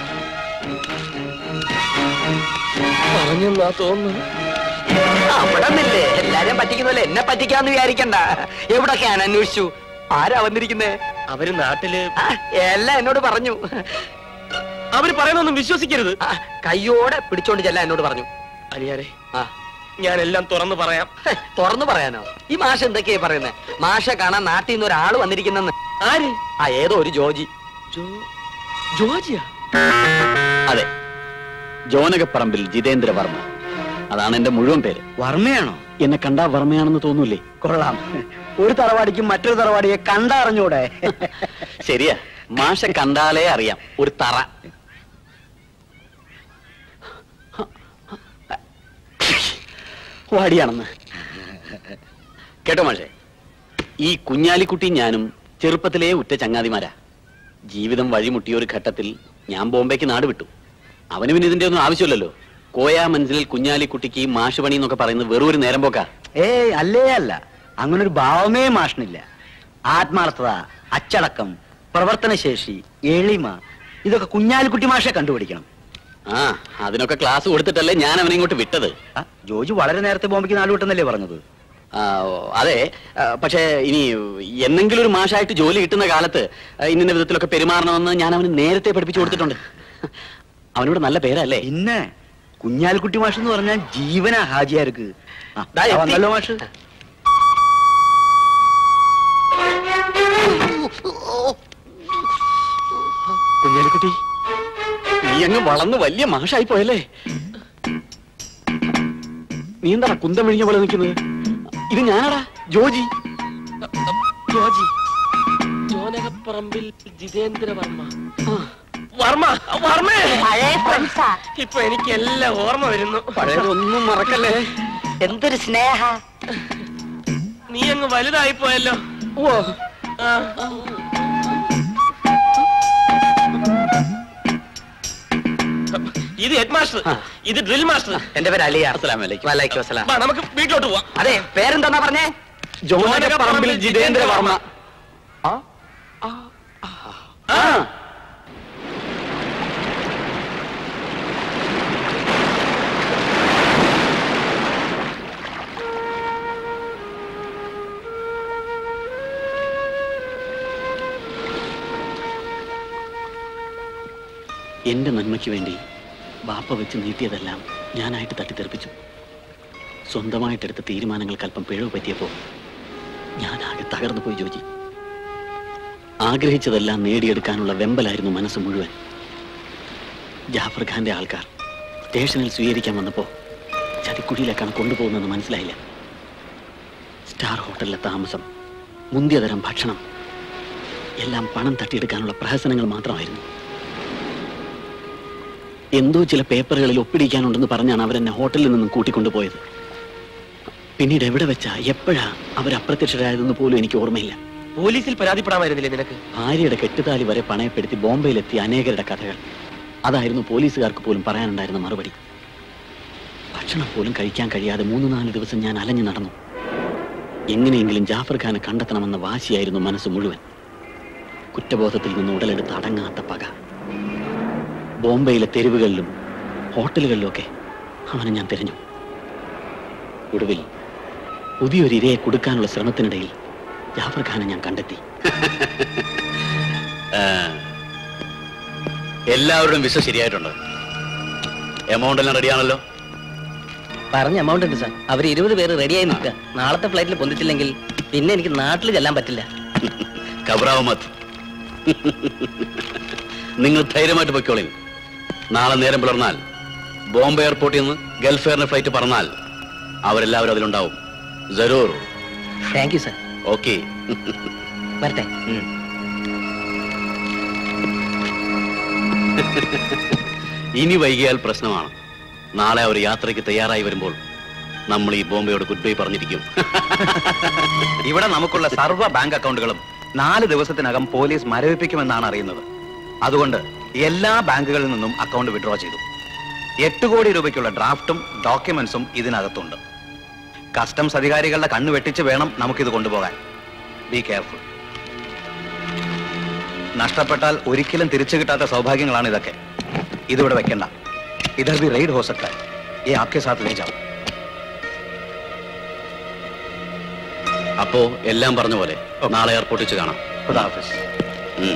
പറഞ്ഞെന്നാ തോന്നുന്നു
അവിടെ നിന്നില്ലേ എല്ലാരെയും പറ്റിക്കുന്നല്ലേ എന്നെ പറ്റിക്കാന്ന് വിചാരിക്കണ്ട എവിടൊക്കെയാണ് അന്വേഷിച്ചു ആരാ വന്നിരിക്കുന്നേ
അവര് നാട്ടില്
ആ, എല്ലാം എന്നോട് പറഞ്ഞു
അവര് പറയണൊന്നും വിശ്വസിക്കരുത്
ആ, കയ്യോടെ പിടിച്ചോണ്ട് ചെല്ലാൻ എന്നോട് പറഞ്ഞു
അനിയാരെ
ആ
ഞാൻ എല്ലാം തുറന്നു പറയാം
ഹെ, തുറന്നു പറയാനോ ഈ മാഷ എന്തൊക്കെയാ പറയുന്നത് മാഷ കാണാൻ നാട്ടിൽ നിന്ന് ഒരാള് വന്നിരിക്കുന്നെന്ന്
ആര്
ആ ഏതോ ഒരു ജോജി
ജോജിയാ
അതെ ജോനകപ്പറമ്പിൽ ജിതേന്ദ്ര വർമ്മ അതാണ് എന്റെ മുഴുവൻ പേര്
വർമ്മയാണോ
എന്നെ കണ്ടാ വർമ്മയാണെന്ന് തോന്നൂലേ
കൊള്ളാം ഒരു തറവാടിക്കും മറ്റൊരു തറവാടിയെ കണ്ടറിഞ്ഞൂടെ
ശരിയാ മാഷ കണ്ടാലേ അറിയാം ഒരു തറ വാടിയാണെന്ന് കേട്ടോ മാഷേ ഈ കുഞ്ഞാലിക്കുട്ടി ഞാനും ചെറുപ്പത്തിലേ ഉറ്റ ചങ്ങാതിമാരാ ജീവിതം വഴിമുട്ടിയ ഒരു ഘട്ടത്തിൽ ഞാൻ ബോംബെക്ക് നാട് വിട്ടു അവന് പിന്നെ ഇതിന്റെ ഒന്നും ആവശ്യമില്ലല്ലോ കോയാ മനസ്സിൽ കുഞ്ഞാലിക്കുട്ടിക്ക് മാഷ് പണി എന്നൊക്കെ പറയുന്നത് വെറും ഒരു നേരം പോക്കാ
ഏയ് അല്ലേ അല്ല അങ്ങനെ ഒരു ഭാവമേ മാഷനില്ല ആത്മാർത്ഥത അച്ചടക്കം പ്രവർത്തനശേഷി എളിമ ഇതൊക്കെ കുഞ്ഞാലിക്കുട്ടി മാഷെ കണ്ടുപിടിക്കണം
ആ അതിനൊക്കെ ക്ലാസ് കൊടുത്തിട്ടല്ലേ ഞാൻ അവനെ ഇങ്ങോട്ട് വിട്ടത്
ആ, ജോജി വളരെ നേരത്തെ ബോംബെക്ക് നാട് വിട്ടെന്നല്ലേ പറഞ്ഞത്
ആ, ഓ, അതെ ആ, പക്ഷേ ഇനി എന്നെങ്കിലും ഒരു മാഷായിട്ട് ജോലി കിട്ടുന്ന കാലത്ത് ആ, ഇന്ന വിധത്തിലൊക്കെ പെരുമാറണമെന്ന് ഞാൻ അവന് നേരത്തെ പഠിപ്പിച്ചു കൊടുത്തിട്ടുണ്ട് അവനോട് നല്ല പേരല്ലേ
പിന്നെ കുഞ്ഞാലിക്കുട്ടി മാഷ് എന്ന് പറഞ്ഞാൽ ജീവന ഹാജിയാർക്ക് ആ,
ദാ എത്തി.
വന്നല്ലോ മാഷ്
കുഞ്ഞാലിക്കുട്ടി നീ അങ്ങ് വളർന്ന് വലിയ മാഷായി പോയല്ലേ നീ എന്താ കുന്തം വിഴിഞ്ഞ പോലെ നിൽക്കുന്നത് ഇത് ഞാനാടാ ജോജി
ജോജി ജോനകപ്പറമ്പിൽ ജിതേന്ദ്ര വർമ്മ വർമ്മ വർമ്മേ ഇപ്പൊ എനിക്ക് എല്ലാം ഓർമ്മ വരുന്നു
പഴയതൊന്നും മറക്കല്ലേ
എന്തൊരു സ്നേഹ
നീ അങ്ങ് വലുതായി പോയല്ലോ
ഓ
ആ. ഇത് ഹെഡ് മാസ്റ്റർ ഇത് ഡ്രിൽ മാസ്റ്റർ
എന്റെ പേര് അലിയ
അസ്സലാമു അലൈക്കും.
വലൈക്കും അസ്സലാം
വാ, നമുക്ക് വീട്ടിലോട്ട് പോവാം
അതെ പേരെന്താ പറഞ്ഞേ
ജോനകപ്പറമ്പിൽ ജിതേന്ദ്ര വർമ്മ
ആ
ആ എന്റെ നന്മയ്ക്ക് വേണ്ടി ബാപ്പ വെച്ച് നീട്ടിയതെല്ലാം ഞാനായിട്ട് തട്ടിത്തെറിപ്പിച്ചു സ്വന്തമായിട്ടെടുത്ത തീരുമാനങ്ങൾക്ക് അല്പം പിഴവ് പറ്റിയപ്പോൾ ഞാനാകെ തകർന്നു പോയി ജോജി ആഗ്രഹിച്ചതെല്ലാം നേടിയെടുക്കാനുള്ള വെമ്പലായിരുന്നു മനസ്സ് മുഴുവൻ ജാഫർ ഖാന്റെ ആൾക്കാർ സ്റ്റേഷനിൽ സ്വീകരിക്കാൻ വന്നപ്പോ ചതിക്കുഴിയിലേക്കാണ് കൊണ്ടുപോകുന്നതെന്ന് മനസ്സിലായില്ല സ്റ്റാർ ഹോട്ടലിലെ താമസം മുന്തിയ തരം ഭക്ഷണം എല്ലാം പണം തട്ടിയെടുക്കാനുള്ള പ്രഹസനങ്ങൾ മാത്രമായിരുന്നു എന്തോ ചില പേപ്പറുകളിൽ ഒപ്പിടിക്കാനുണ്ടെന്ന് പറഞ്ഞാണ് അവരെന്നെ ഹോട്ടലിൽ നിന്നും കൂട്ടിക്കൊണ്ടുപോയത് പിന്നീട് എവിടെ വെച്ചാ എപ്പോഴാ അവർ അപ്രത്യക്ഷരായതെന്ന് പോലും എനിക്ക് ഓർമ്മയില്ല
പോലീസിൽ പരാതിപ്പെടാമായിരുന്നില്ലേ നിനക്ക്
ഭാര്യയുടെ കെട്ടുതാലി വരെ പണയപ്പെടുത്തി ബോംബെയിലെത്തിയ അനേകരുടെ കഥകൾ അതായിരുന്നു പോലീസുകാർക്ക് പോലും പറയാനുണ്ടായിരുന്ന മറുപടി ഭക്ഷണം പോലും കഴിക്കാൻ കഴിയാതെ മൂന്ന് നാല് ദിവസം ഞാൻ അലഞ്ഞു നടന്നു എങ്ങനെയെങ്കിലും ജാഫർ ഖാനെ കണ്ടെത്തണമെന്ന വാശിയായിരുന്നു മനസ്സ് മുഴുവൻ കുറ്റബോധത്തിൽ നിന്ന് ഉടലെടുത്ത് അടങ്ങാത്ത പക ബോംബെയിലെ തെരുവുകളിലും ഹോട്ടലുകളിലുമൊക്കെ അവനെ ഞാൻ തിരഞ്ഞു ഒടുവിൽ പുതിയൊരു ഇരയെ കൊടുക്കാനുള്ള ശ്രമത്തിനിടയിൽ ജാഫർ ഖാനെ ഞാൻ കണ്ടെത്തി
ആ, എല്ലാവരുടെയും വിസ ശരിയായിട്ടുണ്ട് എമൗണ്ട് എല്ലാം റെഡിയാണല്ലോ
പറഞ്ഞ എമൗണ്ട് ഉണ്ട് സാർ അവർ ഇരുപത് പേര് റെഡിയായി നിൽക്കുക നാളത്തെ ഫ്ലൈറ്റിൽ പൊന്തിച്ചില്ലെങ്കിൽ പിന്നെ എനിക്ക് നാട്ടിൽ ചെല്ലാൻ പറ്റില്ല
ഘബറാവ് മത് നിങ്ങൾ ധൈര്യമായിട്ട് പൊയ്ക്കോളിൻ നാളെ നേരം പുലർന്നാൽ ബോംബെ എയർപോർട്ടിൽ നിന്ന് ഗൾഫ് എയറിന് ഫ്ലൈറ്റ് പറന്നാൽ അവരെല്ലാവരും അതിലുണ്ടാവും ജരൂർ
താങ്ക് യു സാർ
ഓക്കെ
വരട്ടെ
ഇനി വൈകിയാൽ പ്രശ്നമാണ് നാളെ അവർ യാത്രയ്ക്ക് തയ്യാറായി വരുമ്പോൾ നമ്മൾ ഈ ബോംബെയോട് ഗുഡ് ബൈ പറഞ്ഞിരിക്കും
ഇവിടെ നമുക്കുള്ള സർവ്വ ബാങ്ക് അക്കൗണ്ടുകളും നാല് ദിവസത്തിനകം പോലീസ് മരവിപ്പിക്കുമെന്നാണ് അറിയുന്നത് അതുകൊണ്ട് എല്ലാ ബാങ്കുകളിൽ നിന്നും അക്കൗണ്ട് വിഡ്രോ ചെയ്തു എട്ട് കോടി രൂപയ്ക്കുള്ള ഡ്രാഫ്റ്റും ഡോക്യുമെന്റ്സും ഇതിനകത്തുണ്ട് കസ്റ്റംസ് അധികാരികളുടെ കണ്ണ് വെട്ടിച്ച് വേണം നമുക്കിത് കൊണ്ടുപോകാൻ ബി കെയർഫുൾ നഷ്ടപ്പെട്ടാൽ ഒരിക്കലും തിരിച്ചു കിട്ടാത്ത സൗഭാഗ്യങ്ങളാണ് ഇതൊക്കെ ഇതിവിടെ വെക്കണ്ട ഇധർ ബി റെയ്ഡ് ഹോ സക്ത ये आपके साथ ले जाओ
അപ്പോ എല്ലാം പറഞ്ഞ പോലെ നാളെ എയർപോർട്ടിൽ വെച്ച് കാണാം
खुदा हाफिज
ഉം.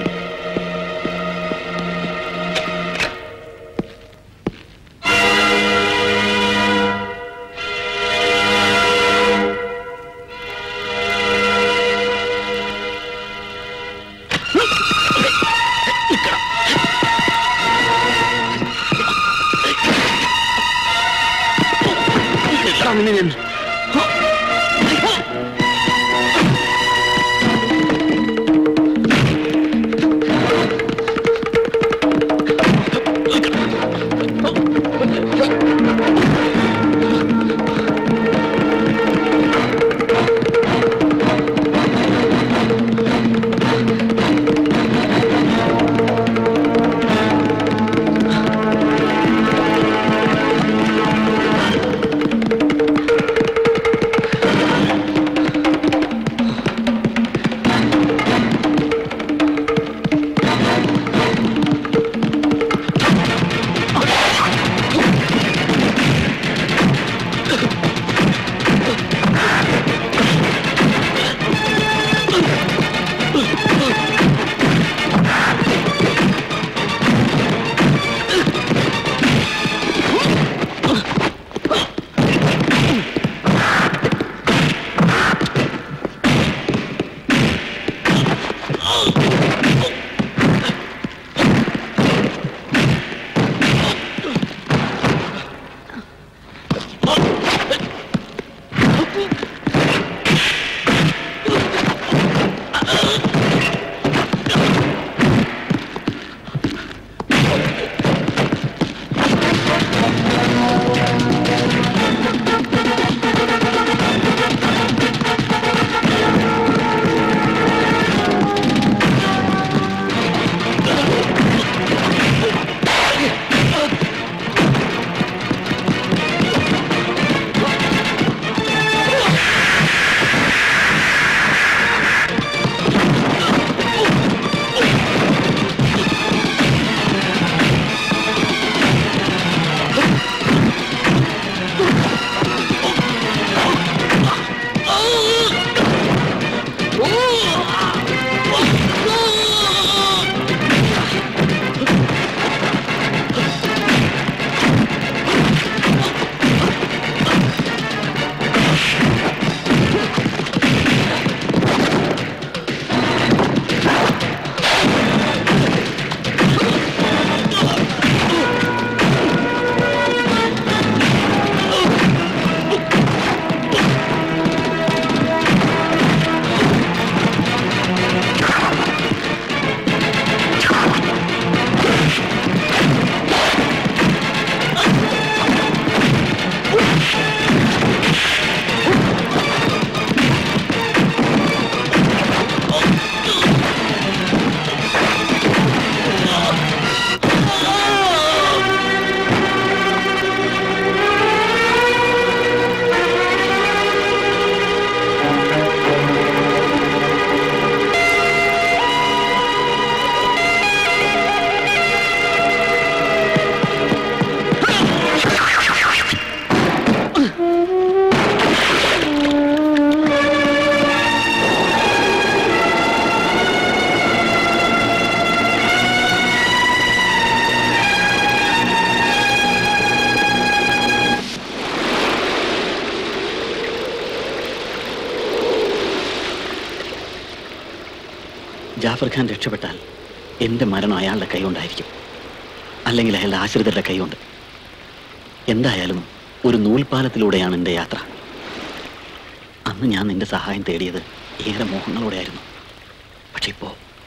ജാഫർ ഖാൻ രക്ഷപ്പെട്ടാൽ എന്റെ മരണം അയാളുടെ കൈകൊണ്ടായിരിക്കും അല്ലെങ്കിൽ അയാളുടെ ആശ്രിതരുടെ കൈകൊണ്ട് എന്തായാലും ഒരു നൂൽപാലത്തിലൂടെയാണ് എൻ്റെ യാത്ര അന്ന് ഞാൻ നിന്റെ സഹായം തേടിയത് ഏറെ മോഹങ്ങളോടെയായിരുന്നു പക്ഷെ ഇപ്പോ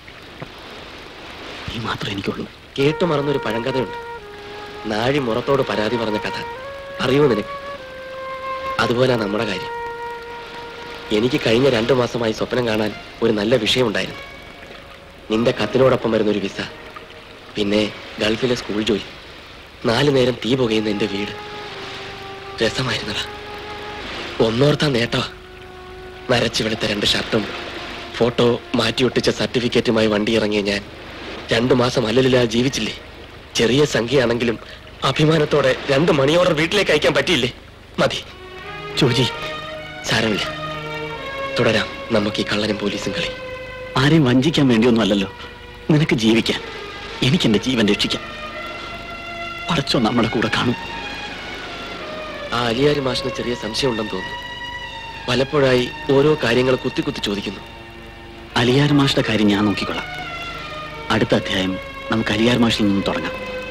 നീ മാത്രമേ എനിക്കുള്ളൂ
കേട്ടു മറന്നൊരു പഴങ്കഥയുണ്ട് നാഴി മുറത്തോട് പരാതി പറഞ്ഞ കഥ അറിയുമോ നിനക്ക് അതുപോലെ നമ്മുടെ കാര്യം എനിക്ക് കഴിഞ്ഞ രണ്ടു മാസമായി സ്വപ്നം കാണാൻ ഒരു നല്ല വിഷയമുണ്ടായിരുന്നു നിന്റെ കത്തിനോടൊപ്പം വരുന്ന ഒരു വിസ പിന്നെ ഗൾഫിലെ സ്കൂൾ ജോലി നാലു നേരം തീ പുകയുന്ന എന്റെ വീട് രസമായിരുന്നടാ ഒന്നോർത്താ നേട്ടമാ നരച്ചു വെളുത്ത രണ്ട് ഷർട്ടും ഫോട്ടോ മാറ്റിയൊട്ടിച്ച സർട്ടിഫിക്കറ്റുമായി വണ്ടി ഇറങ്ങിയ ഞാൻ രണ്ടു മാസം അല്ലലില്ലാതെ ജീവിച്ചില്ലേ ചെറിയ സംഖ്യയാണെങ്കിലും അഭിമാനത്തോടെ രണ്ട് മണി ഓർഡർ വീട്ടിലേക്ക് അയക്കാൻ പറ്റിയില്ലേ മതി
ജോജി
സാരമില്ല തുടരാം നമുക്ക് ഈ കള്ളനും പോലീസും കളി
ആരെയും വഞ്ചിക്കാൻ വേണ്ടിയൊന്നും അല്ലല്ലോ നിനക്ക് ജീവിക്കാൻ എനിക്ക് എന്റെ ജീവൻ രക്ഷിക്കാം പടച്ചോ നമ്മുടെ കൂടെ കാണും
ആ അലിയാരി മാഷിന് ചെറിയ സംശയമുണ്ടെന്ന് തോന്നുന്നു പലപ്പോഴായി ഓരോ കാര്യങ്ങൾ കുത്തി കുത്തി ചോദിക്കുന്നു
അലിയാർ മാഷിന്റെ കാര്യം ഞാൻ നോക്കിക്കൊള്ളാം അടുത്ത അധ്യായം നമുക്ക് അലിയാർ മാഷിൽ നിന്നും തുടങ്ങാം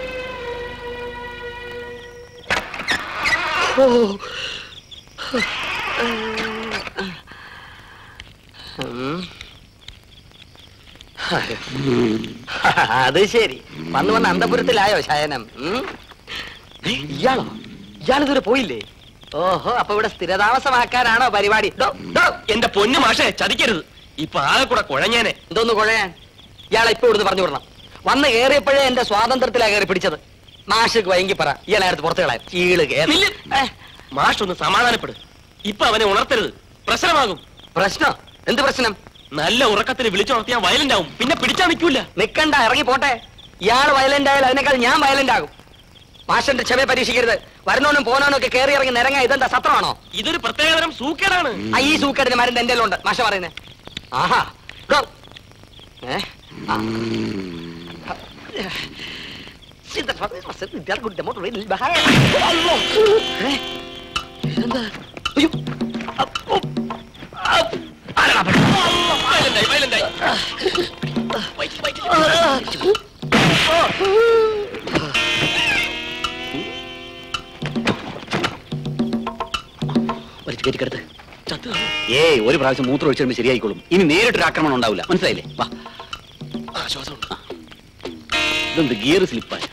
അത് ശരി വന്ന് വന്ന് അന്തപുരത്തിലായോ ശയനം ഉം? ഇയാളോ ഇയാളിതുവരെ പോയില്ലേ ഓഹോ അപ്പൊ ഇവിടെ സ്ഥിരതാമസമാക്കാനാണോ പരിപാടി ഡോ, ഡോ.
എന്റെ പൊന്നു മാഷേ ചതിക്കരുത് ഇപ്പൊ ആകെ കൂടെ കുഴഞ്ഞേനെ
എന്തോന്ന് കുഴയാൻ ഇയാളെ ഇപ്പൊ ഇവിടുന്ന് പറഞ്ഞു വിടണം വന്ന് കയറിയപ്പോഴേ എന്റെ സ്വാതന്ത്ര്യത്തിലാ കയറി പിടിച്ചത് മാഷക്ക് വൈകി പറ ഇയാളെ അടുത്ത് പുറത്ത് കളയാൻ ചീള് കേറി
മാഷ് ഒന്ന് സമാധാനപ്പെടും ഇപ്പൊ അവനെ ഉണർത്തരുത് പ്രശ്നമാകും
പ്രശ്നം എന്ത് പ്രശ്നം
നല്ല ഉറക്കത്തിൽ വിളിച്ചുണർത്തിയാൽ വയലന്റ് ആവും പിന്നെ പിടിച്ചാ നിൽക്കൂല
നിക്കണ്ട ഇറങ്ങി പോട്ടെ ഇയാൾ വയലന്റ് ആയാൽ അതിനേക്കാൾ ഞാൻ വയലന്റ് ആകും മാഷന്റെ ക്ഷമയെ പരീക്ഷിക്കരുത് വരുന്നോനും പോനോനും ഒക്കെ കയറി ഇറങ്ങി നിരങ്ങ ഇതെന്താ സത്രമാണോ
ഇതൊരു പ്രത്യേകതരം സൂക്കേടാണ്
ആ, ഈ സൂക്കേടിന് മരുന്ന് എന്റെ ഉണ്ട് മാഷ പറയുന്നേ ആഹാ ഗോ. ഏ? ആ. ഏ? ഇതെന്താ? അയ്യോ. അപ്പോ. അപ്പ്. ആരെടാ പെണ്ണ്?
വയലന്റായി വയലന്റായി
ഒരു ടിക്കറ്റ് എടുത്ത് ഏയ് ഒരു പ്രാവശ്യം മൂത്രം ഒഴിച്ചു കഴിയുമ്പോൾ ശരിയായിക്കോളും ഇനി നേരിട്ടൊരു ആക്രമണം ഉണ്ടാവില്ല മനസ്സിലായില്ലേ വാ ആ. ഇതെന്ത് ഗിയർ സ്ലിപ്പായി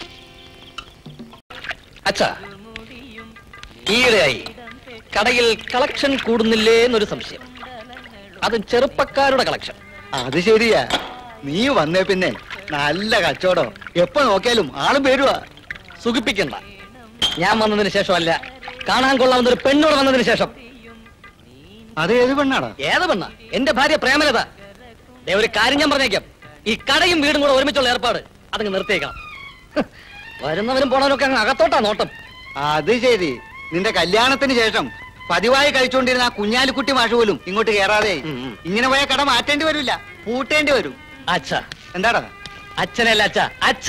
അച്ഛാ ഈയിടെയായി കടയിൽ കളക്ഷൻ കൂടുന്നില്ലേ എന്നൊരു സംശയം അത് ചെറുപ്പക്കാരുടെ കളക്ഷൻ
അത് ശരിയാ നീ വന്നേ പിന്നെ നല്ല കച്ചവടം എപ്പോ നോക്കിയാലും ആളും പേരുവാ
സുഖിപ്പിക്കണ്ട ഞാൻ വന്നതിന് ശേഷമല്ല കാണാൻ കൊള്ളാവുന്ന ഒരു പെണ്ണോട് വന്നതിന് ശേഷം
അത് ഏത് പെണ്ണാടാ
ഏത് പെണ്ണ എന്റെ ഭാര്യ പ്രേമലത ദേ ഒരു കാര്യം ഞാൻ പറഞ്ഞേക്കാം ഈ കടയും വീടും കൂടെ ഒരുമിച്ചുള്ള ഏർപ്പാട് അതങ്ങ് നിർത്തിയേക്കണം ഹ്, വരുന്നവനും പോണവനൊക്കെ അങ്ങ് അകത്തോട്ടാ നോട്ടം
അത് ശരി നിന്റെ കല്യാണത്തിന് ശേഷം പതിവായി കഴിച്ചുകൊണ്ടിരുന്ന ആ കുഞ്ഞാലിക്കുട്ടി മാഷ് പോലും ഇങ്ങോട്ട് കേറാതെ ഇങ്ങനെ പോയ കട മാറ്റേണ്ടി വരില്ല പൂട്ടേണ്ടി വരും
അച്ഛ
എന്താടാ
അച്ഛനല്ല അച്ഛ അച്ഛ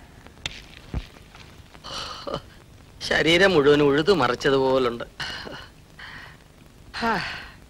ശരീരം മുഴുവൻ ഉഴുതു മറിച്ചതുപോലുണ്ട് ഹാ.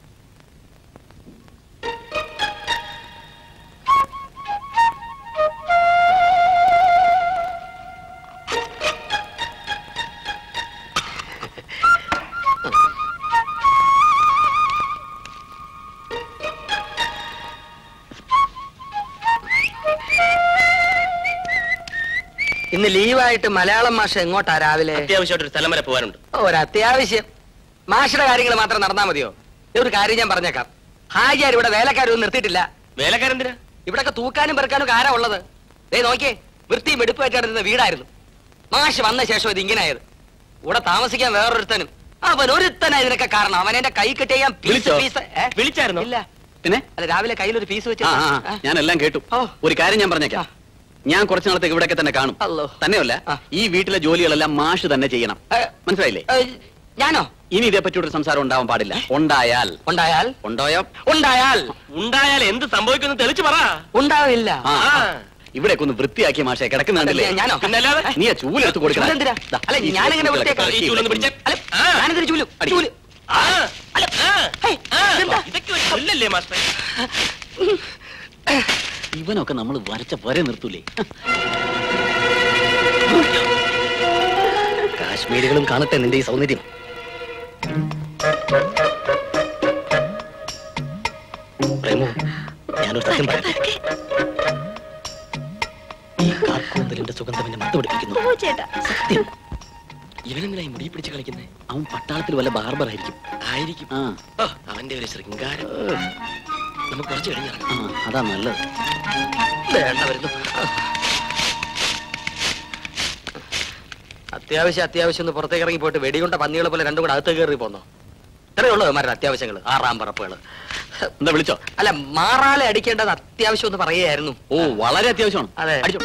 ഇന്ന് ലീവായിട്ട് മലയാളം മാഷ എങ്ങോട്ടാ രാവിലെ
അത്യാവശ്യമായിട്ട് ഒരു സ്ഥലം വരെ പോകാനുണ്ട്
ഒരു അത്യാവശ്യം മാഷയുടെ കാര്യങ്ങൾ മാത്രം നടന്നാ മതിയോ ദേ ഒരു കാര്യം ഞാൻ പറഞ്ഞേക്കാം ഹാജിയാർ ഇവിടെ വേലക്കാരൊന്നും നിർത്തിയിട്ടില്ല
വേലക്കാരെന്തിനാ
ഇവിടൊക്കെ തൂക്കാനും പെറുക്കാനും ഒക്കെ ആരാ ഉള്ളത് ദേ നോക്കിയേ വൃത്തിയും വെടുപ്പായിട്ടിരുന്ന വീടായിരുന്നു മാഷ് വന്ന ശേഷം ഇത് ഇങ്ങനെയായത് ഇവിടെ താമസിക്കാൻ വേറൊരുത്തനും അവൻ ഒരുത്തനാ ഇതിനൊക്കെ കാരണം അവൻ എന്റെ കൈ കിട്ടിയ ഞാൻ പീസ്
വിളിച്ചോ?
പീസ് ഏ?
വിളിച്ചായിരുന്നോ
ഇല്ല
പിന്നെ
അല്ല രാവിലെ കയ്യിൽ ഒരു പീസ് വെച്ച്
ആ ആ, ഞാൻ എല്ലാം കേട്ടു ഒരു കാര്യം ഞാൻ പറഞ്ഞേക്കാം ഞാൻ കുറച്ചു നാളത്തേക്ക് ഇവിടെയൊക്കെ തന്നെ കാണും തന്നെയല്ല ഈ വീട്ടിലെ ജോലികളെല്ലാം മാഷ് തന്നെ ചെയ്യണം മനസ്സിലായില്ലേ
ഞാനോ
ഇനി ഇതേപ്പറ്റി ഒരു സംസാരം ഉണ്ടാവാൻ പാടില്ല ഉണ്ടായാൽ
ഉണ്ടായാൽ
ഉണ്ടായോ
ഉണ്ടായാൽ
ഉണ്ടായാൽ എന്ത് സംഭവിക്കുന്നു തെളിച്ചു പറ
ഉണ്ടാവില്ല
ആ ഇവിടെയൊക്കെ ഒന്ന് വൃത്തിയാക്കിയ മാഷെ കിടക്കുന്നുണ്ടല്ലേ
അല്ല, ഞാനോ?
പിന്നല്ലാതെ?
നീ ആ ചൂലെടുത്ത് കൊടുക്കണം
ചൂലെന്തിനാ? അല്ല, ഞാനിങ്ങനെ വൃത്തിയാക്കാം.
ഈ ചൂലൊന്ന് പിടിച്ചേ
അല്ല, ഞാനിതിന് ചൂല് ചൂല്
ആ, അല്ല, ആ, ആ, ഇതൊക്കെ ഒരു കൊല്ലല്ലേ മാസ്റ്റർ
ഇവനൊക്കെ നമ്മൾ വരച്ച വരെ നിർത്തൂലേ
കാശ്മീരികളും കാണട്ടെ നിന്റെ ഈ സൗന്ദര്യം പ്രേമോ ഞാനൊരു സത്യം പറയട്ടെ ഈ കാർക്കൂന്തലിന്റെ സുഗന്ധം എന്നെ മത്തുപിടിപ്പിക്കുന്നു
ഓ ചേട്ടാ
സത്യം
ഇവനെന്തിനായി മുടി പിടിച്ച് കളിക്കുന്നേ
അവൻ പട്ടാളത്തിൽ വല്ല ബാർബർ ആയിരിക്കും
ആയിരിക്കും
ആ
ഓ, അവന്റെ ഒരു ശൃംഗാരം നമുക്ക് കുറച്ച് കഴിഞ്ഞിറങ്ങാം
ആ അതാ നല്ലത്
വേണ്ട വരുന്നു അത്യാവശ്യം അത്യാവശ്യം ഒന്ന് പുറത്തേക്ക് ഇറങ്ങി പോയിട്ട് വെടികൊണ്ട പന്നികളെ പോലെ രണ്ടും കൂടെ അകത്ത് കയറി പോന്നോ ഇത്രയേ ഉള്ളൂ അവന്മാരുടെ അത്യാവശ്യങ്ങൾ ആറാം പറപ്പുകൾ
എന്താ വിളിച്ചോ
അല്ല മാറാലെ അടിക്കേണ്ടത് അത്യാവശ്യം ഒന്ന് പറയുകയായിരുന്നു
ഓ വളരെ അത്യാവശ്യമാണ്
അതെ
അടിച്ചോ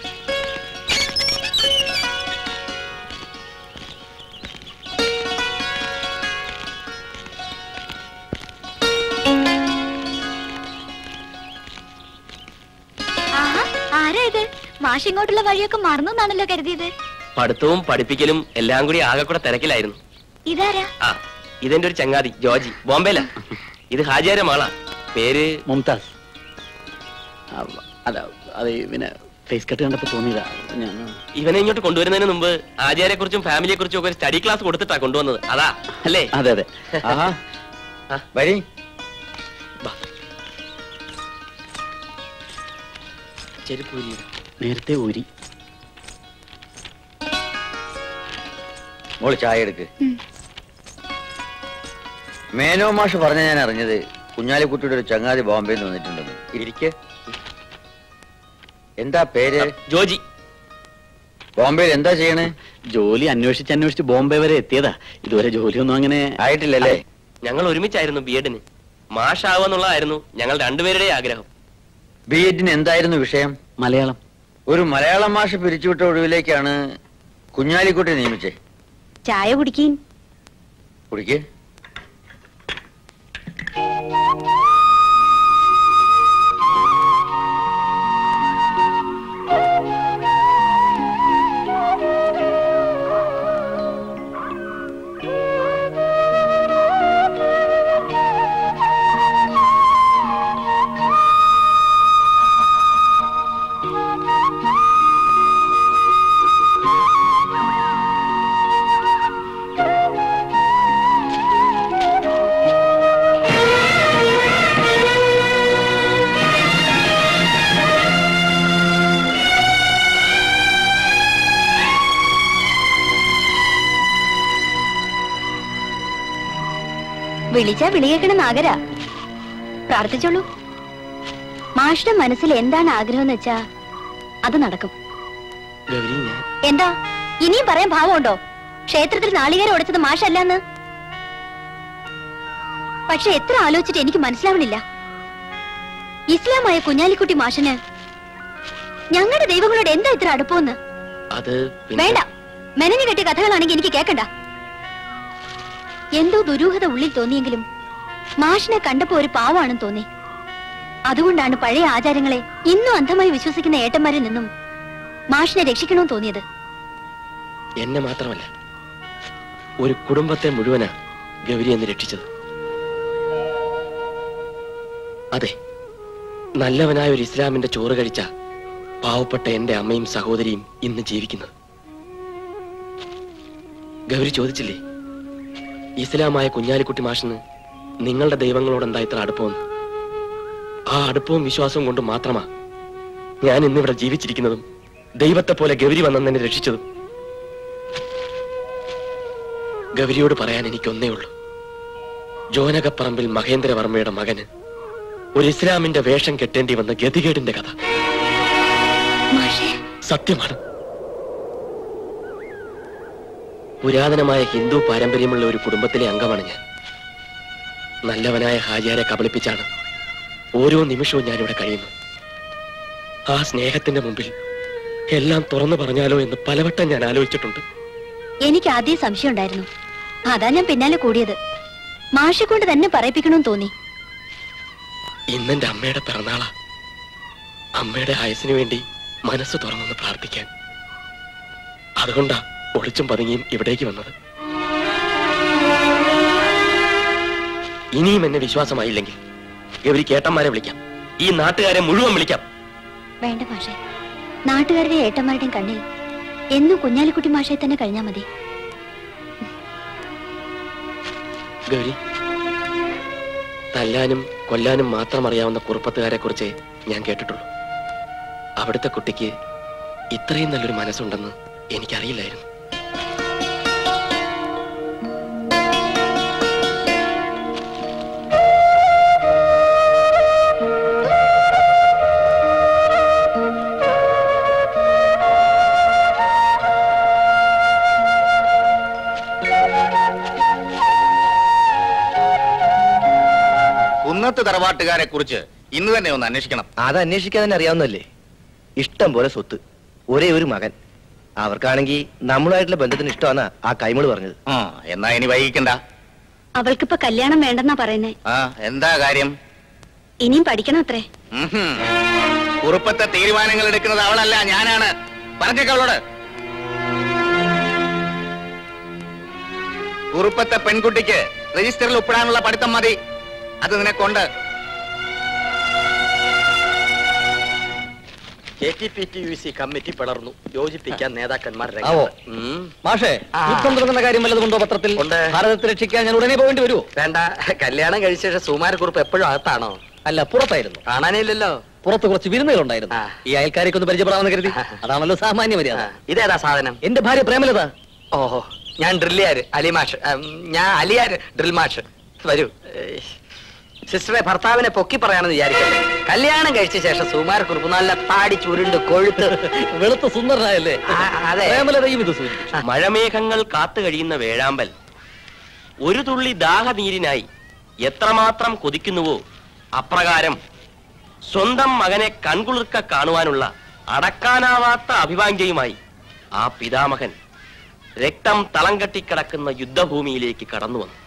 ആഹാ ആരാ ഇത് മാഷ് ഇങ്ങോട്ടുള്ള വഴിയൊക്കെ മറന്നു എന്നാണല്ലോ കരുതിയത്
പഠിത്തവും പഠിപ്പിക്കലും എല്ലാം കൂടി ആകെ കൂടെ തിരക്കിലായിരുന്നു
ഇതാരാ
ആ ഇതെന്റെ ഒരു ചങ്ങാതി ജോജി ബോംബെയില ഇത് ഹാജിയാരെ മാളാ പേര്
മുംതാസ് ആ, അതാ അത് പിന്നെ ഫേസ് കട്ട് കണ്ടപ്പോ തോന്നിയതാ ഞാൻ
ഇവനെ ഇങ്ങോട്ട് കൊണ്ടുവരുന്നതിന് മുമ്പ് ആചാര്യെ കുറിച്ചും ഫാമിലിയെ കുറിച്ചും ഒക്കെ ഒരു സ്റ്റഡി ക്ലാസ് കൊടുത്തിട്ടാ കൊണ്ടുവന്നത് അതാ അല്ലേ
അതെ അതെ ആഹാ
വരി
ചെരുപ്പൂരി
നേരത്തെ ഊരി
മോള് ചായ എടുക്ക് മേനോ മാഷ് പറഞ്ഞ ഞാൻ അറിഞ്ഞത് കുഞ്ഞാലിക്കുട്ടിയുടെ ഒരു ചങ്ങാതി ബോംബെയിൽ നിന്ന് വന്നിട്ടുണ്ടെന്ന് ഇരിക്കെ എന്താ പേര്
ജോജി
ബോംബെയിൽ എന്താ ചെയ്യണേ
ജോലി അന്വേഷിച്ച് അന്വേഷിച്ച് ബോംബെ വരെ എത്തിയതാ ഇതുവരെ ജോലിയൊന്നും അങ്ങനെ
ആയിട്ടില്ലല്ലേ
ഞങ്ങൾ ഒരുമിച്ചായിരുന്നു ബി എഡിന് മാഷാവുന്നുള്ളതായിരുന്നു ഞങ്ങൾ രണ്ടുപേരുടെ ആഗ്രഹം
ബി എഡിന് എന്തായിരുന്നു വിഷയം
മലയാളം
ഒരു മലയാളം മാഷ് പിരിച്ചുവിട്ട ഒഴിവിലേക്കാണ് കുഞ്ഞാലിക്കുട്ടി നിയമിച്ചേ
ചായ കുടിക്കീൻ
കുടിക്ക്
വിളിച്ചാ വിളിയേക്കണ നാഗര പ്രാർത്ഥിച്ചോളൂ മാഷിന്റെ മനസ്സിൽ എന്താണ് ആഗ്രഹം എന്ന് വെച്ചാ അത് നടക്കും
ഗൗരി ഞാൻ
എന്താ ഇനിയും പറയാൻ ഭാവമുണ്ടോ ക്ഷേത്രത്തിൽ നാളികേരം ഉടച്ചത് മാഷല്ലെന്ന് പക്ഷെ എത്ര ആലോചിച്ചിട്ട് എനിക്ക് മനസ്സിലാവണില്ല ഇസ്ലാമായ കുഞ്ഞാലിക്കുട്ടി മാഷന് ഞങ്ങളുടെ ദൈവങ്ങളോട് എന്താ ഇത്ര അടുപ്പമെന്ന്
അത് പിന്നെ
വേണ്ട മെനഞ്ഞു കെട്ടിയ കഥകളാണെങ്കിൽ എനിക്ക് കേക്കണ്ട എന്തോ ദുരൂഹത ഉള്ളിൽ തോന്നിയെങ്കിലും മാഷിനെ കണ്ടപ്പോ ഒരു പാവാണെന്ന് തോന്നി അതുകൊണ്ടാണ് പഴയ ആചാരങ്ങളെ ഇന്നും അന്ധമായി വിശ്വസിക്കുന്ന ഏട്ടന്മാരിൽ നിന്നും മാഷിനെ രക്ഷിക്കണമെന്ന് തോന്നിയത്
എന്നെ മാത്രമല്ല ഒരു കുടുംബത്തെ മുഴുവനാ ഗൗരി എന്ന് രക്ഷിച്ചത് അതെ നല്ലവനായ ഒരു ഇസ്ലാമിന്റെ ചോറ് കഴിച്ച പാവപ്പെട്ട എന്റെ അമ്മയും സഹോദരിയും ഇന്ന് ജീവിക്കുന്നത് ഗൗരി ചോദിച്ചില്ലേ ഇസ്ലാമായ കുഞ്ഞാലിക്കുട്ടി മാഷിന് നിങ്ങളുടെ ദൈവങ്ങളോട് എന്താ ഇത്ര അടുപ്പമെന്ന് ആ അടുപ്പവും വിശ്വാസവും കൊണ്ട് മാത്രമാ ഞാൻ ഇന്നിവിടെ ജീവിച്ചിരിക്കുന്നതും ദൈവത്തെ പോലെ ഗൗരി വന്നെന്ന് എന്നെ രക്ഷിച്ചതും ഗൗരിയോട് പറയാൻ എനിക്കൊന്നേ ഉള്ളൂ ജോനകപ്പറമ്പിൽ മഹേന്ദ്രവർമ്മയുടെ മകന് ഒരു ഇസ്ലാമിന്റെ വേഷം കെട്ടേണ്ടി വന്ന ഗതികേടിന്റെ കഥ സത്യമാണ് പുരാതനമായ ഹിന്ദു പാരമ്പര്യമുള്ള ഒരു കുടുംബത്തിലെ അംഗമാണ് ഞാൻ നല്ലവനായ ഹാജിയാരെ കബളിപ്പിച്ചാണ് ഓരോ നിമിഷവും ഞാനിവിടെ കഴിയുന്നു ആ സ്നേഹത്തിന്റെ മുമ്പിൽ എല്ലാം തുറന്നു പറഞ്ഞാലോ എന്ന് പലവട്ടം ഞാൻ ആലോചിച്ചിട്ടുണ്ട്
എനിക്ക് ആദ്യം സംശയം ഉണ്ടായിരുന്നു അതാ ഞാൻ പിന്നാലെ കൂടിയത് മാഷെ കൊണ്ട് തന്നെ പറയിപ്പിക്കണമെന്ന് തോന്നി
ഇന്നെന്റെ അമ്മയുടെ പിറന്നാളാ അമ്മയുടെ ആയുസിനു വേണ്ടി മനസ്സ് തുറന്നൊന്ന് പ്രാർത്ഥിക്കാൻ അതുകൊണ്ടാ ഒളിച്ചും പതുങ്ങിയും ഇവിടേക്ക് വന്നത് ഇനിയും എന്നെ വിശ്വാസമായില്ലെങ്കിൽ ഗൗരി കേട്ടന്മാരെ വിളിക്കാം ഈ നാട്ടുകാരെ മുഴുവൻ വിളിക്കാം
വേണ്ട മാഷെ നാട്ടുകാരുടെ ഏട്ടന്മാരുടെയും കണ്ണിൽ എന്നും കുഞ്ഞാലിക്കുട്ടി മാഷെ തന്നെ കഴിഞ്ഞാ മതി
ഗൗരി തല്ലാനും കൊല്ലാനും മാത്രം അറിയാവുന്ന കുറുപ്പത്തുകാരെ കുറിച്ച് ഞാൻ കേട്ടിട്ടുള്ളൂ അവിടുത്തെ കുട്ടിക്ക് ഇത്രയും നല്ലൊരു മനസ്സുണ്ടെന്ന് എനിക്കറിയില്ലായിരുന്നു
കുന്നത്ത് തറവാട്ടുകാരെ കുറിച്ച് ഇന്ന് തന്നെ ഒന്ന് അന്വേഷിക്കണം
അത് അന്വേഷിക്കാൻ തന്നെ അറിയാവുന്നല്ലേ ഇഷ്ടം പോലെ സ്വത്ത് ഒരേ ഒരു മകൻ അവർക്കാണെങ്കിൽ നമ്മളുമായിട്ടുള്ള ബന്ധത്തിന് ഇഷ്ടമാണ് ആ കൈമള് പറഞ്ഞത്
ആ എന്നാ ഇനി വൈകിക്കണ്ട
അവൾക്കിപ്പോ കല്യാണം വേണ്ടെന്നാ പറയുന്നേ
ആ എന്താ കാര്യം
ഇനിയും പഠിക്കണം അത്രേ
ഉഹും. കുറുപ്പത്തെ തീരുമാനങ്ങൾ എടുക്കുന്നത് അവളല്ല ഞാനാണ് പറഞ്ഞേക്കളോട് കുറുപ്പത്തെ പെൺകുട്ടിക്ക് രജിസ്റ്ററിൽ ഒപ്പിടാനുള്ള പഠിത്തം മതി അത് നിനക്കൊണ്ട്
K T P T U C committee പിളർന്നു യോജിപ്പിക്കാൻ നേതാക്കന്മാർ
ആവോ.
രംഗത്ത്. ഉം.
മാഷേ
ആ.
യുദ്ധം തുടങ്ങുന്ന കാര്യം വല്ലതുകൊണ്ടോ പത്രത്തിൽ
ഉണ്ട്.
ഭാരതത്തെ രക്ഷിക്കാൻ ഞാൻ ഉടനെ പോകേണ്ടി വരുമോ
വേണ്ട കല്യാണം കഴിച്ച ശേഷം സുമാരക്കുറിപ്പ് എപ്പോഴും അകത്താണോ
അല്ല പുറത്തായിരുന്നു
കാണാനേ ഇല്ലല്ലോ
പുറത്ത് കുറച്ച് വിരുന്നുകളുണ്ടായിരുന്നു
ആ.
ഈ അയൽക്കാരേക്ക് ഒന്ന് പരിചയപ്പെടാമെന്ന് കരുതി അതാണല്ലോ സാമാന്യ മര്യാദ
ആ, ഇതേതാ സാധനം
എന്റെ ഭാര്യ പ്രേമലത
ഓഹോ ഞാൻ ഡ്രില്ലിയാര് അലിമാഷ് ഉം, ഞാൻ അലിയാര് ഡ്രിൽ മാഷ് വരൂ ഏയ്. സിസ്റ്ററെ ഭർത്താവിനെ പൊക്കി പറയാണെന്ന് വിചാരിക്കല്ലേ കല്യാണം കഴിച്ച ശേഷം സുമാരക്കുറിപ്പ് നല്ല താടി ചുരുണ്ട് കൊഴുത്ത്
വെളുത്ത സുന്ദരനായല്ലേ
ആ, അതെ
പ്രേമലതയും ഇത് സൂചിപ്പിച്ചു
മഴമേഘങ്ങൾ കാത്തു കഴിയുന്ന വേഴാമ്പൽ ഒരു തുള്ളി ദാഹനീരിനായി എത്രമാത്രം കൊതിക്കുന്നുവോ അപ്രകാരം സ്വന്തം മകനെ കൺകുളിർക്ക കാണുവാനുള്ള അടക്കാനാവാത്ത അഭിവാഞ്ജയുമായി ആ പിതാമഹൻ രക്തം തളം കെട്ടിക്കിടക്കുന്ന യുദ്ധഭൂമിയിലേക്ക് കടന്നു വന്നു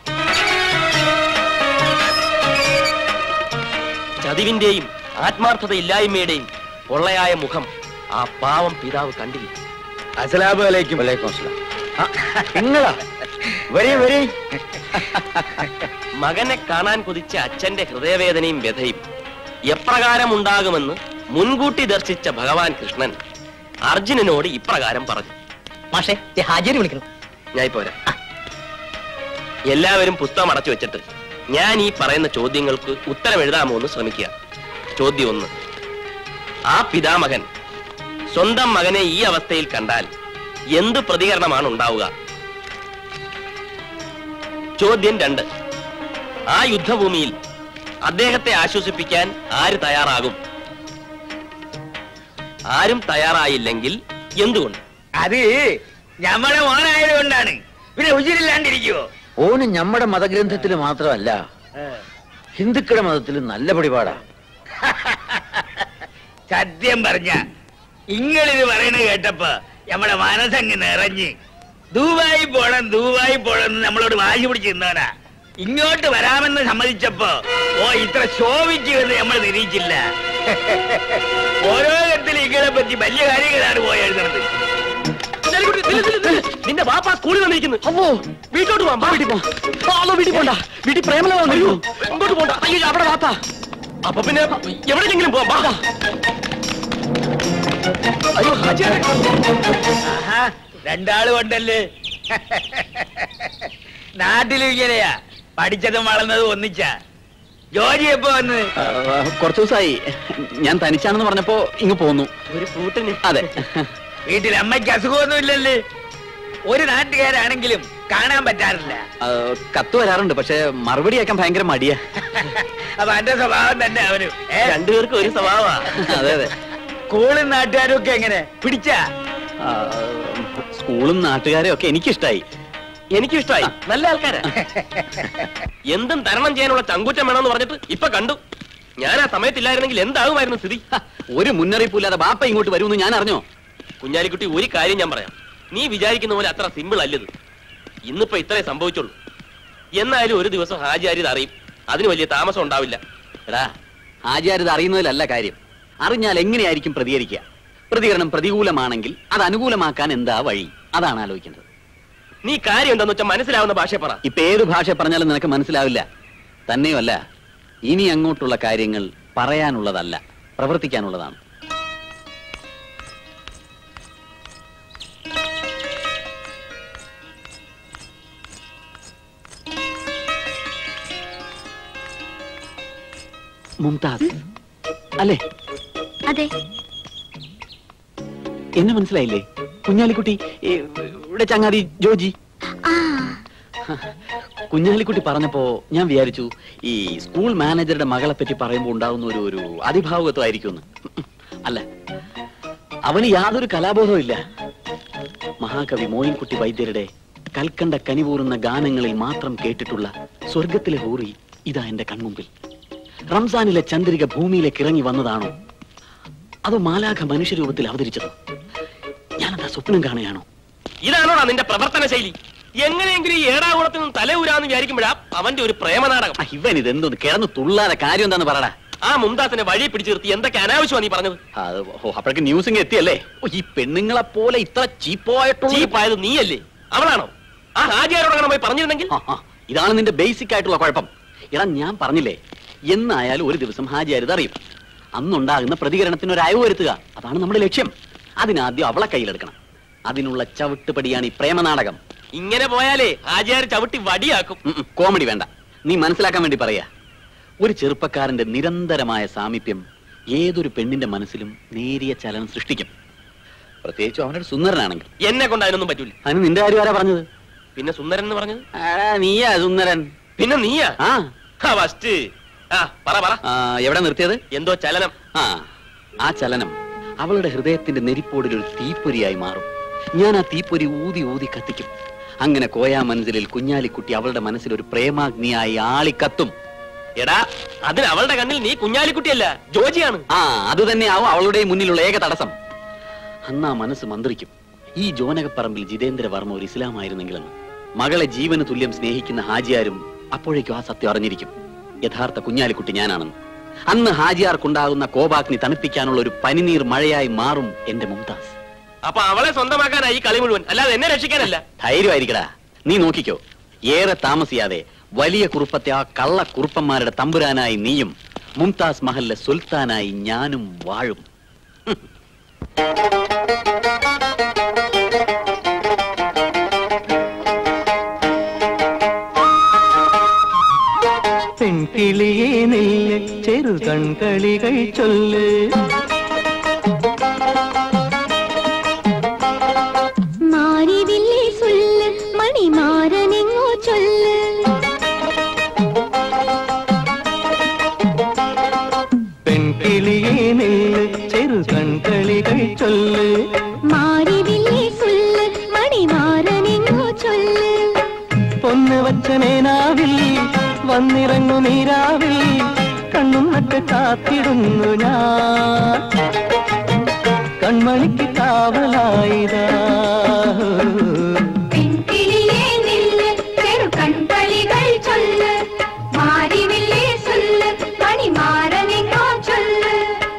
ചതിവിന്റെയും ആത്മാർത്ഥതയില്ലായ്മയുടെയും പൊള്ളയായ മുഖം ആ പാവം പിതാവ് കണ്ടില്ല
അസലാമു അലൈക്കും വലൈക്കും അസ്സലാം നിങ്ങളാ വരി വരി
മകനെ കാണാൻ കൊതിച്ച അച്ഛന്റെ ഹൃദയവേദനയും വ്യഥയും എപ്രകാരം ഉണ്ടാകുമെന്ന് മുൻകൂട്ടി ദർശിച്ച ഭഗവാൻ കൃഷ്ണൻ അർജുനനോട് ഇപ്രകാരം പറഞ്ഞു
മാഷേ ദേ ഹാജിയെ വിളിക്കണം
ഞാൻ പോരാ എല്ലാവരും പുസ്തകം അടച്ചു വെച്ചിട്ട് ഞാൻ ഈ പറയുന്ന ചോദ്യങ്ങൾക്ക് ഉത്തരം എഴുതാമോ എന്ന് ശ്രമിക്കുക ചോദ്യം ഒന്ന് ആ പിതാമകൻ സ്വന്തം മകനെ ഈ അവസ്ഥയിൽ കണ്ടാൽ എന്ത് പ്രതികരണമാണ് ഉണ്ടാവുക ചോദ്യം രണ്ട് ആ യുദ്ധഭൂമിയിൽ അദ്ദേഹത്തെ ആശ്വസിപ്പിക്കാൻ ആര് തയ്യാറാകും ആരും തയ്യാറായില്ലെങ്കിൽ എന്തുകൊണ്ട്
അത് ഞമ്മടെ മോനായത് കൊണ്ടാണ് പിന്നെ ഉജിരില്ലാണ്ടിരിക്കുവോ
ഓന് നമ്മുടെ മതഗ്രന്ഥത്തിൽ മാത്രമല്ല ഹിന്ദുക്കളുടെ മതത്തിൽ നല്ല പിടിപാടാ
സത്യം പറഞ്ഞ ഇങ്ങളിത് പറയണത് കേട്ടപ്പോ നമ്മുടെ മനസ്സങ്ങ് നിറഞ്ഞ് ദൂബായി പോണം ദൂബായി പോണം എന്ന് നമ്മളോട് വാശി പിടിച്ച് നിന്നവനാ ഇങ്ങോട്ട് വരാമെന്ന് സമ്മതിച്ചപ്പോ ഓ ഇത്ര ശോഭിക്കുമെന്ന് നമ്മൾ നിരീക്ഷിച്ചില്ല ഓരോ ഘട്ടത്തിൽ ഇങ്ങളെ പറ്റി വലിയ കാര്യങ്ങളാണ് പോയി എഴുതുന്നത്
നിന്റെ വാപ്പ സ്കൂളിൽ വന്നിരിക്കുന്നു
അപ്പോ
വീട്ടോട്ട് പോകാം
വീട്ടിൽ പോ ആളോ വീട്ടിൽ പോണ്ട വീട്ടിൽ പ്രേമല വന്നിരിക്കുന്നു
ഇങ്ങോട്ട് പോണ്ട അയ്യോ അവിടെ വാപ്പ അപ്പൊ പിന്നെ എവിടെയെങ്കിലും പോവാം വാ. അയ്യോ ഹാജിയാരെ.
ആഹാ, രണ്ടാളും ഉണ്ടല്ലേ നാട്ടിലും ഇങ്ങനെയാ പഠിച്ചതും വളർന്നതും ഒന്നിച്ചാ ജോലി എപ്പോ വന്ന്
ആ, കുറച്ച് ദിവസമായി ഞാൻ തനിച്ചാണെന്ന് പറഞ്ഞപ്പോ ഇങ്ങ് പോന്നു
ഒരു കൂട്ടിന്
അതെ
വീട്ടിൽ അമ്മയ്ക്ക് അസുഖമൊന്നും ഇല്ലല്ലേ ഒരു നാട്ടുകാരാണെങ്കിലും കാണാൻ പറ്റാറില്ല
ആ, കത്ത് വരാറുണ്ട് പക്ഷെ മറുപടി അയക്കാൻ ഭയങ്കര മടിയാ
അപ്പൊ എന്റെ സ്വഭാവം തന്നെ അവന് ഏ?
രണ്ടുപേർക്കും ഒരു സ്വഭാവമാ
അതെ അതെ
സ്കൂളും നാട്ടുകാരും ഒക്കെ എങ്ങനെ പിടിച്ചാ
ആ, സ്കൂളും നാട്ടുകാരെയും ഒക്കെ എനിക്കിഷ്ടായി
എനിക്കും ഇഷ്ടമായി നല്ല ആൾക്കാരാ എന്തും തരണം ചെയ്യാനുള്ള ചങ്കൂറ്റം വേണമെന്ന് പറഞ്ഞിട്ട് ഇപ്പൊ കണ്ടു ഞാൻ ആ സമയത്തില്ലായിരുന്നെങ്കിൽ എന്താകുമായിരുന്നു സ്ഥിതി
ഒരു മുന്നറിയിപ്പില്ലാതെ ബാപ്പ ഇങ്ങോട്ട് വരുമെന്ന് ഞാൻ അറിഞ്ഞോ
കുഞ്ഞാലിക്കുട്ടി ഒരു കാര്യം ഞാൻ പറയാം നീ വിചാരിക്കുന്ന പോലെ അത്ര സിമ്പിൾ അല്ലത് ഇന്നിപ്പോ ഇത്രേ സംഭവിച്ചുള്ളൂ എന്നാലും ഒരു ദിവസം ഹാജിയാരി ഇത് അറിയും അതിന് വലിയ താമസം ഉണ്ടാവില്ല
എടാ ആചാര്യത അറിയുന്നതിലല്ല കാര്യം അറിഞ്ഞാൽ എങ്ങനെയായിരിക്കും പ്രതികരിക്കുക പ്രതികരണം പ്രതികൂലമാണെങ്കിൽ അത് അനുകൂലമാക്കാൻ എന്താ വഴി അതാണ് ആലോചിക്കേണ്ടത്
നീ കാര്യം എന്താന്ന് വെച്ചാൽ മനസ്സിലാവുന്ന ഭാഷ പറ
ഇപ്പൊ ഏത് ഭാഷ പറഞ്ഞാലും നിനക്ക് മനസ്സിലാവില്ല തന്നെയുമല്ല ഇനി അങ്ങോട്ടുള്ള കാര്യങ്ങൾ പറയാനുള്ളതല്ല പ്രവർത്തിക്കാനുള്ളതാണ് മുംതാസ് അല്ലേ
അതെ
എന്നെ മനസ്സിലായില്ലേ കുഞ്ഞാലിക്കുട്ടി ഏ, ഇവിടെ ചങ്ങാതി ജോജി
ആ
കുഞ്ഞാലിക്കുട്ടി പറഞ്ഞപ്പോ ഞാൻ വിചാരിച്ചു ഈ സ്കൂൾ മാനേജറുടെ മകളെ പറ്റി പറയുമ്പോൾ ഉണ്ടാവുന്ന ഒരു ഒരു അതിഭാവുകത്വമായിരിക്കും അല്ല അവന് യാതൊരു കലാബോധവും ഇല്ല മഹാകവി മോയിൻകുട്ടി വൈദ്യരുടെ കൽക്കണ്ട കനിവൂറുന്ന ഗാനങ്ങളിൽ മാത്രം കേട്ടിട്ടുള്ള സ്വർഗത്തിലെ ഹൂറി ഇതാ എന്റെ കൺമുമ്പിൽ റംസാനിലെ ചന്ദ്രിക ഭൂമിയിലേക്ക് ഇറങ്ങി വന്നതാണോ അതോ മാലാഖ മനുഷ്യരൂപത്തിൽ അവതരിച്ചതോ ഞാനെന്താ സ്വപ്നം കാണുകയാണോ
ഇതാണോടാ നിന്റെ പ്രവർത്തന ശൈലി എങ്ങനെയെങ്കിലും ഈ ഏടാകുളത്തിൽ നിന്ന് തല ഊരാന്ന് വിചാരിക്കുമ്പോഴാ അവന്റെ ഒരു പ്രേമനാടകം
ഇവൻ ഇതെന്തോന്ന് കിടന്ന് തുള്ളാതെ കാര്യം എന്താന്ന് പറടാ
ആ മുംതാസിനെ വഴി പിടിച്ചു നിർത്തി എന്തൊക്കെ അനാവശ്യമാണ് നീ പറഞ്ഞത്
അത് ഓ, അപ്പോഴേക്ക് ന്യൂസ് ഇങ്ങ് എത്തിയല്ലേ ഓ, ഈ പെണ്ണുങ്ങളെ പോലെ ഇത്ര ചീപ്പായിട്ടുള്ള
ചീപ്പായത് നീയല്ലേ അവളാണോ ആ ഹാജിയാരോട് പോയി പറഞ്ഞിരുന്നെങ്കിൽ
ഇതാണ് നിന്റെ ബേസിക് ആയിട്ടുള്ള കുഴപ്പം എടാ ഞാൻ പറഞ്ഞില്ലേ എന്നായാലും ഒരു ദിവസം ഹാജിയാരിത് അറിയും അന്നുണ്ടാകുന്ന പ്രതികരണത്തിന് ഒരു അയവ് വരുത്തുക അതാണ് നമ്മുടെ ലക്ഷ്യം അതിനാദ്യം അവളെ കയ്യിലെടുക്കണം അതിനുള്ള ചവിട്ടുപടിയാണ് ഈ പ്രേമനാടകം
ഇങ്ങനെ പോയാലേ ഹാജിയാർ ചവിട്ടി വടിയാക്കും
ഉം, ഉം, കോമഡി വേണ്ട നീ മനസ്സിലാക്കാൻ വേണ്ടി പറയാ ഒരു ചെറുപ്പക്കാരന്റെ നിരന്തരമായ സാമീപ്യം ഏതൊരു പെണ്ണിന്റെ മനസ്സിലും നേരിയ ചലനം സൃഷ്ടിക്കും പ്രത്യേകിച്ചും അവനൊരു സുന്ദരനാണെങ്കിൽ
എന്നെ കൊണ്ട് അതിനൊന്നും പറ്റൂല
അതിന് നിന്റെ കാര്യം ആരാ പറഞ്ഞത്
പിന്നെ സുന്ദരൻ എന്ന് പറഞ്ഞത്
ആടാ, നീയാ സുന്ദരൻ
പിന്നെ നീയാ
ആ
ഫസ്റ്റ് ആ പറ പറ
ആ, എവിടെ നിർത്തിയത്
എന്തോ ചലനം
ആ ആ ചലനം അവളുടെ ഹൃദയത്തിന്റെ നെരിപ്പോടിൽ ഒരു തീപ്പൊരിയായി മാറും ഞാൻ ആ തീപ്പൊരി ഊതി ഊതി കത്തിക്കും അങ്ങനെ കോയാ മനസ്സിലിൽ കുഞ്ഞാലിക്കുട്ടി അവളുടെ മനസ്സിൽ ഒരു പ്രേമാഗ്നിയായി ആളിക്കത്തും
എടാ അതിന് അവളുടെ കണ്ണിൽ നീ കുഞ്ഞാലിക്കുട്ടിയല്ല ജോജിയാണ്
ആ അത് തന്നെയാവും അവളുടെ മുന്നിലുള്ള ഏക തടസ്സം അന്ന് ആ മനസ്സ് മന്ത്രിക്കും ഈ ജോനകപ്പറമ്പിൽ ജിതേന്ദ്ര വർമ്മ ഒരു ഇസ്ലാമായിരുന്നെങ്കിലെന്ന് മകളെ ജീവന് തുല്യം സ്നേഹിക്കുന്ന ഹാജിയാരും അപ്പോഴേക്കും ആ സത്യം അറിഞ്ഞിരിക്കും യഥാർത്ഥ കുഞ്ഞാലിക്കുട്ടി ഞാനാണെന്ന് അന്ന് ഹാജിയാർക്കുണ്ടാകുന്ന കോപാഗ്നി തണുപ്പിക്കാനുള്ള ഒരു പനിനീർ മഴയായി മാറും എന്റെ മുംതാസ്
അപ്പൊ അവളെ സ്വന്തമാക്കാനായി ഈ കളി മുഴുവൻ അല്ലാതെ എന്നെ രക്ഷിക്കാനല്ല
ധൈര്യമായിരിക്കടാ നീ നോക്കിക്കോ ഏറെ താമസിയാതെ വലിയ കുറുപ്പത്തെ ആ കള്ള കുറുപ്പന്മാരുടെ തമ്പുരാനായി നീയും മുംതാസ് മഹലിലെ സുൽത്താനായി ഞാനും വാഴും
പെൺകിളിയെ നെല്ല് ചെറുകൺകളികൾ ചൊല്ല്
മാറിവില്ലേ சொல்லு മണിമാരനെങ്ങോ ചൊല്ല്
പെൺകിളിയെ നെല്ല് ചെറുകൺകളികൾ ചൊല്ല്
മാറിവില്ലേ சொல்லு മണിമാരനെങ്ങോ ചൊല്ല്
പൊന്ന് വച്ച നേനാവിൽ വന്നിറങ്ങു നീരാവിൽ കണ്ണും നട്ട് കാത്തിടുന്നു ഞാൻ കൺമണിക്ക് കാവലായിതാ
പെൺകിളിയേ നില്ല് ചെറുകൺകളികൾ ചൊല്ല് മാറിവില്ലേ சொல்லு മണിമാരനെങ്ങോ ചൊല്ല്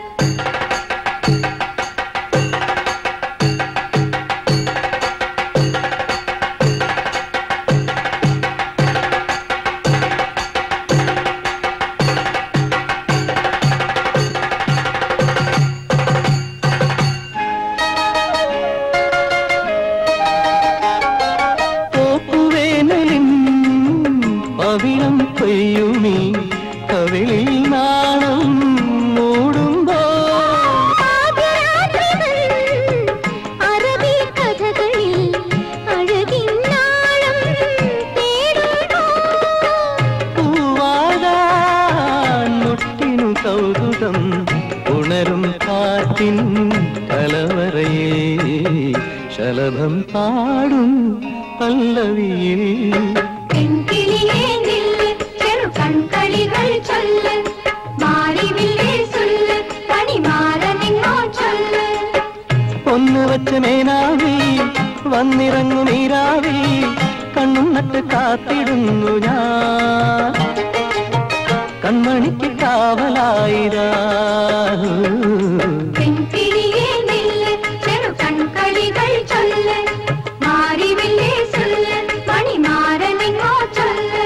പോക്കുവേനലിൻ പവിഴം കൊയ്യുമീ കവിളിൽ നാണം മൂടുമ്പോ
അറബി കഥകളിൽ അഴകിൻ നാളം തേടുന്നു
പൂവാകാൻ മുട്ടിനു കൗതുകം ഉണരും കാറ്റിൻ കലവറയെ ശലഭം പാടും പല്ലവിയിൽ
പെൺകിളിയേ നില്ല് ചെറുകൺകളികൾ ചൊല്ല് മാറിവില്ലേ சொல்லு മണിമാരനെങ്ങോ ചൊല്ല്
ഒന്ന് വച്ച മേനാവിൽ വന്നിറങ്ങു നീരാവിൽ കണ്ണും നട്ട് കാത്തിടുന്നു ഞാൻ കൺമണിക്ക് കാവലായിരാ
പെൺകിളിയേ നില്ല് ചെറുകൺകളികൾ ചൊല്ല് മാറിവില്ലേ சொல்லு മണിമാരനെങ്ങോ ചൊല്ല്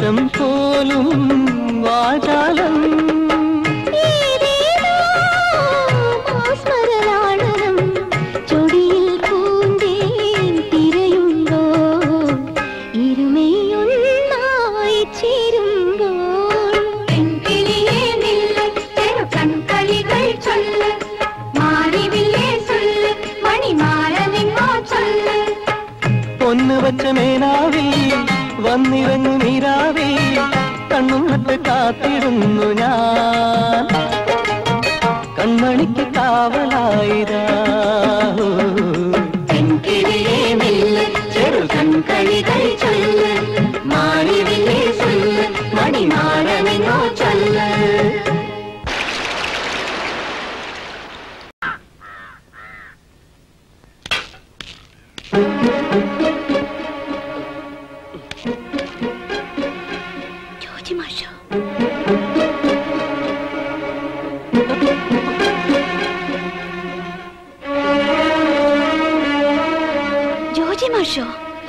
നിമിഷം പോലും വാചാലം
സ്മരണാളനം ചൊടിയിൽ പൂന്തേൻ തിരയുമ്പോ ഇരുമയൊന്നായി ചേരുമ്പോൾ പെൺകിളിയേ നില്ല് ചെറു കൺകളികൾ ചൊല്ല് മാറിവില്ലേ ചൊല്ല് മണിമാരനെങ്ങോ ചൊല്ല്
പൊന്നു വച്ച മേനാവിൽ വന്നിറങ്ങു നീരാവിൽ കണ്ണും നട്ട് കാത്തിടുന്നു ഞാൻ കൺമണിക്ക് കാവലായിരാ
പെൺകിളിയേ നില്ല് ചെറു കൺകളികൾ ചൊല്ല് മാറിവില്ലേ ചൊല്ല് മണിമാരനെങ്ങോ ചൊല്ല്
ജോജി മാഷോ ജോജി മാഷോ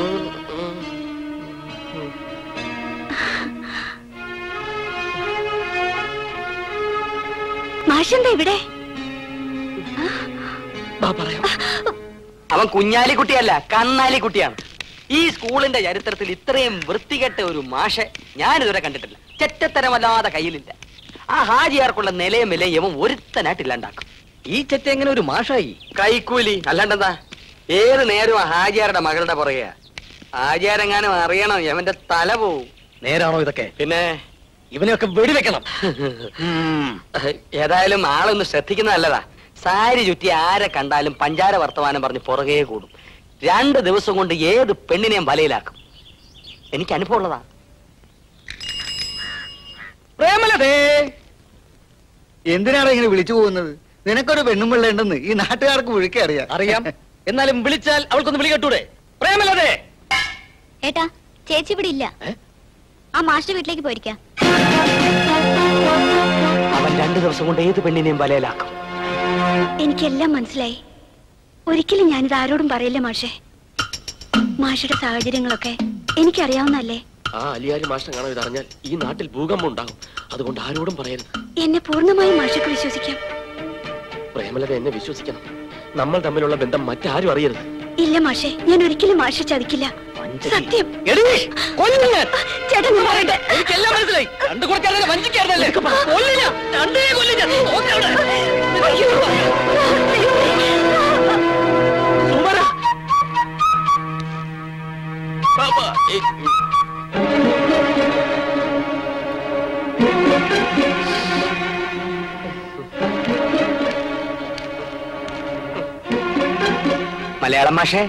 മാഷെന്താ ഇവിടെ
അവൻ കുഞ്ഞാലിക്കുട്ടിയല്ല കണ്ണാലിക്കുട്ടിയാണ് ഈ സ്കൂളിന്റെ ചരിത്രത്തിൽ ഇത്രയും വൃത്തികെട്ട ഒരു മാഷെ ഞാനിതുവരെ കണ്ടിട്ടില്ല ചെറ്റത്തരമല്ലാതെ കയ്യിലില്ല ആ ഹാജിയാർക്കുള്ള നിലയും വിലയും ഇവൻ ഒരുത്തനായിട്ടില്ലാണ്ടാക്കും
ഈ ചെറ്റ എങ്ങനെ ഒരു മാഷായി
കൈക്കൂലി അല്ലാണ്ടെന്താ ഏത് നേരവും ആ ഹാജിയാരുടെ മകളുടെ പുറകെ ഹാജിയാരെങ്ങാനും അറിയണം യവന്റെ തല പോവും
നേരാണോ ഇതൊക്കെ
പിന്നെ
ഇവനെയൊക്കെ വെടിവെക്കണം
ഏതായാലും ആളൊന്ന് ശ്രദ്ധിക്കുന്നത് നല്ലതാ സാരി ചുറ്റി ആരെ കണ്ടാലും പഞ്ചാര വർത്തമാനം പറഞ്ഞ് പുറകെ കൂടും രണ്ട് ദിവസം കൊണ്ട് ഏത് പെണ്ണിനെയും വലയിലാക്കും എനിക്ക് അനുഭവം ഉള്ളതാ
പ്രേമലതേ എന്തിനാണ് ഇങ്ങനെ വിളിച്ചു പോകുന്നത് നിനക്കൊരു പെണ്ണും പിള്ള ഉണ്ടെന്ന് ഈ നാട്ടുകാർക്ക് മുഴുക്കെ അറിയാം
അറിയാം എന്നാലും വിളിച്ചാൽ അവൾക്കൊന്ന് വിളി കേട്ടൂടെ പ്രേമലതേ
ഏട്ടാ ചേച്ചി ഇവിടെ ഇല്ല ആ മാസ്റ്റർ വീട്ടിലേക്ക് പോയിരിക്കാം
അവൻ രണ്ടു ദിവസം കൊണ്ട് ഏത് പെണ്ണിനെയും വലയിലാക്കും
എനിക്കെല്ലാം മനസ്സിലായി ഒരിക്കലും ഞാനിത് ആരോടും പറയില്ല മാഷേ മാഷയുടെ സാഹചര്യങ്ങളൊക്കെ എനിക്കറിയാവുന്നല്ലേ
ആ അലിയാരി മാഷ്ടം കാണാൻ ഇതറിഞ്ഞാൽ ഈ നാട്ടിൽ ഭൂകമ്പം ഉണ്ടാകും അതുകൊണ്ട് ആരോടും പറയരുത്
എന്നെ പൂർണ്ണമായും മാഷക്ക് വിശ്വസിക്കാം
പ്രേമലത എന്നെ വിശ്വസിക്കണം നമ്മൾ തമ്മിലുള്ള ബന്ധം മറ്റാരും അറിയരുത്
ഇല്ല മാഷേ ഞാൻ ഒരിക്കലും മാഷ ചതിക്കില്ല സത്യം ചേട്ടൻ ഞാൻ പറയട്ടെ
എനിക്കെല്ലാം മനസ്സിലായി കണ്ടു കുറച്ചാൽ വഞ്ചിക്കാറുന്നല്ലേ കൊല്ലില്ല രണ്ടേ കൊല്ലില്ല നോക്കവിടെ
മലയാളം മാഷേ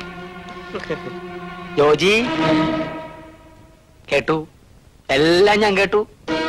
ജോജി കേട്ടു എല്ലാം ഞാൻ കേട്ടു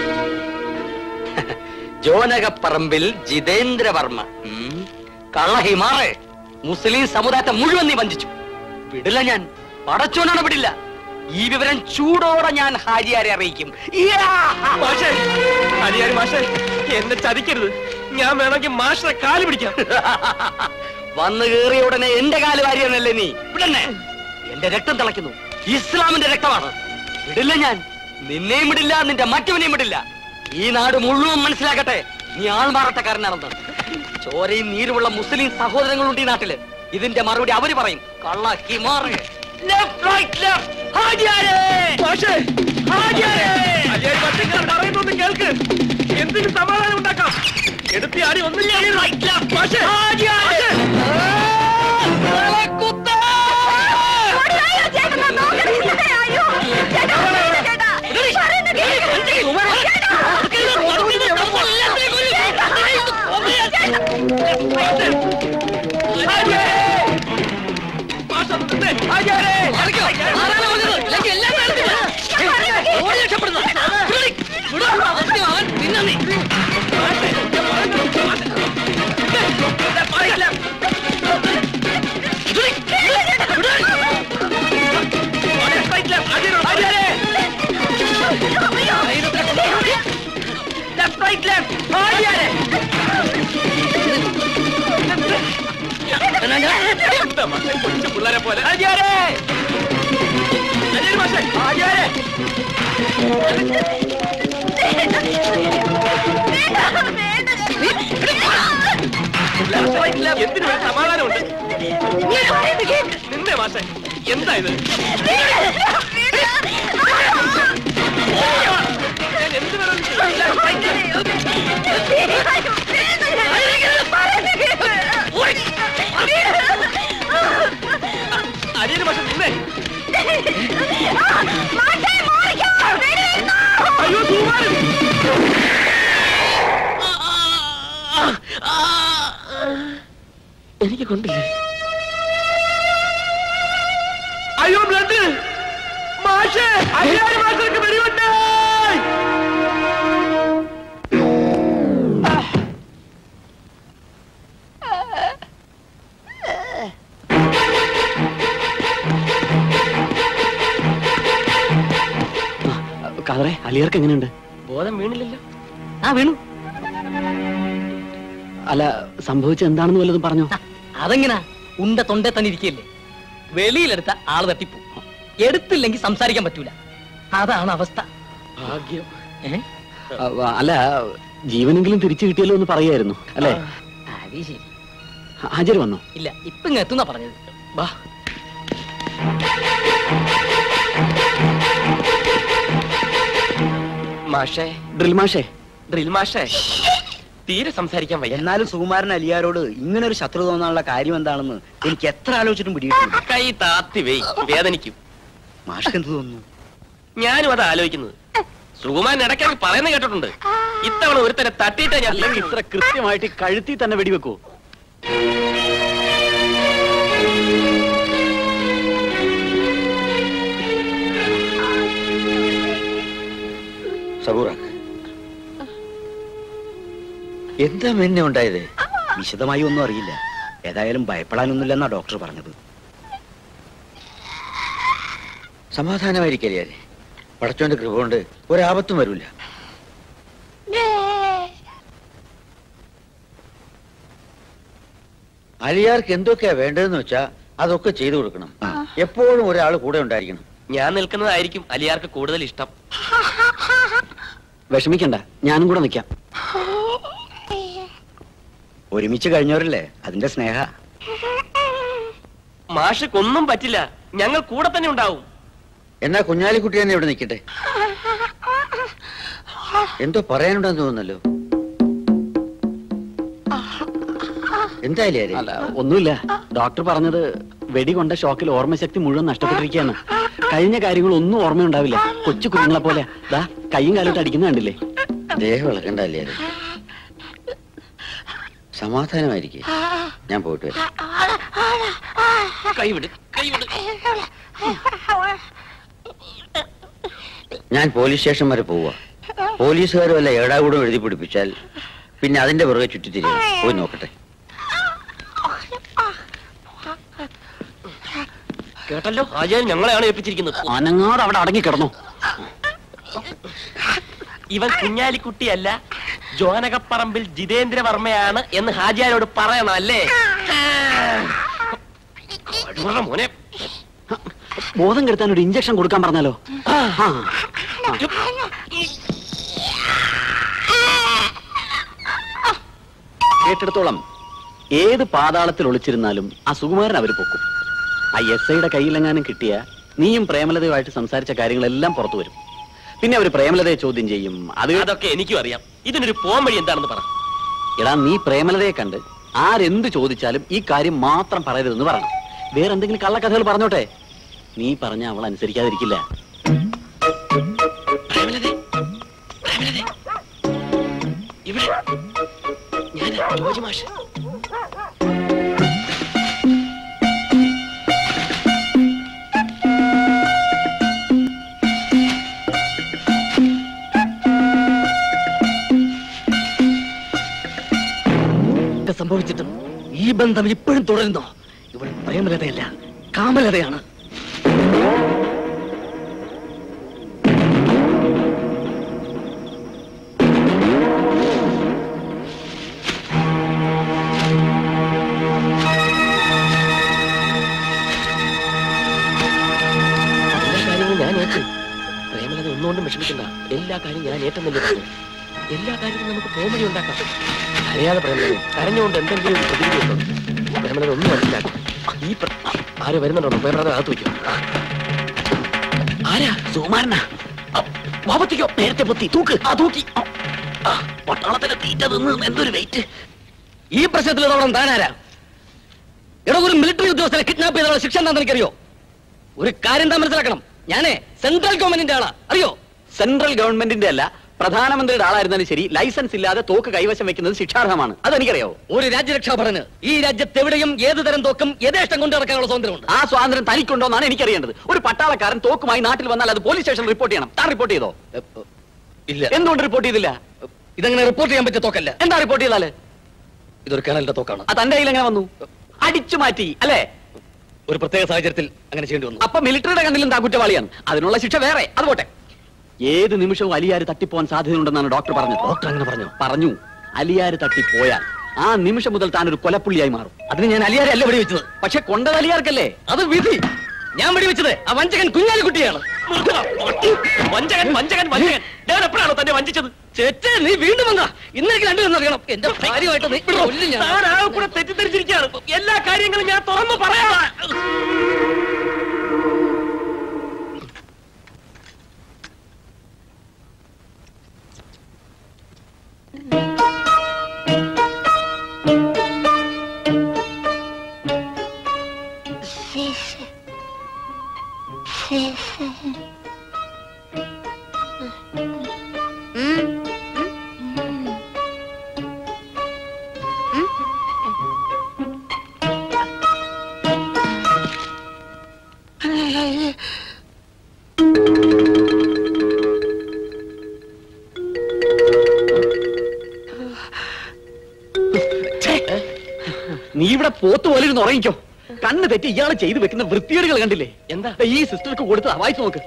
ജോനകപ്പറമ്പിൽ ജിതേന്ദ്രവർമ്മ ഉം. കള്ള ഹിമാറെ മുസ്ലിം സമുദായത്തെ മുഴുവൻ നീ വഞ്ചിച്ചു വിടില്ല ഞാൻ പടച്ചോനാണ് വിടില്ല ഈ വിവരം ചൂടോടെ ഞാൻ ഹാജിയാരെ അറിയിക്കും ഇയാ!
മാഷേ അലിയാരി മാഷേ എന്നെ ചതിക്കരുത് ഞാൻ വേണമെങ്കിൽ മാഷിനെ കാല് പിടിക്കാം
വന്നു കയറിയ ഉടനെ എന്റെ കാല് വാരിയെന്നല്ലേ നീ വിടന്നെ എന്റെ രക്തം തിളയ്ക്കുന്നു ഇസ്ലാമിന്റെ രക്തമാണ് വിടില്ല ഞാൻ നിന്നെയും വിടില്ല നിന്റെ മറ്റവനെയും വിടില്ല ഈ നാട് മുഴുവൻ മനസ്സിലാക്കട്ടെ നീ ആൾമാറട്ടക്കാരനാണെന്ന് ചോരയും നീരുമുള്ള മുസ്ലിം സഹോദരങ്ങളുണ്ട് ഈ നാട്ടില് ഇതിന്റെ മറുപടി അവര് പറയും കള്ള ഹിമാറ് ലെഫ്റ്റ് റൈറ്റ് ലെഫ്റ്റ് ഹാജിയാരെ
മാഷേ
ഹാജിയാരെ
അലിയാരി മാഷേ ഞാൻ പറയുന്നൊന്ന് കേൾക്ക് എന്തിന് സമാധാനം ഉണ്ടാക്കാം എടുത്തി ആടി ഒന്നില്ല
റൈറ്റ് ലെഫ്റ്റ്
മാഷേ
ഹാജിയാരെ ലെഫ്റ്റ് റൈറ്റ് ലെഫ്റ്റ് ഹാജിയാരെ
എന്താ മാഷേ കൊച്ചു പിള്ളേരെ പോലെ
ഹാജിയാരെ
അലിയാരി മാഷേ
ഹാജിയാരെ
എന്തിനു ഒരു സമാധാനമുണ്ട് നിന്നെ മാഷെ എന്താ ഇത് ഞാൻ എന്ത് വേണമെങ്കിലും അടിയന് പക്ഷെ നിന്നെ അയ്യോ തൂവാലും എനിക്ക് കൊണ്ടില്ലേ അയ്യോ ബ്ലഡ് മാഷേ അയ്യായിരം മാഷർക്ക് വെടിയുണ്ട്
കതറെ അലിയർക്ക് എങ്ങനെയുണ്ട്
ബോധം വീണില്ലല്ലോ
ആ വീണു
അല്ല സംഭവിച്ചത് എന്താണെന്ന് വല്ലതും പറഞ്ഞോ
അതെങ്ങനാ ഉണ്ട തൊണ്ടേ തന്നെ ഇരിക്കല്ലേ വെളിയിലെടുത്ത ആള് തട്ടിപ്പോ എടുത്തില്ലെങ്കിൽ സംസാരിക്കാൻ പറ്റൂല അതാണ് അവസ്ഥ
ഭാഗ്യം
ഏ?
അ- അല്ല ജീവനെങ്കിലും തിരിച്ചു കിട്ടിയല്ലോ എന്ന് പറയായിരുന്നു അല്ലേ
അത് ശരി
ഹാജർ വന്നോ
ഇല്ല ഇപ്പൊ ഇങ്ങ് എത്തുന്ന പറഞ്ഞത്
ബാ മാഷേ
ഡ്രിൽ മാഷേ
ഡ്രിൽ മാഷേ തീരെ സംസാരിക്കാൻ വയ്യ
എന്നാലും സുകുമാരൻ അലിയാരോട് ഇങ്ങനെ ഒരു ശത്രു തോന്നാനുള്ള കാര്യം എന്താണെന്ന് എനിക്ക് എത്ര ആലോചിച്ചിട്ടും പിടികിട്ടില്ല
കൈ താത്തി വെയ് വേദനിക്കും
മാഷ്ക്ക് എന്ത് തോന്നുന്നു
ഞാനും അത് ആലോചിക്കുന്നത് സുകുമാൻ ഇടയ്ക്കിടയ്ക്ക് പറയുന്ന കേട്ടിട്ടുണ്ട് ഇത്തവണ ഒരുത്തനെ തട്ടിയിട്ടേ ഞാൻ
അല്ലെങ്കിൽ ഇത്ര കൃത്യമായിട്ട് ഈ കഴുത്തി തന്നെ വെടിവെക്കൂ
സബൂറാക്ക് എന്താ മെന്നെ ഉണ്ടായത് വിശദമായി ഒന്നും അറിയില്ല ഏതായാലും ഭയപ്പെടാനൊന്നുമില്ലെന്നാ ഡോക്ടർ പറഞ്ഞത് സമാധാനമായിരിക്കല്ലേ പടച്ചോന്റെ കൃപ കൊണ്ട് ഒരാപത്തും വരൂല അലിയാർക്ക് എന്തൊക്കെയാ വേണ്ടതെന്ന് വെച്ചാ അതൊക്കെ ചെയ്തു കൊടുക്കണം എപ്പോഴും ഒരാൾ കൂടെ ഉണ്ടായിരിക്കണം
ഞാൻ നിൽക്കുന്നതായിരിക്കും അലിയാർക്ക് കൂടുതൽ ഇഷ്ടം
വിഷമിക്കണ്ട ഞാനും കൂടെ നിൽക്കാം
ഒരുമിച്ച് കഴിഞ്ഞവരല്ലേ അതിന്റെ സ്നേഹ
മാഷക്കൊന്നും പറ്റില്ല ഞങ്ങൾ കൂടെ തന്നെ ഉണ്ടാവും
എന്നാ കുഞ്ഞാലിക്കുട്ടി തന്നെ ഇവിടെ നിൽക്കട്ടെ എന്തോ പറയാനുണ്ടെന്ന് തോന്നുന്നല്ലോ എന്തായാലും
അല്ല ഒന്നുമില്ല ഡോക്ടർ പറഞ്ഞത് വെടി കൊണ്ട ഷോക്കിൽ ഓർമ്മശക്തി മുഴുവൻ നഷ്ടപ്പെട്ടിരിക്കുകയാണ് കഴിഞ്ഞ കാര്യങ്ങൾ ഒന്നും ഓർമ്മയുണ്ടാവില്ല കൊച്ചു കുഞ്ഞുങ്ങളെ പോലെ ദാ കൈയും കാലോട്ട് അടിക്കുന്ന കണ്ടില്ലേ
ദേഹം ഇളക്കണ്ടല്ലേ സമാധാനമായിരിക്കും ഞാൻ പോയിട്ട് വരാം
കൈവിട് കൈവിട്
ഞാൻ പോലീസ് സ്റ്റേഷൻ വരെ പോവുക പോലീസുകാർ വല്ല ഏടാകൂടം എഴുതി പിടിപ്പിച്ചാൽ പിന്നെ അതിന്റെ പുറകെ ചുറ്റിത്തിരിയും പോയി നോക്കട്ടെ
കേട്ടല്ലോ ആചാര്യൻ ഞങ്ങളെയാണ് ഏൽപ്പിച്ചിരിക്കുന്നത്
അനങ്ങാട് അവിടെ അടങ്ങി കിടന്നു
ഇവൻ കുഞ്ഞാലിക്കുട്ടിയല്ല ജോനകപ്പറമ്പിൽ ജിതേന്ദ്രവർമ്മയാണ് എന്ന് ഹാജിയാരോട് പറയണം അല്ലേ കഴിവുള്ള മോനെ
ബോധം കെടുത്താൻ ഒരു ഇഞ്ചക്ഷൻ കൊടുക്കാൻ പറഞ്ഞാലോ ആ. കേട്ടിടത്തോളം ഏത് പാതാളത്തിൽ ഒളിച്ചിരുന്നാലും ആ സുകുമാരൻ അവര് പൊക്കും ആ എസ് ഐയുടെ കയ്യിലെങ്ങാനും കിട്ടിയ നീയും പ്രേമലതയുമായിട്ട് സംസാരിച്ച കാര്യങ്ങളെല്ലാം പുറത്തു വരും പിന്നെ അവര് പ്രേമലതയെ ചോദ്യം ചെയ്യും അത്
അതൊക്കെ എനിക്കും അറിയാം ഇതിനൊരു പോം വഴി എന്താണെന്ന് പറ
എടാ നീ പ്രേമലതയെ കണ്ട് ആരെന്ത് ചോദിച്ചാലും ഈ കാര്യം മാത്രം പറയരുതെന്ന് പറയണം വേറെ എന്തെങ്കിലും കള്ളക്കഥകൾ പറഞ്ഞോട്ടെ നീ പറഞ്ഞ അവൾ അനുസരിക്കാതിരിക്കില്ല
ഇവിടെ ഞാൻ ജോജി മാഷ്
ഒക്കെ സംഭവിച്ചിട്ടും ഈ ബന്ധം ഇപ്പോഴും തുടരുന്നോ ഇവിടെ പ്രേമലതയല്ല കാമലതയാണ്
എല്ലാ കാര്യങ്ങളും ഞാൻ ഏറ്റു പ്രേമലത ഒന്നുകൊണ്ടും വിഷമിക്കണ്ട എല്ലാ കാര്യം ഞാൻ ഏറ്റെന്നല്ലേ പറഞ്ഞു എല്ലാ കാര്യത്തിലും നമുക്ക് പോംവഴി ഉണ്ടാക്കാം കരയാതെ പ്രേമലേ കരഞ്ഞുകൊണ്ട് എന്തെങ്കിലും ഒരു പ്രതിവിധി ഉണ്ടോ പ്രേമലൻ ഒന്നും മനസ്സിലാക്കും ഈ പ്ര- ആര് വരുന്നുണ്ടോ പേപ്പർ അകത്ത് വയ്ക്കും
ആരാ സുമാരനാ വാപത്തിക്കോ നേരത്തെ പൊത്തി തൂക്ക് ആ തൂക്കി ആ, ആ, പട്ടാളത്തിലെ തീറ്റ തിന്ന് എന്തൊരു വെയിറ്റ്
ഈ പ്രശ്നത്തിൽ ഇതോളം താനാരാ എടോ ഒരു മിലിറ്ററി ഉദ്യോഗസ്ഥനെ കിഡ്നാപ്പ് ചെയ്തുള്ള ശിക്ഷ എന്താണെന്ന് എനിക്കറിയോ ഒരു കാര്യം താൻ മനസ്സിലാക്കണം ഞാനേ സെൻട്രൽ ഗവൺമെന്റിന്റെ ആളാ അറിയോ
സെൻട്രൽ ഗവൺമെന്റിന്റെ അല്ല പ്രധാനമന്ത്രിയുടെ ആളായിരുന്നാലും ശരി ലൈസൻസ് ഇല്ലാതെ തോക്ക് കൈവശം വെക്കുന്നത് ശിക്ഷാർഹമാണ് അതെനിക്കറിയാവോ
ഒരു രാജ്യരക്ഷാഭടന് ഈ രാജ്യത്ത് എവിടെയും ഏത് തരം തോക്കും യഥേഷ്ടം കൊണ്ടു നടക്കാനുള്ള സ്വാതന്ത്ര്യമുണ്ട്
ആ സ്വാതന്ത്ര്യം തനിക്കുണ്ടോന്നാണ് എനിക്കറിയേണ്ടത് ഒരു പട്ടാളക്കാരൻ തോക്കുമായി നാട്ടിൽ വന്നാൽ അത് പോലീസ് സ്റ്റേഷനിൽ റിപ്പോർട്ട് ചെയ്യണം താൻ റിപ്പോർട്ട് ചെയ്തോ
ഇല്ല
എന്തുകൊണ്ട് റിപ്പോർട്ട് ചെയ്തില്ല
ഇതങ്ങനെ റിപ്പോർട്ട് ചെയ്യാൻ പറ്റിയ തോക്കല്ല
എന്താ റിപ്പോർട്ട് ചെയ്താല്
ഇതൊരു കേണലിന്റെ തോക്കാണ്
ആ തന്റെ കയ്യിൽ എങ്ങനെ വന്നു അടിച്ചു മാറ്റി അല്ലേ
ഒരു പ്രത്യേക സാഹചര്യത്തിൽ അങ്ങനെ ചെയ്യേണ്ടി വന്നു
അപ്പൊ മിലിറ്ററിയുടെ കണ്ണിലും താ കുറ്റവാളിയാണ് അതിനുള്ള ശിക്ഷ വേറെ അത് പോട്ടെ ഏത് നിമിഷവും അലിയാര് തട്ടിപ്പോവാൻ സാധ്യതയുണ്ടെന്നാണ് ഡോക്ടർ പറഞ്ഞത്
ഡോക്ടർ അങ്ങനെ പറഞ്ഞു
പറഞ്ഞു അലിയാര് തട്ടിപ്പോയാൽ ആ നിമിഷം മുതൽ താൻ ഒരു കൊലപ്പുള്ളിയായി മാറും
അതിന് ഞാൻ അലിയാരെ അല്ല വെടിവെച്ചത്
പക്ഷെ കൊണ്ടത് അലിയാർക്കല്ലേ
അത് വിധി ഞാൻ വെടിവെച്ചത് ആ വഞ്ചകൻ കുഞ്ഞാലിക്കുട്ടിയാണ്
വഞ്ചകൻ വഞ്ചകൻ വഞ്ചകൻ ഞാൻ എപ്പോഴാണോ തന്നെ വഞ്ചിച്ചത്
ചേച്ചേ നീ വീണ്ടും വന്നാ ഇന്നേക്ക് രണ്ടു അറിയണം എന്റെ ഭാര്യമായിട്ട് നീ കൊല്ലും ഞാൻ.
താൻ ആ കൂടെ തെറ്റിദ്ധരിച്ചിരിക്കുകയാണ് എല്ലാ കാര്യങ്ങളും ഞാൻ തുറന്നു പറയാം
നീ ഇവിടെ പോത്ത് പോലെ ഇരുന്ന് ഉറങ്ങിക്കോ കണ്ണ് തെറ്റി ഇയാൾ ചെയ്തു വെക്കുന്ന വൃത്തികേടുകൾ കണ്ടില്ലേ
എന്താ
ദാ ഈ സിസ്റ്റർക്ക് കൊടുത്തതാ വായിച്ചു നോക്ക്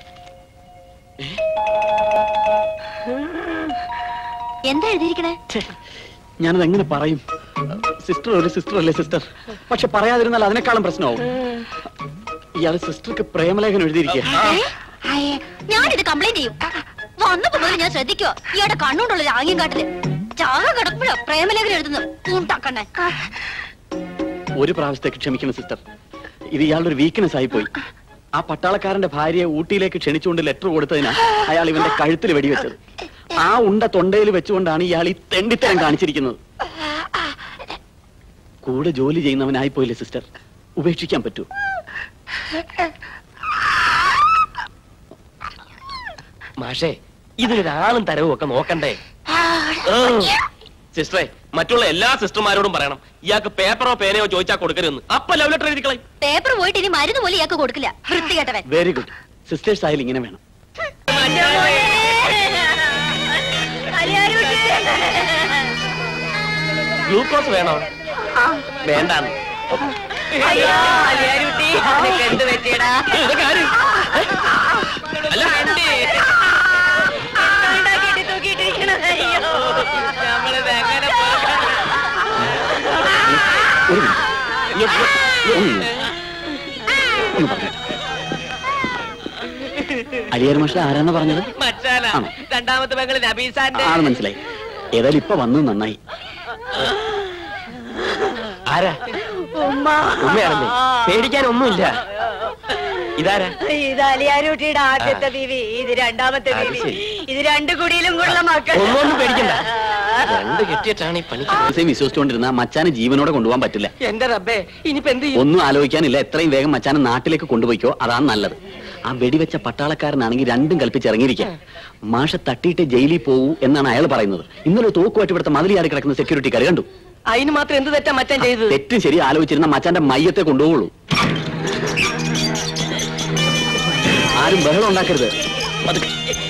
എന്താ എഴുതിയിരിക്കണേ
ഞാനത് എങ്ങനെ പറയും സിസ്റ്റർ ഒരു സിസ്റ്റർ അല്ലേ സിസ്റ്റർ പക്ഷെ പറയാതിരുന്നാൽ അതിനേക്കാളും പ്രശ്നമാവും ഇയാൾ സിസ്റ്റർക്ക് പ്രേമലേഖനം എഴുതിയിരിക്കുക
ഞാനിത് കംപ്ലൈന്റ് ചെയ്യും വന്നപ്പോ മുതൽ ഞാൻ ശ്രദ്ധിക്കോ ഇയാളുടെ കണ്ണുകൊണ്ടുള്ള ആംഗ്യം കാട്ടില് ചാക കിടക്കുമ്പോഴോ പ്രേമലേഖനം എഴുതുന്നു പൂണ്ടാക്കണ്ണേ
ഒരു പ്രാവശ്യത്തേക്ക് ക്ഷമിക്കണം സിസ്റ്റർ ഇത് ഇയാളുടെ ഒരു വീക്ക്നെസ് ആയി പോയി ആ പട്ടാളക്കാരന്റെ ഭാര്യയെ ഊട്ടിയിലേക്ക് ക്ഷണിച്ചുകൊണ്ട് ലെറ്റർ കൊടുത്തതിനാ അയാൾ ഇവന്റെ കഴുത്തിൽ വെടിവെച്ചത് ആ ഉണ്ട തൊണ്ടയിൽ വെച്ചുകൊണ്ടാണ് ഇയാൾ ഈ തെണ്ടിത്തരം കാണിച്ചിരിക്കുന്നത് കൂടെ ജോലി ചെയ്യുന്നവനായി പോയില്ലേ സിസ്റ്റർ ഉപേക്ഷിക്കാൻ പറ്റൂ
മാഷേ ഇതിനൊരാളും തരവും ഒക്കെ നോക്കണ്ടേ സിസ്റ്ററെ മറ്റുള്ള എല്ലാ സിസ്റ്റർമാരോടും പറയണം ഇയാൾക്ക് പേപ്പറോ പേനയോ ചോദിച്ചാൽ കൊടുക്കരുതെന്ന് അപ്പൊ ലവ് ലെറ്റർ എഴുതി കളയും
പേപ്പർ പോയിട്ട് ഇനി മരുന്ന് പോലും ഇയാൾക്ക് കൊടുക്കില്ല വൃത്തികെട്ടവൻ
വെരി ഗുഡ് സിസ്റ്റേഴ്സ് ആയാലും ഇങ്ങനെ വേണം
ഗ്ലൂക്കോസ് വേണോ വേണ്ടാന്ന്
എന്ത് പറ്റിയടാ
ഇതൊക്കെ ആര്? അല്ല
ഉണ്ടാക്കിയിട്ട് തൂക്കിയിട്ടിരിക്കണത് അയ്യോ നമ്മളിത് എങ്ങനെ
ഒരു മിനിറ്റ്. ഒന്ന് ഒന്ന് പറഞ്ഞേട്ടെ. അലിയാർ മാഷ ആരാന്ന് പറഞ്ഞത്
മച്ചാല
ആണോ?
രണ്ടാമത്തെ പെങ്ങള് നബീസാന്റെ
ആണ് മനസ്സിലായി ഏതായാലും ഇപ്പൊ വന്നത് നന്നായി
ആരാ
ഉമ്മ
ഉമ്മയാണല്ലേ പേടിക്കാൻ ഒന്നുമില്ല ഇതാരാ
ഇത് അലിയാരൂട്ടിയുടെ ആദ്യത്തെ ബീവി ഇത് രണ്ടാമത്തെ
അത്
ബീവി
ശരി.
ഇത് രണ്ടു കുടിയിലും കൂടുള്ള മക്കൾ
ഒന്നൊന്നും പേടിക്കണ്ട രണ്ട് കെട്ടിയിട്ടാണ് ഈ പണി
ദിവസം വിശ്വസിച്ചുകൊണ്ടിരുന്ന മച്ചാനെ ജീവനോടെ കൊണ്ടുപോകാൻ പറ്റില്ല
എന്റെ റബ്ബേ ഇനിയിപ്പോ എന്ത് ചെയ്യും
ഒന്നും ആലോചിക്കാനില്ല എത്രയും വേഗം മച്ചാനെ നാട്ടിലേക്ക് കൊണ്ടുപോയിക്കോ അതാണ് നല്ലത് ആ വെടിവെച്ച പട്ടാളക്കാരനാണെങ്കിൽ രണ്ടും കൽപ്പിച്ചിറങ്ങിയിരിക്കാം മാഷ തട്ടിയിട്ട് ജയിലിൽ പോകൂ എന്നാണ് അയാൾ പറയുന്നത് ഇന്നലെ തോക്കുമായിട്ട് ഇവിടുത്തെ മതിലിയാടി കിടക്കുന്ന സെക്യൂരിറ്റിക്കാർ കണ്ടു
അതിന് മാത്രം എന്ത് തെറ്റാ മച്ചാൻ ചെയ്തത്
തെറ്റും ശരി ആലോചിച്ചിരുന്ന മച്ചാന്റെ മയ്യത്തെ കൊണ്ടുപോകുള്ളൂ ആരും ബഹളം ഉണ്ടാക്കരുത് പതുക്കെ.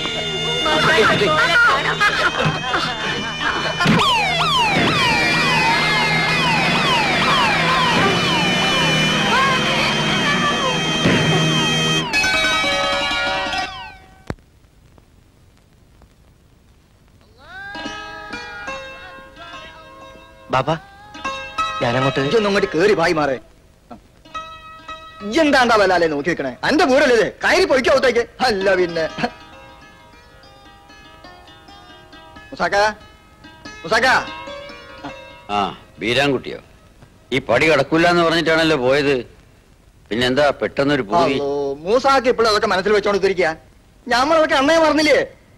ബാബാ ഞാനങ്ങോട്ട്
ഇതൊന്നും അങ്ങോട്ട് കേറി ഭായി മാറേ എന്താണ്ടാ വല്ലാലെ നോക്കി വെക്കണേ എന്റെ വീടല്ലേ ഇത് കയറി പൊയ്ക്കോട്ടേക്ക് അല്ല പിന്നെ മുസാക്ക മുസാക്ക
ആ ബീരാൻകുട്ടിയോ ഈ പടി കടക്കൂല എന്ന് പറഞ്ഞിട്ടാണല്ലോ പോയത് പിന്നെന്താ പെട്ടെന്നൊരു പൂതി
അല്ലോ, മൂസാക്ക് ഇപ്പോഴും അതൊക്കെ മനസ്സിൽ വെച്ചോണ്ട് തിരിക്കുക ഞമ്മളതൊക്കെ അന്നേ പറഞ്ഞില്ലേ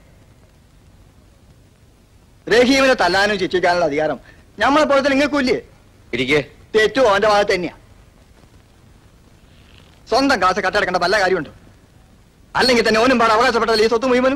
റഹീമിനെ തല്ലാനും ശിക്ഷിക്കാനുള്ള അധികാരം ഞമ്മളെ പോലെ നിങ്ങൾക്കില്ലേ
ഇരിക്കേ
തെറ്റും അവന്റെ ഭാഗത്ത് തന്നെയാ സ്വന്തം കാശ് കട്ടെടുക്കേണ്ട പല കാര്യമുണ്ട് അല്ലെങ്കിൽ തന്നെ ഓനും പാടെ അവകാശപ്പെട്ടല്ലേ ഈ സ്വത്ത് മുഴുവനും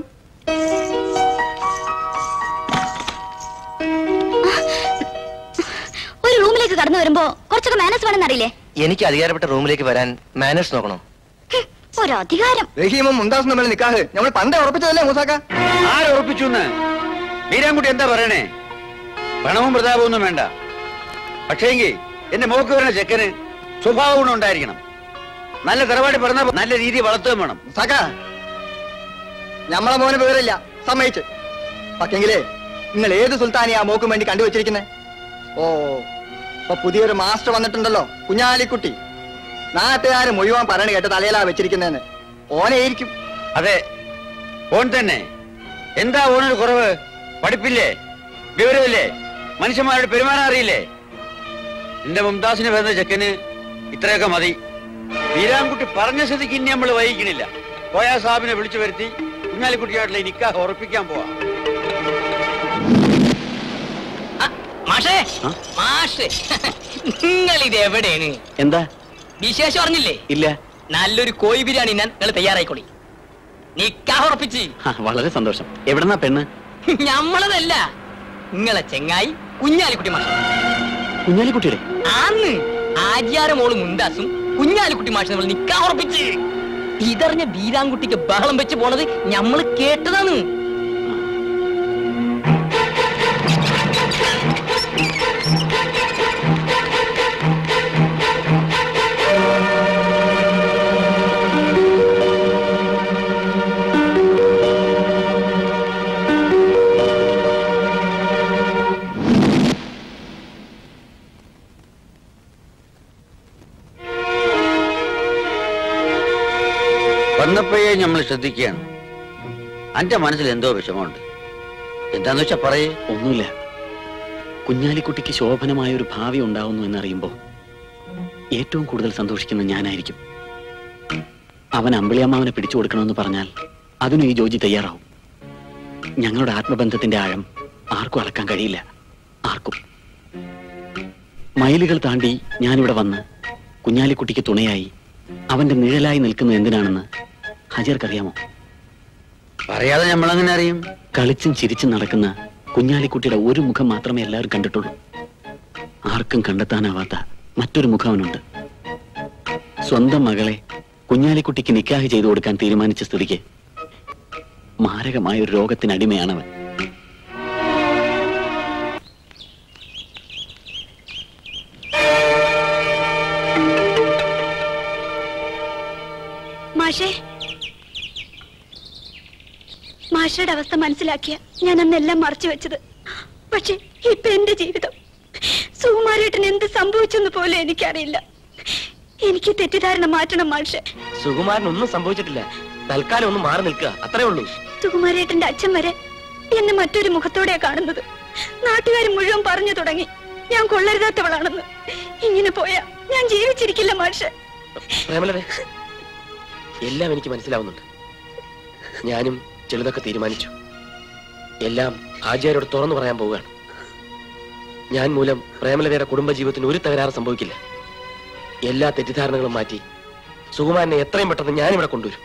ഒരു റൂമിലേക്ക് കടന്നു വരുമ്പോ കുറച്ചൊക്കെ മാനസ് വേണമെന്ന് അറിയില്ലേ
എനിക്ക് അധികാരപ്പെട്ട റൂമിലേക്ക് വരാൻ മാനേഴ്സ് നോക്കണോ
ഒരു അധികാരം
റഹീമും മുന്താസും തമ്മിൽ നിക്കാഹ് നമ്മൾ പണ്ടേ ഉറപ്പിച്ചതല്ലേ മൂസാക്ക
ആരുറപ്പിച്ചു ബീരാൻകുട്ടി എന്താ പറയണേ പണവും പ്രതാപവും ഒന്നും വേണ്ട പക്ഷേങ്കി എന്റെ മോക്ക് വരുന്ന ചെക്കന് സ്വഭാവ ഗുണം ഉണ്ടായിരിക്കണം നല്ല തറവാടി പറഞ്ഞ നല്ല രീതി വളർത്തുകയും വേണം
മൂസാക്ക ഞമ്മളെ മോന് വിവരമില്ല സമ്മതിച്ച് പക്ഷെങ്കിലേ നിങ്ങൾ ഏത് സുൽത്താനിയാ മോക്കും വേണ്ടി കണ്ടുവച്ചിരിക്കുന്നേ ഓ ഇപ്പൊ പുതിയൊരു മാസ്റ്റർ വന്നിട്ടുണ്ടല്ലോ കുഞ്ഞാലിക്കുട്ടി നാട്ടുകാര് മുഴുവൻ പറയണ കേട്ട് തലയിലാ വെച്ചിരിക്കുന്നതെന്ന് ഓനായിരിക്കും
അതെ ഓൻ തന്നെ എന്താ ഓനൊരു കുറവ് പഠിപ്പില്ലേ വിവരമില്ലേ മനുഷ്യന്മാരോട് പെരുമാറാൻ അറിയില്ലേ എന്റെ മുംതാസിന് വരുന്ന ചെക്കന് ഇത്രയൊക്കെ മതി വീരാൻകുട്ടി പറഞ്ഞ സ്ഥിതിക്ക് ഇനി നമ്മൾ വൈകിക്കണില്ല കോയാ സാഹിബിനെ വിളിച്ചു വരുത്തി കുഞ്ഞാലിക്കുട്ടിയായിട്ടുള്ള ഈ നിക്കാഹ് ഉറപ്പിക്കാൻ പോവാ
മാഷേ മാഷേ നിങ്ങൾ ഇത് എവിടെയാണ്
എന്താ
വിശേഷം അറിഞ്ഞില്ലേ
ഇല്ല
നല്ലൊരു കോഴി ബിരിയാണി ഞാൻ നിങ്ങൾ തയ്യാറായിക്കോളി നിക്കാഹ് ഉറപ്പിച്ച്
ആ, വളരെ സന്തോഷം എവിടെന്നാ പെണ്ണ്
ഞമ്മളതല്ല നിങ്ങളെ ചെങ്ങായി കുഞ്ഞാലിക്കുട്ടി മാഷ
കുഞ്ഞാലിക്കുട്ടിയുടെ
ആന്ന് ആര്യാര മോള് മുണ്ടാസും കുഞ്ഞാലിക്കുട്ടി മാഷ നമ്മൾ നിക്കാഹ് ഉറപ്പിച്ച് ഇതറിഞ്ഞ ബീരാൻകുട്ടിക്ക് ബഹളം വെച്ച് പോണത് ഞമ്മള് കേട്ടതാണ്
വന്നപ്പോഴേ നമ്മൾ ശ്രദ്ധിക്കുകയാണ് അന്റെ മനസ്സിൽ എന്തോ വിഷമമുണ്ട് എന്താന്ന് വെച്ചാ പറയേ
ഒന്നുമില്ല കുഞ്ഞാലിക്കുട്ടിക്ക് ശോഭനമായ ഒരു ഭാവി ഉണ്ടാവുന്നു എന്നറിയുമ്പോൾ ഏറ്റവും കൂടുതൽ സന്തോഷിക്കുന്ന ഞാനായിരിക്കും അവൻ അമ്പിളിയമ്മാവനെ പിടിച്ചു കൊടുക്കണമെന്ന് പറഞ്ഞാൽ അതിനും ഈ ജോജി തയ്യാറാവും ഞങ്ങളുടെ ആത്മബന്ധത്തിന്റെ ആഴം ആർക്കും അളക്കാൻ കഴിയില്ല ആർക്കും മൈലുകൾ താണ്ടി ഞാനിവിടെ വന്ന് കുഞ്ഞാലിക്കുട്ടിക്ക് തുണയായി അവന്റെ നിഴലായി നിൽക്കുന്നത് എന്തിനാണെന്ന് ഹജർക്കറിയാമോ
പറയാതെ നമ്മളെങ്ങനെ അറിയും
കളിച്ചും ചിരിച്ചും നടക്കുന്ന കുഞ്ഞാലിക്കുട്ടിയുടെ ഒരു മുഖം മാത്രമേ എല്ലാവരും കണ്ടിട്ടുള്ളൂ ആർക്കും കണ്ടെത്താനാവാത്ത മറ്റൊരു മുഖം അവനുണ്ട് സ്വന്തം മകളെ കുഞ്ഞാലിക്കുട്ടിക്ക് നിക്കാഹ് ചെയ്തു കൊടുക്കാൻ തീരുമാനിച്ച സ്ഥിതിക്ക് മാരകമായ ഒരു രോഗത്തിനടിമയാണവൻ
മാഷേ മാഷയുടെ അവസ്ഥ മനസ്സിലാക്കിയ ഞാൻ അന്നെല്ലാം മറച്ചു വെച്ചത് പക്ഷെ ഇപ്പൊ എന്റെ ജീവിതം സുകുമാരേട്ടൻ എന്ത് സംഭവിച്ചെന്ന് പോലും എനിക്കറിയില്ല എനിക്ക് തെറ്റിദ്ധാരണ മാറ്റണം മാഷെ
സുകുമാരൻ ഒന്നും സംഭവിച്ചിട്ടില്ല തൽക്കാലം ഒന്ന് മാറി നിൽക്കുക അത്രേ ഉള്ളൂ
സുകുമാരേട്ടന്റെ അച്ഛൻ വരെ എന്നെ മറ്റൊരു മുഖത്തോടെയാ കാണുന്നത് നാട്ടുകാർ മുഴുവൻ പറഞ്ഞു തുടങ്ങി ഞാൻ കൊള്ളരുതാത്തവളാണെന്ന് ഇങ്ങനെ പോയാ ഞാൻ ജീവിച്ചിരിക്കില്ല മാഷെ
പ്രേമലരെ എല്ലാം എനിക്ക് മനസ്സിലാവുന്നുണ്ട് ഞാനും ചിലതൊക്കെ തീരുമാനിച്ചു എല്ലാം ആചാര്യോട് തുറന്നു പറയാൻ പോവുകയാണ് ഞാൻ മൂലം പ്രേമലതയുടെ കുടുംബജീവിതത്തിന് ഒരു തകരാറ് സംഭവിക്കില്ല എല്ലാ തെറ്റിദ്ധാരണകളും മാറ്റി സുകുമാരനെ എത്രയും പെട്ടെന്ന് ഞാനിവിടെ കൊണ്ടുവരും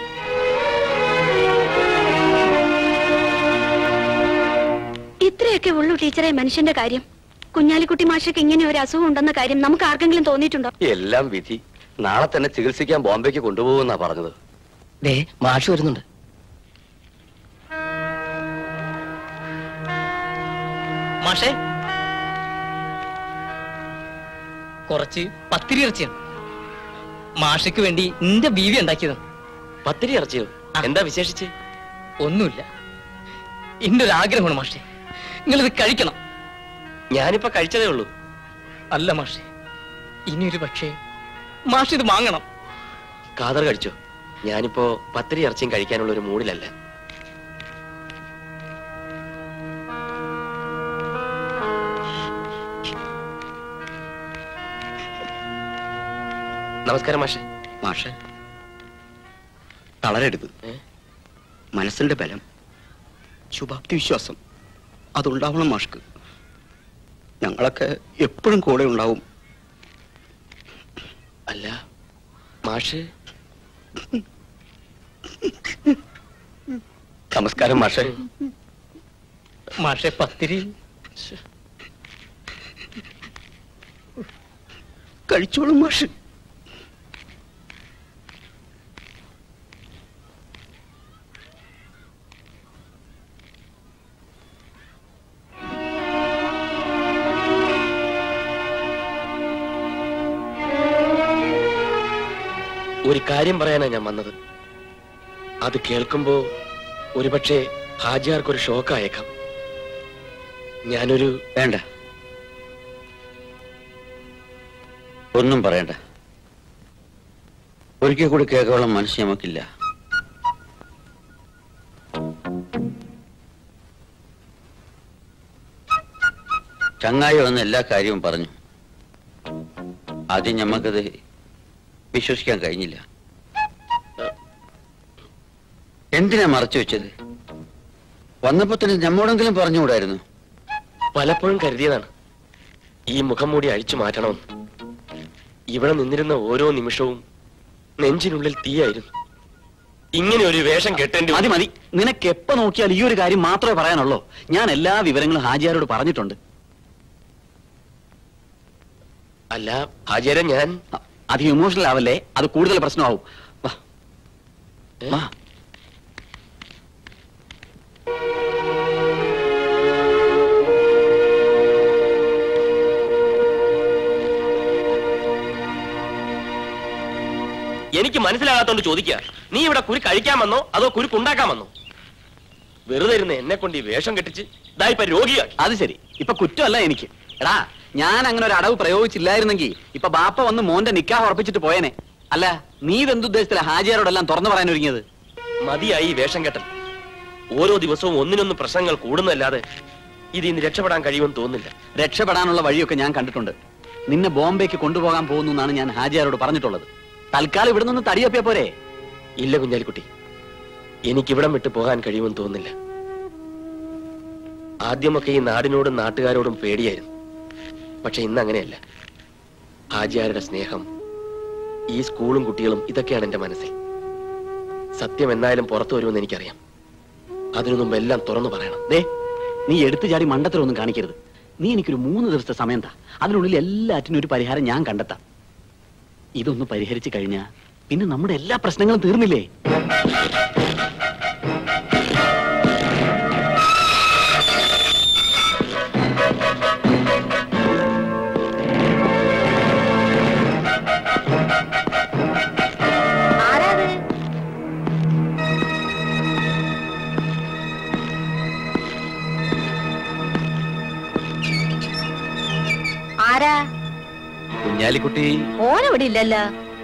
ഇത്രയൊക്കെ ഉള്ളൂ ടീച്ചറെ മനുഷ്യന്റെ കാര്യം കുഞ്ഞാലിക്കുട്ടി മാഷക്ക് ഇങ്ങനെ ഒരു അസുഖം ഉണ്ടെന്ന കാര്യം നമുക്ക് ആർക്കെങ്കിലും തോന്നിയിട്ടുണ്ടോ
എല്ലാം വിധി നാളെ തന്നെ ചികിത്സിക്കാൻ ബോംബെക്ക് കൊണ്ടുപോകുമെന്നാ പറഞ്ഞത്
ദേ മാഷ് വരുന്നുണ്ട്
മാഷേ കുറച്ച് പത്തിരി ഇറച്ചിയാണ് മാഷയ്ക്ക് വേണ്ടി നിന്റെ ബീവി ഉണ്ടാക്കിയത്
പത്തിരി ഇറച്ചിയോ എന്താ വിശേഷിച്ച്
ഒന്നുമില്ല എന്റെ ഒരു ആഗ്രഹമാണ് മാഷേ നിങ്ങളിത് കഴിക്കണം
ഞാനിപ്പോ കഴിച്ചതേ ഉള്ളൂ
അല്ല മാഷേ ഇനിയൊരു പക്ഷേ മാഷ് ഇത് വാങ്ങണം
കാതർ കഴിച്ചോ ഞാനിപ്പോ പത്തിരി ഇറച്ചിയും കഴിക്കാനുള്ള ഒരു മൂഡിലല്ല നമസ്കാരം മാഷെ
മാഷെ തളരരുത് മനസ്സിന്റെ ബലം ശുഭാപ്തി വിശ്വാസം അതുണ്ടാവണം മാഷ്ക്ക് ഞങ്ങളൊക്കെ എപ്പോഴും കൂടെ ഉണ്ടാവും
അല്ല മാഷ് നമസ്കാരം മാഷെ
മാഷെ പത്തിരി
കഴിച്ചോളും മാഷ്
ഒരു കാര്യം പറയാനാ ഞാൻ വന്നത് അത് കേൾക്കുമ്പോ ഒരുപക്ഷെ ഹാജിയാർക്കൊരു ഷോക്ക് ആയേക്കാം ഞാനൊരു
വേണ്ട ഒന്നും പറയണ്ട ഒരിക്കൽ കൂടി കേൾക്കോളം മനസ്സ് നമുക്കില്ല ചങ്ങായി വന്ന് എല്ലാ കാര്യവും പറഞ്ഞു ആദ്യം ഞമ്മക്കത് വിശ്വസിക്കാൻ കഴിഞ്ഞില്ല എന്തിനാ മറച്ചു വെച്ചത് വന്നപ്പോ തന്നെ നമ്മോടെങ്കിലും പറഞ്ഞുകൂടായിരുന്നു
പലപ്പോഴും കരുതിയതാണ് ഈ മുഖം മൂടി അഴിച്ചു മാറ്റണമെന്ന് ഇവിടെ നിന്നിരുന്ന ഓരോ നിമിഷവും നെഞ്ചിനുള്ളിൽ തീയായിരുന്നു ഇങ്ങനെ ഒരു വേഷം കെട്ടേണ്ടി
മതി മതി നിനക്ക് എപ്പോ നോക്കിയാൽ ഈ ഒരു കാര്യം മാത്രമേ പറയാനുള്ളൂ ഞാൻ എല്ലാ വിവരങ്ങളും ഹാജിയാരോട് പറഞ്ഞിട്ടുണ്ട്
അല്ല ഹാജിയാരെ ഞാൻ
അധികം ഇമോഷണൽ ആവല്ലേ അത് കൂടുതൽ പ്രശ്നമാവും വാ. വാ.
എനിക്ക് മനസ്സിലാകാത്തോണ്ട് ചോദിക്കുക നീ ഇവിടെ കുരു കഴിക്കാൻ വന്നോ അതോ കുരുക്ക് ഉണ്ടാക്കാൻ വന്നോ വെറുതെ ഇരുന്ന് എന്നെ കൊണ്ട് ഈ വേഷം കെട്ടിച്ച് ഇതാ ഇപ്പൊ രോഗിയാക്കി
അത് ശരി ഇപ്പൊ കുറ്റമല്ല എനിക്ക് എടാ ഞാൻ അങ്ങനെ ഒരു അടവ് പ്രയോഗിച്ചില്ലായിരുന്നെങ്കിൽ ഇപ്പൊ ബാപ്പ വന്ന് മോന്റെ നിക്കാഹ് ഉറപ്പിച്ചിട്ട് പോയേനെ അല്ല നീ ഇതെന്തുദ്ദേശത്തില ഹാജിയാരോടെല്ലാം തുറന്നു പറയാൻ ഒരുങ്ങിയത്
മതിയായി ഈ വേഷം കെട്ടൽ ഓരോ ദിവസവും ഒന്നിനൊന്ന് പ്രശ്നങ്ങൾ കൂടുന്നല്ലാതെ ഇത് ഇന്ന് രക്ഷപ്പെടാൻ കഴിയുമെന്ന് തോന്നുന്നില്ല
രക്ഷപ്പെടാനുള്ള വഴിയൊക്കെ ഞാൻ കണ്ടിട്ടുണ്ട് നിന്നെ ബോംബെക്ക് കൊണ്ടുപോകാൻ പോകുന്നു എന്നാണ് ഞാൻ ഹാജിയാരോട് പറഞ്ഞിട്ടുള്ളത് തൽക്കാലം ഇവിടെ നിന്ന് തടിയപ്പിയ പോരെ
ഇല്ല കുഞ്ഞാലിക്കുട്ടി എനിക്കിവിടം വിട്ട് പോകാൻ കഴിയുമെന്ന് തോന്നുന്നില്ല ആദ്യമൊക്കെ ഈ നാടിനോടും നാട്ടുകാരോടും പേടിയായിരുന്നു പക്ഷെ ഇന്ന് അങ്ങനെയല്ല ഹാജിയാരുടെ സ്നേഹം ഈ സ്കൂളും കുട്ടികളും ഇതൊക്കെയാണ് എന്റെ മനസ്സിൽ സത്യം എന്നായാലും പുറത്തു വരുമെന്ന് എനിക്കറിയാം അതിനു മുമ്പ് എല്ലാം തുറന്നു പറയണം
ദേ നീ എടുത്തു ചാടി മണ്ടത്തരമൊന്നും കാണിക്കരുത് നീ എനിക്കൊരു മൂന്ന് ദിവസത്തെ സമയം താ അതിനുള്ളിൽ എല്ലാറ്റിനും ഒരു പരിഹാരം ഞാൻ കണ്ടെത്താം ഇതൊന്ന് പരിഹരിച്ചു കഴിഞ്ഞാ പിന്നെ നമ്മുടെ എല്ലാ പ്രശ്നങ്ങളും തീർന്നില്ലേ
ആരാത് ആരാ
കുഞ്ഞാലിക്കുട്ടി
ഓനിവിടെ ഇല്ലല്ലോ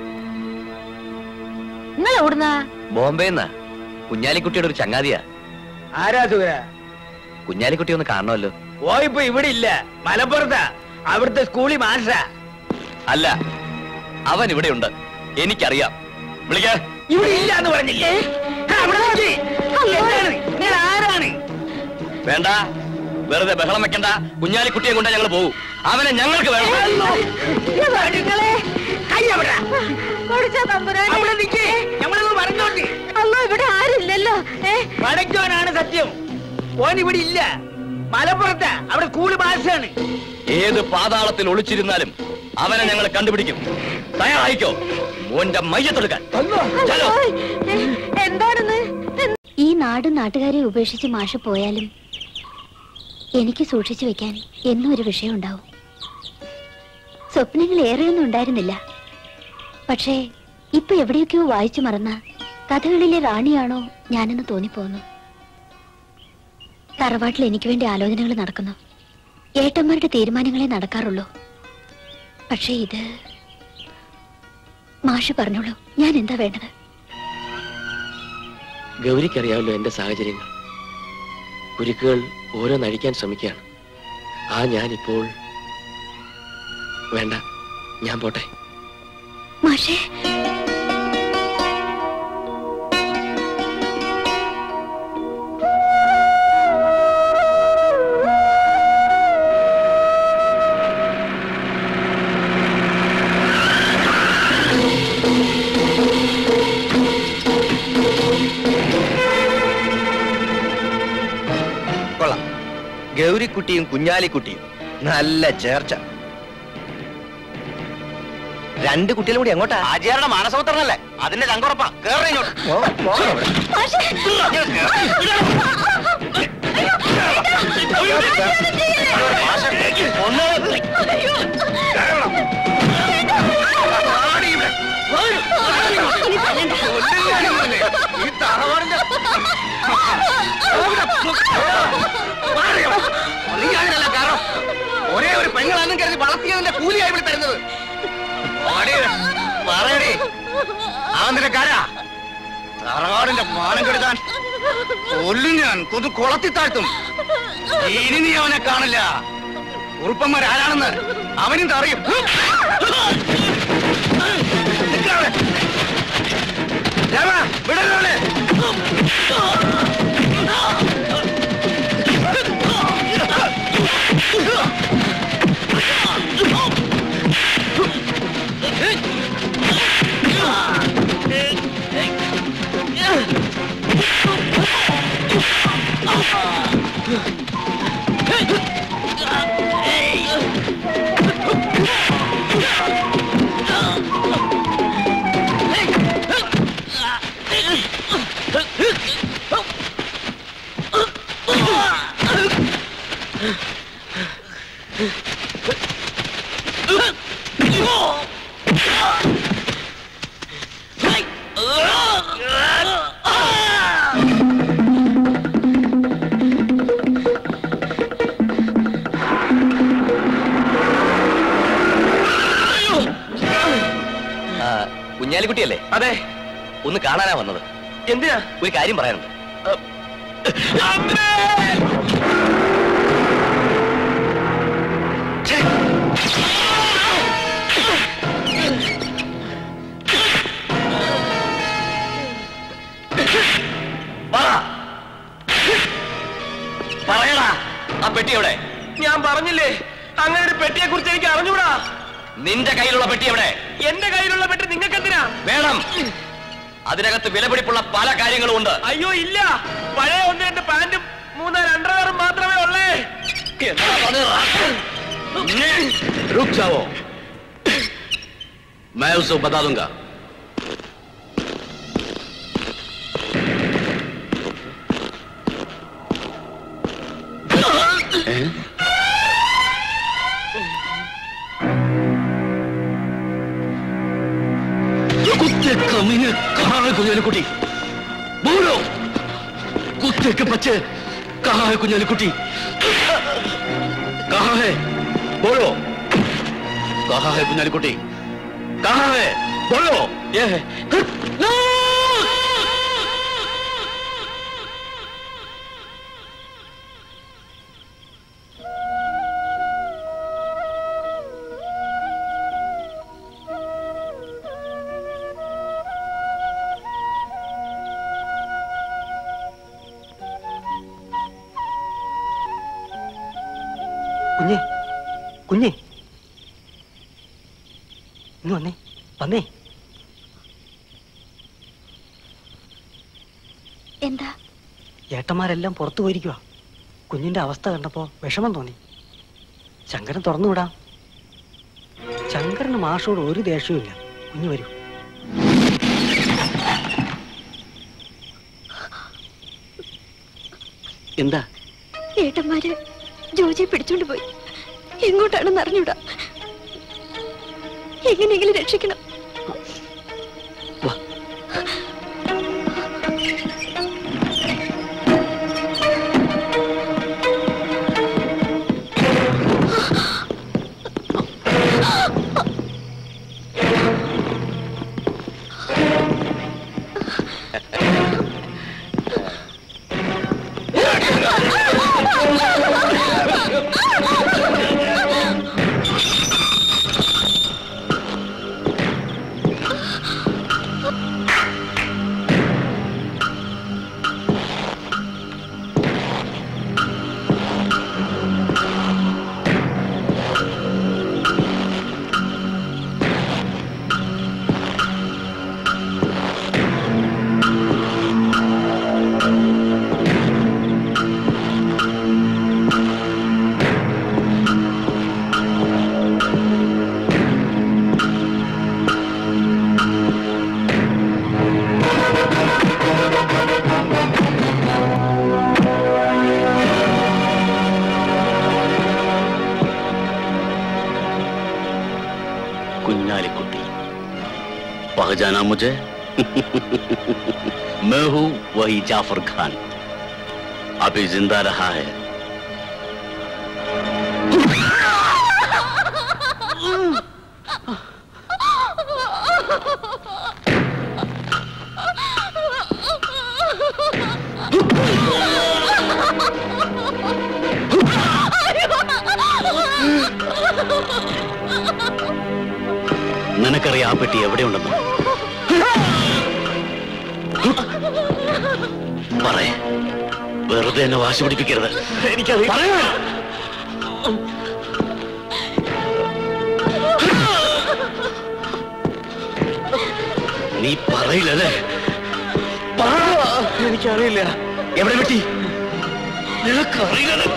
നിങ്ങൾ എവിടുന്നാ
ബോംബെന്നാ കുഞ്ഞാലിക്കുട്ടിയുടെ ഒരു ചങ്ങാതിയാ
ആരാ സുഖ
കുഞ്ഞാലിക്കുട്ടി ഒന്ന് കാണണമല്ലോ
ഓ ഇപ്പൊ ഇവിടെ ഇല്ല മലപ്പുറത്താ അവിടുത്തെ സ്കൂളിൽ മാഷ
അല്ല അവൻ ഇവിടെ ഉണ്ട് എനിക്കറിയാം വിളിക്കാ
ഇവിടെ ഇല്ല എന്ന് പറഞ്ഞില്ലേ ആ, അവിടെ നോക്കി. എന്താണ്? നിങ്ങൾ ആരാണ്
വേണ്ട വെറുതെ ബഹളം വെക്കണ്ട കുഞ്ഞാലിക്കുട്ടിയെ കൊണ്ടേ ഞങ്ങൾ പോകും അവനെ ഞങ്ങൾക്ക് വേണം
നിങ്ങളെ
കൈ അവിടെ
കൊടുച്ച തമ്പുരാനെ
അവിടെ നിൽക്കേ ഞമ്മളൊന്ന് പറഞ്ഞോട്ട്
അല്ലോ ഇവിടെ ആരില്ലല്ലോ ഏ
വടക്കോനാണ് സത്യം ഓൻ ഇവിടെ ഇല്ല മലപ്പുറത്താ അവിടെ സ്കൂള് മാഷാണ്
ഏത് പാതാളത്തിൽ ഒളിച്ചിരുന്നാലും അവനെ ഞങ്ങൾ കണ്ടുപിടിക്കും തയ്യാറായിക്കോ മോന്റെ മയ്യത്തെടുക്കാൻ ചലോ
എന്താണെന്ന്
ഈ നാടും നാട്ടുകാരെ ഉപേക്ഷിച്ച് മാഷ് പോയാലും എനിക്ക് സൂക്ഷിച്ചു വെക്കാൻ എന്നും ഒരു വിഷയം ഉണ്ടാവും സ്വപ്നങ്ങൾ ഏറെയൊന്നും ഉണ്ടായിരുന്നില്ല പക്ഷേ ഇപ്പൊ എവിടെയൊക്കെയോ വായിച്ചു മറന്ന കഥകളിലെ റാണിയാണോ ഞാനെന്ന് തോന്നിപ്പോന്നു തറവാട്ടിൽ എനിക്ക് വേണ്ടി ആലോചനകൾ നടക്കുന്നു ഏട്ടന്മാരുടെ തീരുമാനങ്ങളെ നടക്കാറുള്ളൂ പക്ഷേ ഇത് മാഷ് പറഞ്ഞോളൂ ഞാൻ എന്താ വേണ്ടത്
ഗൗരിക്കറിയാമല്ലോ എന്റെ സാഹചര്യങ്ങൾ കുരുക്കുകൾ ഓരോന്നഴിക്കാൻ ശ്രമിക്കുകയാണ് ആ ഞാനിപ്പോൾ വേണ്ട ഞാൻ പോട്ടെ
മാഷേ
കൊള്ളാം ഗൗരിക്കുട്ടിയും കുഞ്ഞാലിക്കുട്ടിയും നല്ല ചേർച്ച രണ്ട് കുട്ടികളും കൂടി എങ്ങോട്ടാ
ആചാരുടെ മാനസപുത്രനല്ലേ അതിന്റെ ചങ്കുറപ്പാ കേറി ഇങ്ങോട്ട്
ഈ തറവാടിന്റെ
നീയാകലല്ല കാരണം ഒരേ ഒരു പെങ്ങളാന്നും കരുതി വളർത്തിയതിന്റെ കൂലിയായി ഇവിടെ തരുന്നത് ഓടി, പറയടി ആന്ധ്രക്കാരാ തറവാടിന്റെ മാനം കെടുത്താൻ കൊല്ലും ഞാൻ കൊതു കുളത്തി താഴ്ത്തും ഇനി നീ അവനെ കാണില്ല ഉറുപ്പന്മാർ ആരാണെന്ന് അവനും അറിയും രാമ വിടല്ലേ
ആ, കുഞ്ഞാലിക്കുട്ടിയല്ലേ അതെ ഒന്ന് കാണാനാ വന്നത് എന്തിനാ ഒരു കാര്യം പറയാനുണ്ട് പറയടാ ആ പെട്ടി എവിടെ
ഞാൻ പറഞ്ഞില്ലേ അങ്ങനെ ഒരു പെട്ടിയെ കുറിച്ച് എനിക്ക് അറിഞ്ഞൂടാ
നിന്റെ കയ്യിലുള്ള പെട്ടി എവിടെ
എന്റെ കയ്യിലുള്ള പെട്ടി നിങ്ങൾക്ക് എന്തിനാ
വേണം അതിനകത്ത് വിലപിടിപ്പുള്ള പല കാര്യങ്ങളും ഉണ്ട്
അയ്യോ ഇല്ല പഴയ ഒന്ന് രണ്ട് പാന്റും മൂന്നാല് അണ്ടർവെയറും മാത്രമേ ഉള്ളേ
रुक जाओ मैं उसे बता दूंगा हैं? कुत्ते कमीने कहाँ है कुंजलिकुटी बोलो कुत्ते के बच्चे कहाँ है कुंजलिकुटी कहाँ है बोलो कहाँ है कुंजलिकुटी कहाँ है बोलो ये है
കുഞ്ഞെ കുഞ്ഞെ ഇന്ന് വന്നേ വന്നേ
എന്താ
ഏട്ടന്മാരെല്ലാം പുറത്തു പോയിരിക്കുക കുഞ്ഞിന്റെ അവസ്ഥ കണ്ടപ്പോ വിഷമം തോന്നി ശങ്കരൻ തുറന്നു വിടാം ശങ്കരന് മാഷോട് ഒരു ദേഷ്യവും ഇല്ല കുഞ്ഞു വരൂ
എന്താ
ഏട്ടന്മാര് ജോജിയെ പിടിച്ചോണ്ട് പോയി എങ്ങോട്ടാണെന്ന് അറിഞ്ഞൂടാ എങ്ങനെയെങ്കിലും രക്ഷിക്കണം
पहचाना मुझे मैं हूं वही जाफर खान अभी जिंदा रहा है നിനക്കറിയാം ആ പെട്ടി എവിടെയുണ്ടെന്ന് പറയേ വെറുതെ എന്നെ വാശി പിടിപ്പിക്കരുത്
എനിക്കറിയാം
നീ പറയില്ലല്ലേ
എനിക്കറിയില്ല
എവിടെ പെട്ടി നിനക്കറിയില്ല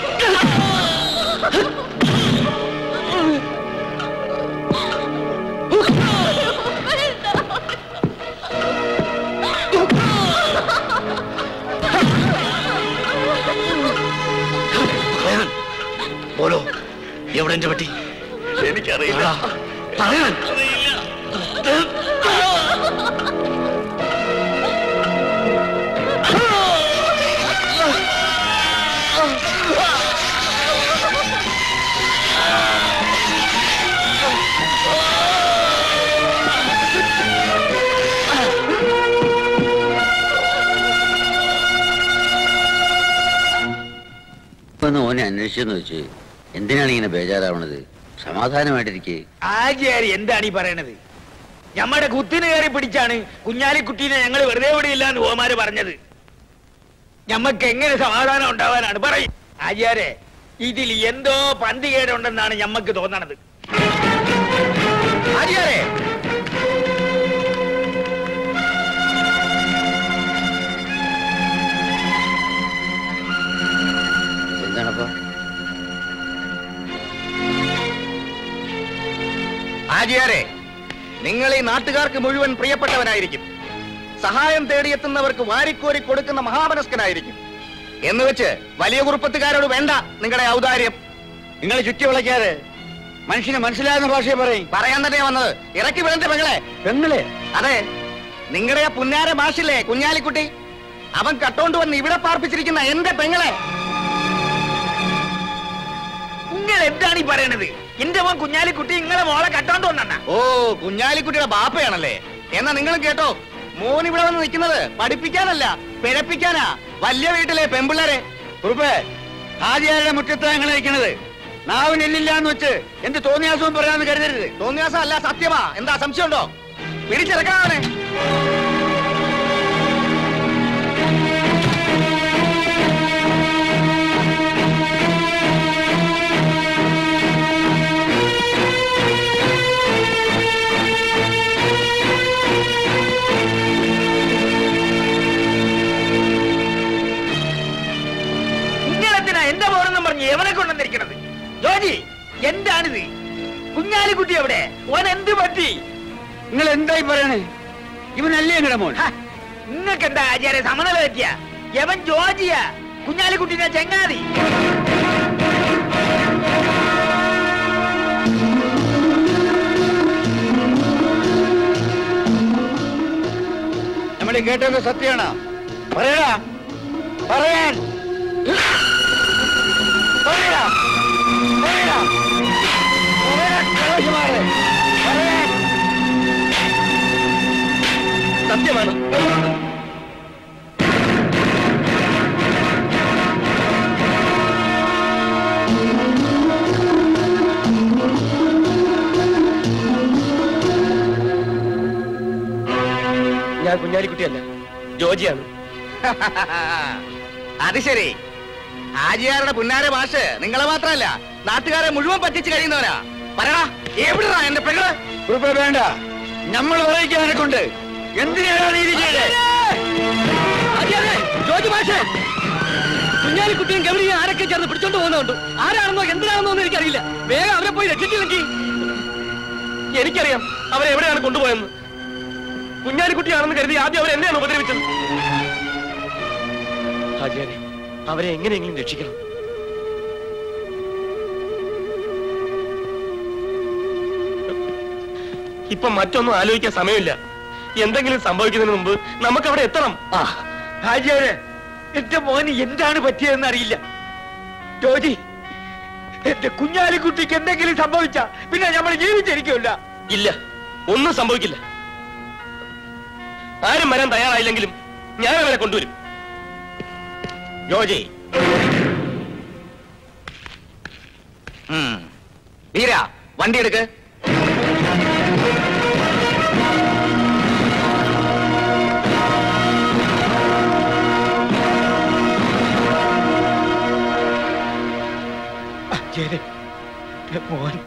പറയാൻ പോലോ എവിടെ എന്റെ പെട്ടി
എനിക്കറിയില്ല
പറയാൻ
ഒന്ന് ഓനെ അന്വേഷിച്ചെന്ന് വെച്ച് എന്തിനാണ് ഇങ്ങനെ ബേജാറാവണത് സമാധാനമായിട്ടിരിക്കേ
ആചാരി എന്താണ് ഈ പറയണത് ഞമ്മടെ കുത്തിന് കയറി പിടിച്ചാണ് കുഞ്ഞാലിക്കുട്ടീനെ ഞങ്ങൾ വെറുതെ വിടില്ല എന്ന് ഓമാര് പറഞ്ഞത് ഞമ്മക്ക് എങ്ങനെ സമാധാനം ഉണ്ടാവാനാണ് പറയും ആചാരെ ഇതിൽ എന്തോ പന്തികേടുണ്ടെന്നാണ് ഞമ്മക്ക് തോന്നണത് ആചാരെ
എന്താണപ്പോ
ആജിയാരെ നിങ്ങൾ ഈ നാട്ടുകാർക്ക് മുഴുവൻ പ്രിയപ്പെട്ടവനായിരിക്കും സഹായം തേടിയെത്തുന്നവർക്ക് വാരിക്കോരി കൊടുക്കുന്ന മഹാമനസ്കനായിരിക്കും എന്ന് വെച്ച് വലിയ കുറുപ്പത്തുകാരോട് വേണ്ട നിങ്ങളുടെ ഔദാര്യം
നിങ്ങൾ ചുറ്റി വിളയ്ക്കാതെ മനുഷ്യന് മനസ്സിലാകുന്ന ഭാഷയെ പറയും
പറയാൻ തന്നെ വന്നത് ഇറക്കി വിടന്റെ പെങ്ങളെ
പെങ്ങളെ
അതെ നിങ്ങളുടെ ആ പുന്നാര മാഷില്ലേ കുഞ്ഞാലിക്കുട്ടി അവൻ കട്ടോണ്ട് വന്ന് ഇവിടെ പാർപ്പിച്ചിരിക്കുന്ന എന്റെ പെങ്ങളെ
നിങ്ങൾ എന്താണ് ഈ പറയണത് എന്റെ മോൻ കുഞ്ഞാലിക്കുട്ടി നിങ്ങളെ മോളെ കട്ടോണ്ട് വന്നാ
ഓ കുഞ്ഞാലിക്കുട്ടിയുടെ ബാപ്പയാണല്ലേ എന്നാ നിങ്ങളും കേട്ടോ മോൻ ഇവിടെ വന്ന് നിൽക്കുന്നത് പഠിപ്പിക്കാനല്ല പിഴപ്പിക്കാനാ വലിയ വീട്ടിലെ പെമ്പിള്ളേരെ
കുറുപ്പേ ഹാജിയാരുടെ മുറ്റത്താ ഞങ്ങൾ നിൽക്കണത് നാവിന് എല്ലില്ല എന്ന് വെച്ച് എന്ത് തോന്നിയാസവും പറയാന്ന് കരുതരുത്
തോന്നിയാസം അല്ല സത്യമാ എന്താ സംശയമുണ്ടോ പിടിച്ചിറക്കാവനെ
നിങ്ങളെന്തിനാ എന്റെ മോനെന്നും പറഞ്ഞ് എവനെ കൊണ്ടുവന്നിരിക്കണത് ജോജി എന്താണിത് കുഞ്ഞാലിക്കുട്ടി എവിടെ ഓൻ എന്ത് പറ്റി
നിങ്ങൾ എന്തായി പറയണേ ഇവനല്ലേ ഞങ്ങളുടെ മോൻ
നിങ്ങൾക്ക് എന്താ ആചാര്യ സമനില പറ്റിയ യവൻ ജോജിയാ കുഞ്ഞാലിക്കുട്ടിന്റെ ചെങ്ങാതി
നമ്മൾ കേട്ടത് സത്യമാണോ പറയടാ പറയാൻ പറയടാ പറയടാ പറയടാ, കളവശമാരെ. പറയാൻ
സത്യമാണ് ഞാൻ കുഞ്ഞാലിക്കുട്ടിയല്ല ജോജിയാണ്
അത് ശരി ആജിയാരുടെ പുന്നാര മാഷ് നിങ്ങളെ മാത്രമല്ല നാട്ടുകാരെ മുഴുവൻ പറ്റിച്ച് കഴിയുന്നവനാ പറയടാ എവിടാ എന്റെ പെങ്ങള്
കുറുപ്പേ വേണ്ട നമ്മൾ പറയിക്കാനെ കൊണ്ട് എന്തിനാണ് നീ ഇത് ചെയ്തേ
ജോജി മാഷേ കുഞ്ഞാലിക്കുട്ടിയും ഗൗരിയും ആരൊക്കെ ചേർന്ന് പിടിച്ചോണ്ട് പോകുന്നുണ്ട് ആരാണെന്നോ എന്തിനാണെന്നോ ഒന്നും എനിക്കറിയില്ല വേഗം അവരെ പോയി രക്ഷിച്ചില്ലെങ്കിൽ
എനിക്കറിയാം അവരെ എവിടെയാണ് കൊണ്ടുപോയെന്ന് കുഞ്ഞാലിക്കുട്ടിയാണെന്ന് കരുതി ആദ്യം അവരെ എന്നെയാണ് ഉപദ്രവിച്ചത് ഹാജിയാനെ അവരെ എങ്ങനെയെങ്കിലും രക്ഷിക്കണം ഇപ്പൊ മറ്റൊന്നും ആലോചിക്കാൻ സമയമില്ല എന്തെങ്കിലും സംഭവിക്കുന്നതിന് മുമ്പ് നമുക്ക് അവിടെ എത്തണം
ആ ഹാജിയാരെ എന്റെ മോന് എന്താണ് പറ്റിയതെന്ന് അറിയില്ല ജോജി എന്റെ കുഞ്ഞാലിക്കുട്ടിക്ക് എന്തെങ്കിലും സംഭവിച്ച പിന്നെ നമ്മൾ ജീവിച്ചിരിക്കില്ല
ഇല്ല ഒന്നും സംഭവിക്കില്ല ആരും വരാൻ തയ്യാറായില്ലെങ്കിലും ഞാൻ അവരെ കൊണ്ടുവരും ജോജി
വീര വണ്ടി എടുക്ക്
അച്ഛനെ എന്റെ മോൻ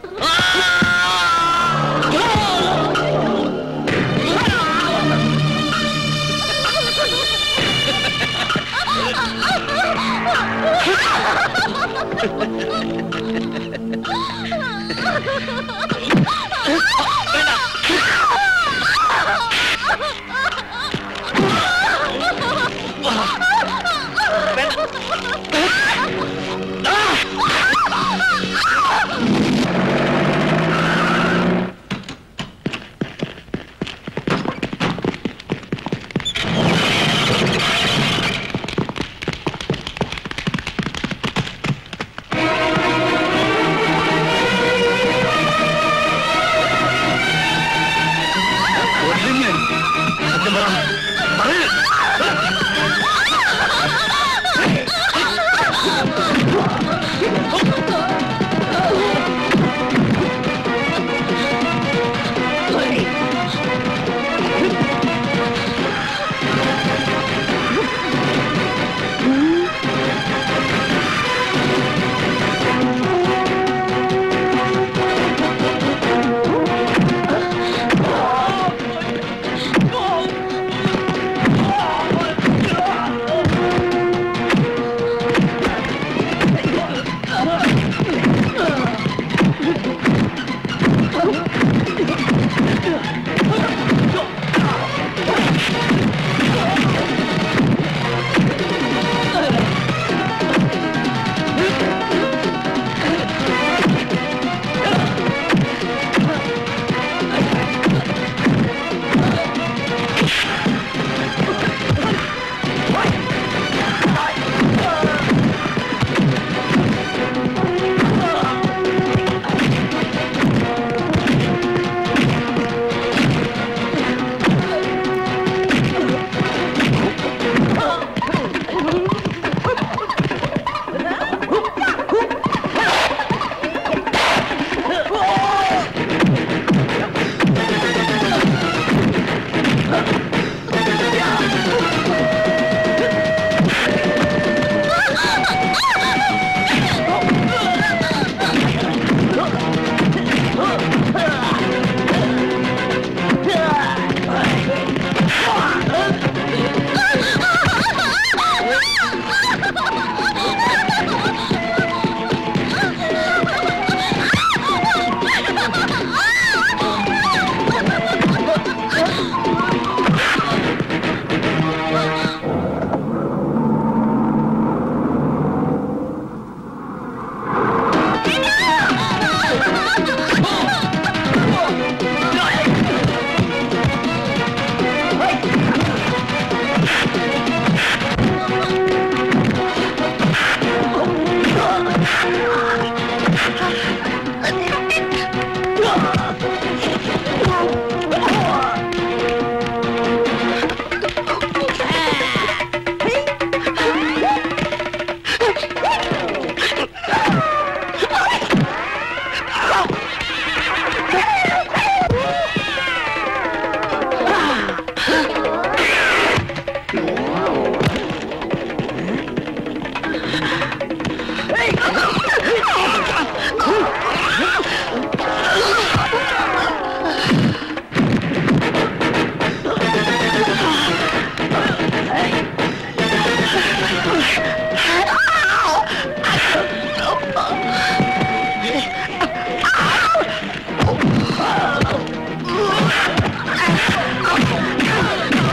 Ah!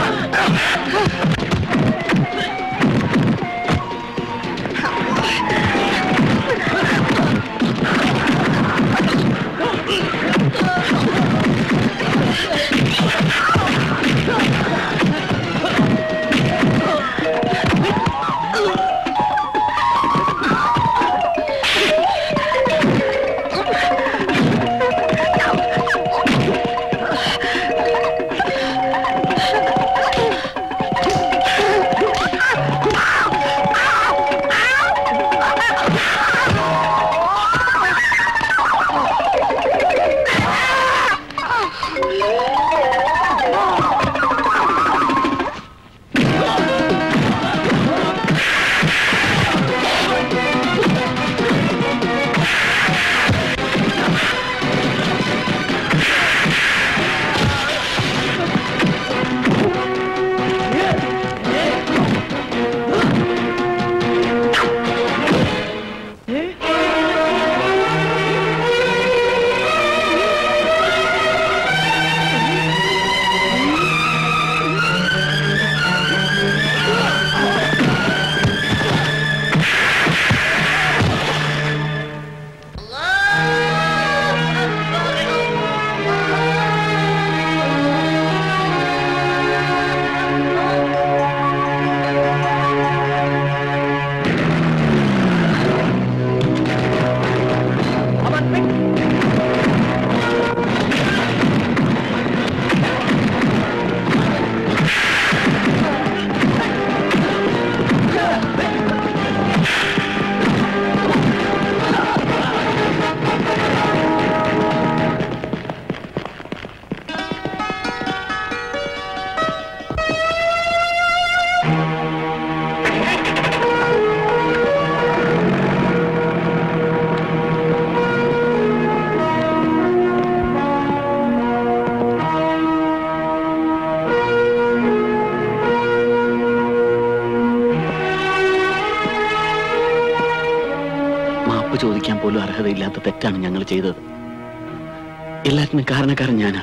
മാപ്പ് ചോദിക്കാൻ പോലും അർഹതയില്ലാത്ത തെറ്റാണ് ഞങ്ങൾ ചെയ്തത് എല്ലാത്തിനും കാരണക്കാരൻ ഞാനാ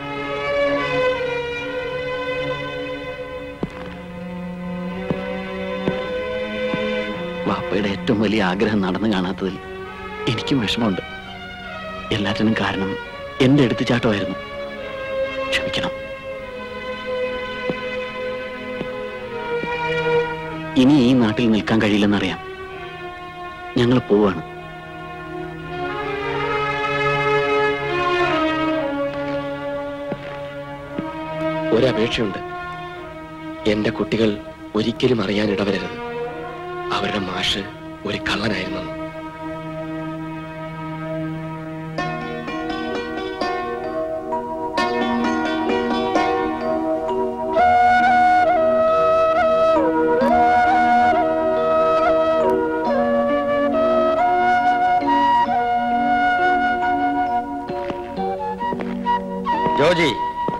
വാപ്പയുടെ ഏറ്റവും വലിയ ആഗ്രഹം നടന്നു കാണാത്തതിൽ എനിക്കും വിഷമമുണ്ട് എല്ലാറ്റിനും കാരണം എന്റെ എടുത്തുചാട്ടമായിരുന്നു ക്ഷമിക്കണം ഇനി ഈ നാട്ടിൽ നിൽക്കാൻ കഴിയില്ലെന്നറിയാം ഞങ്ങൾ പോവാണ്
ഒരപേക്ഷയുണ്ട് എന്റെ കുട്ടികൾ ഒരിക്കലും അറിയാൻ ഇടവരരുത് അവരുടെ മാഷ് ഒരു കള്ളനായിരുന്നു
ജോജി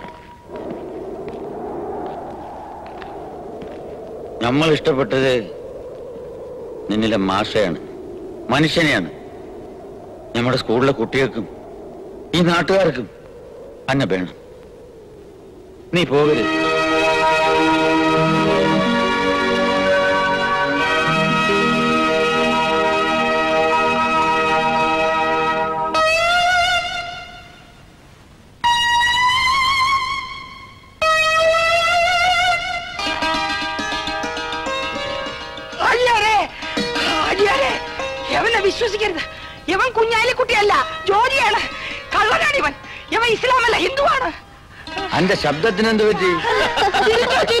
നമ്മൾ ഇഷ്ടപ്പെട്ടത് നിന്നിലെ മാഷയാണ് മനുഷ്യനെയാണ് നമ്മുടെ സ്കൂളിലെ കുട്ടികൾക്കും ഈ നാട്ടുകാർക്കും അന്നെ വേണം നീ പോകരുത്
അയ്യാരേ അയ്യാരേ എവനെ വിശ്വസിക്കരുത് ഇവൻ കുഞ്ഞാലിക്കുട്ടിയല്ല ജോലിയാണ് കള്ളനാണ് ഇവൻ ഇവൻ ഇസ്ലാമല്ല ഹിന്ദുവാണ്
അന്റെ ശബ്ദത്തിന് എന്ത് പറ്റി
തിരിഞ്ഞോക്കി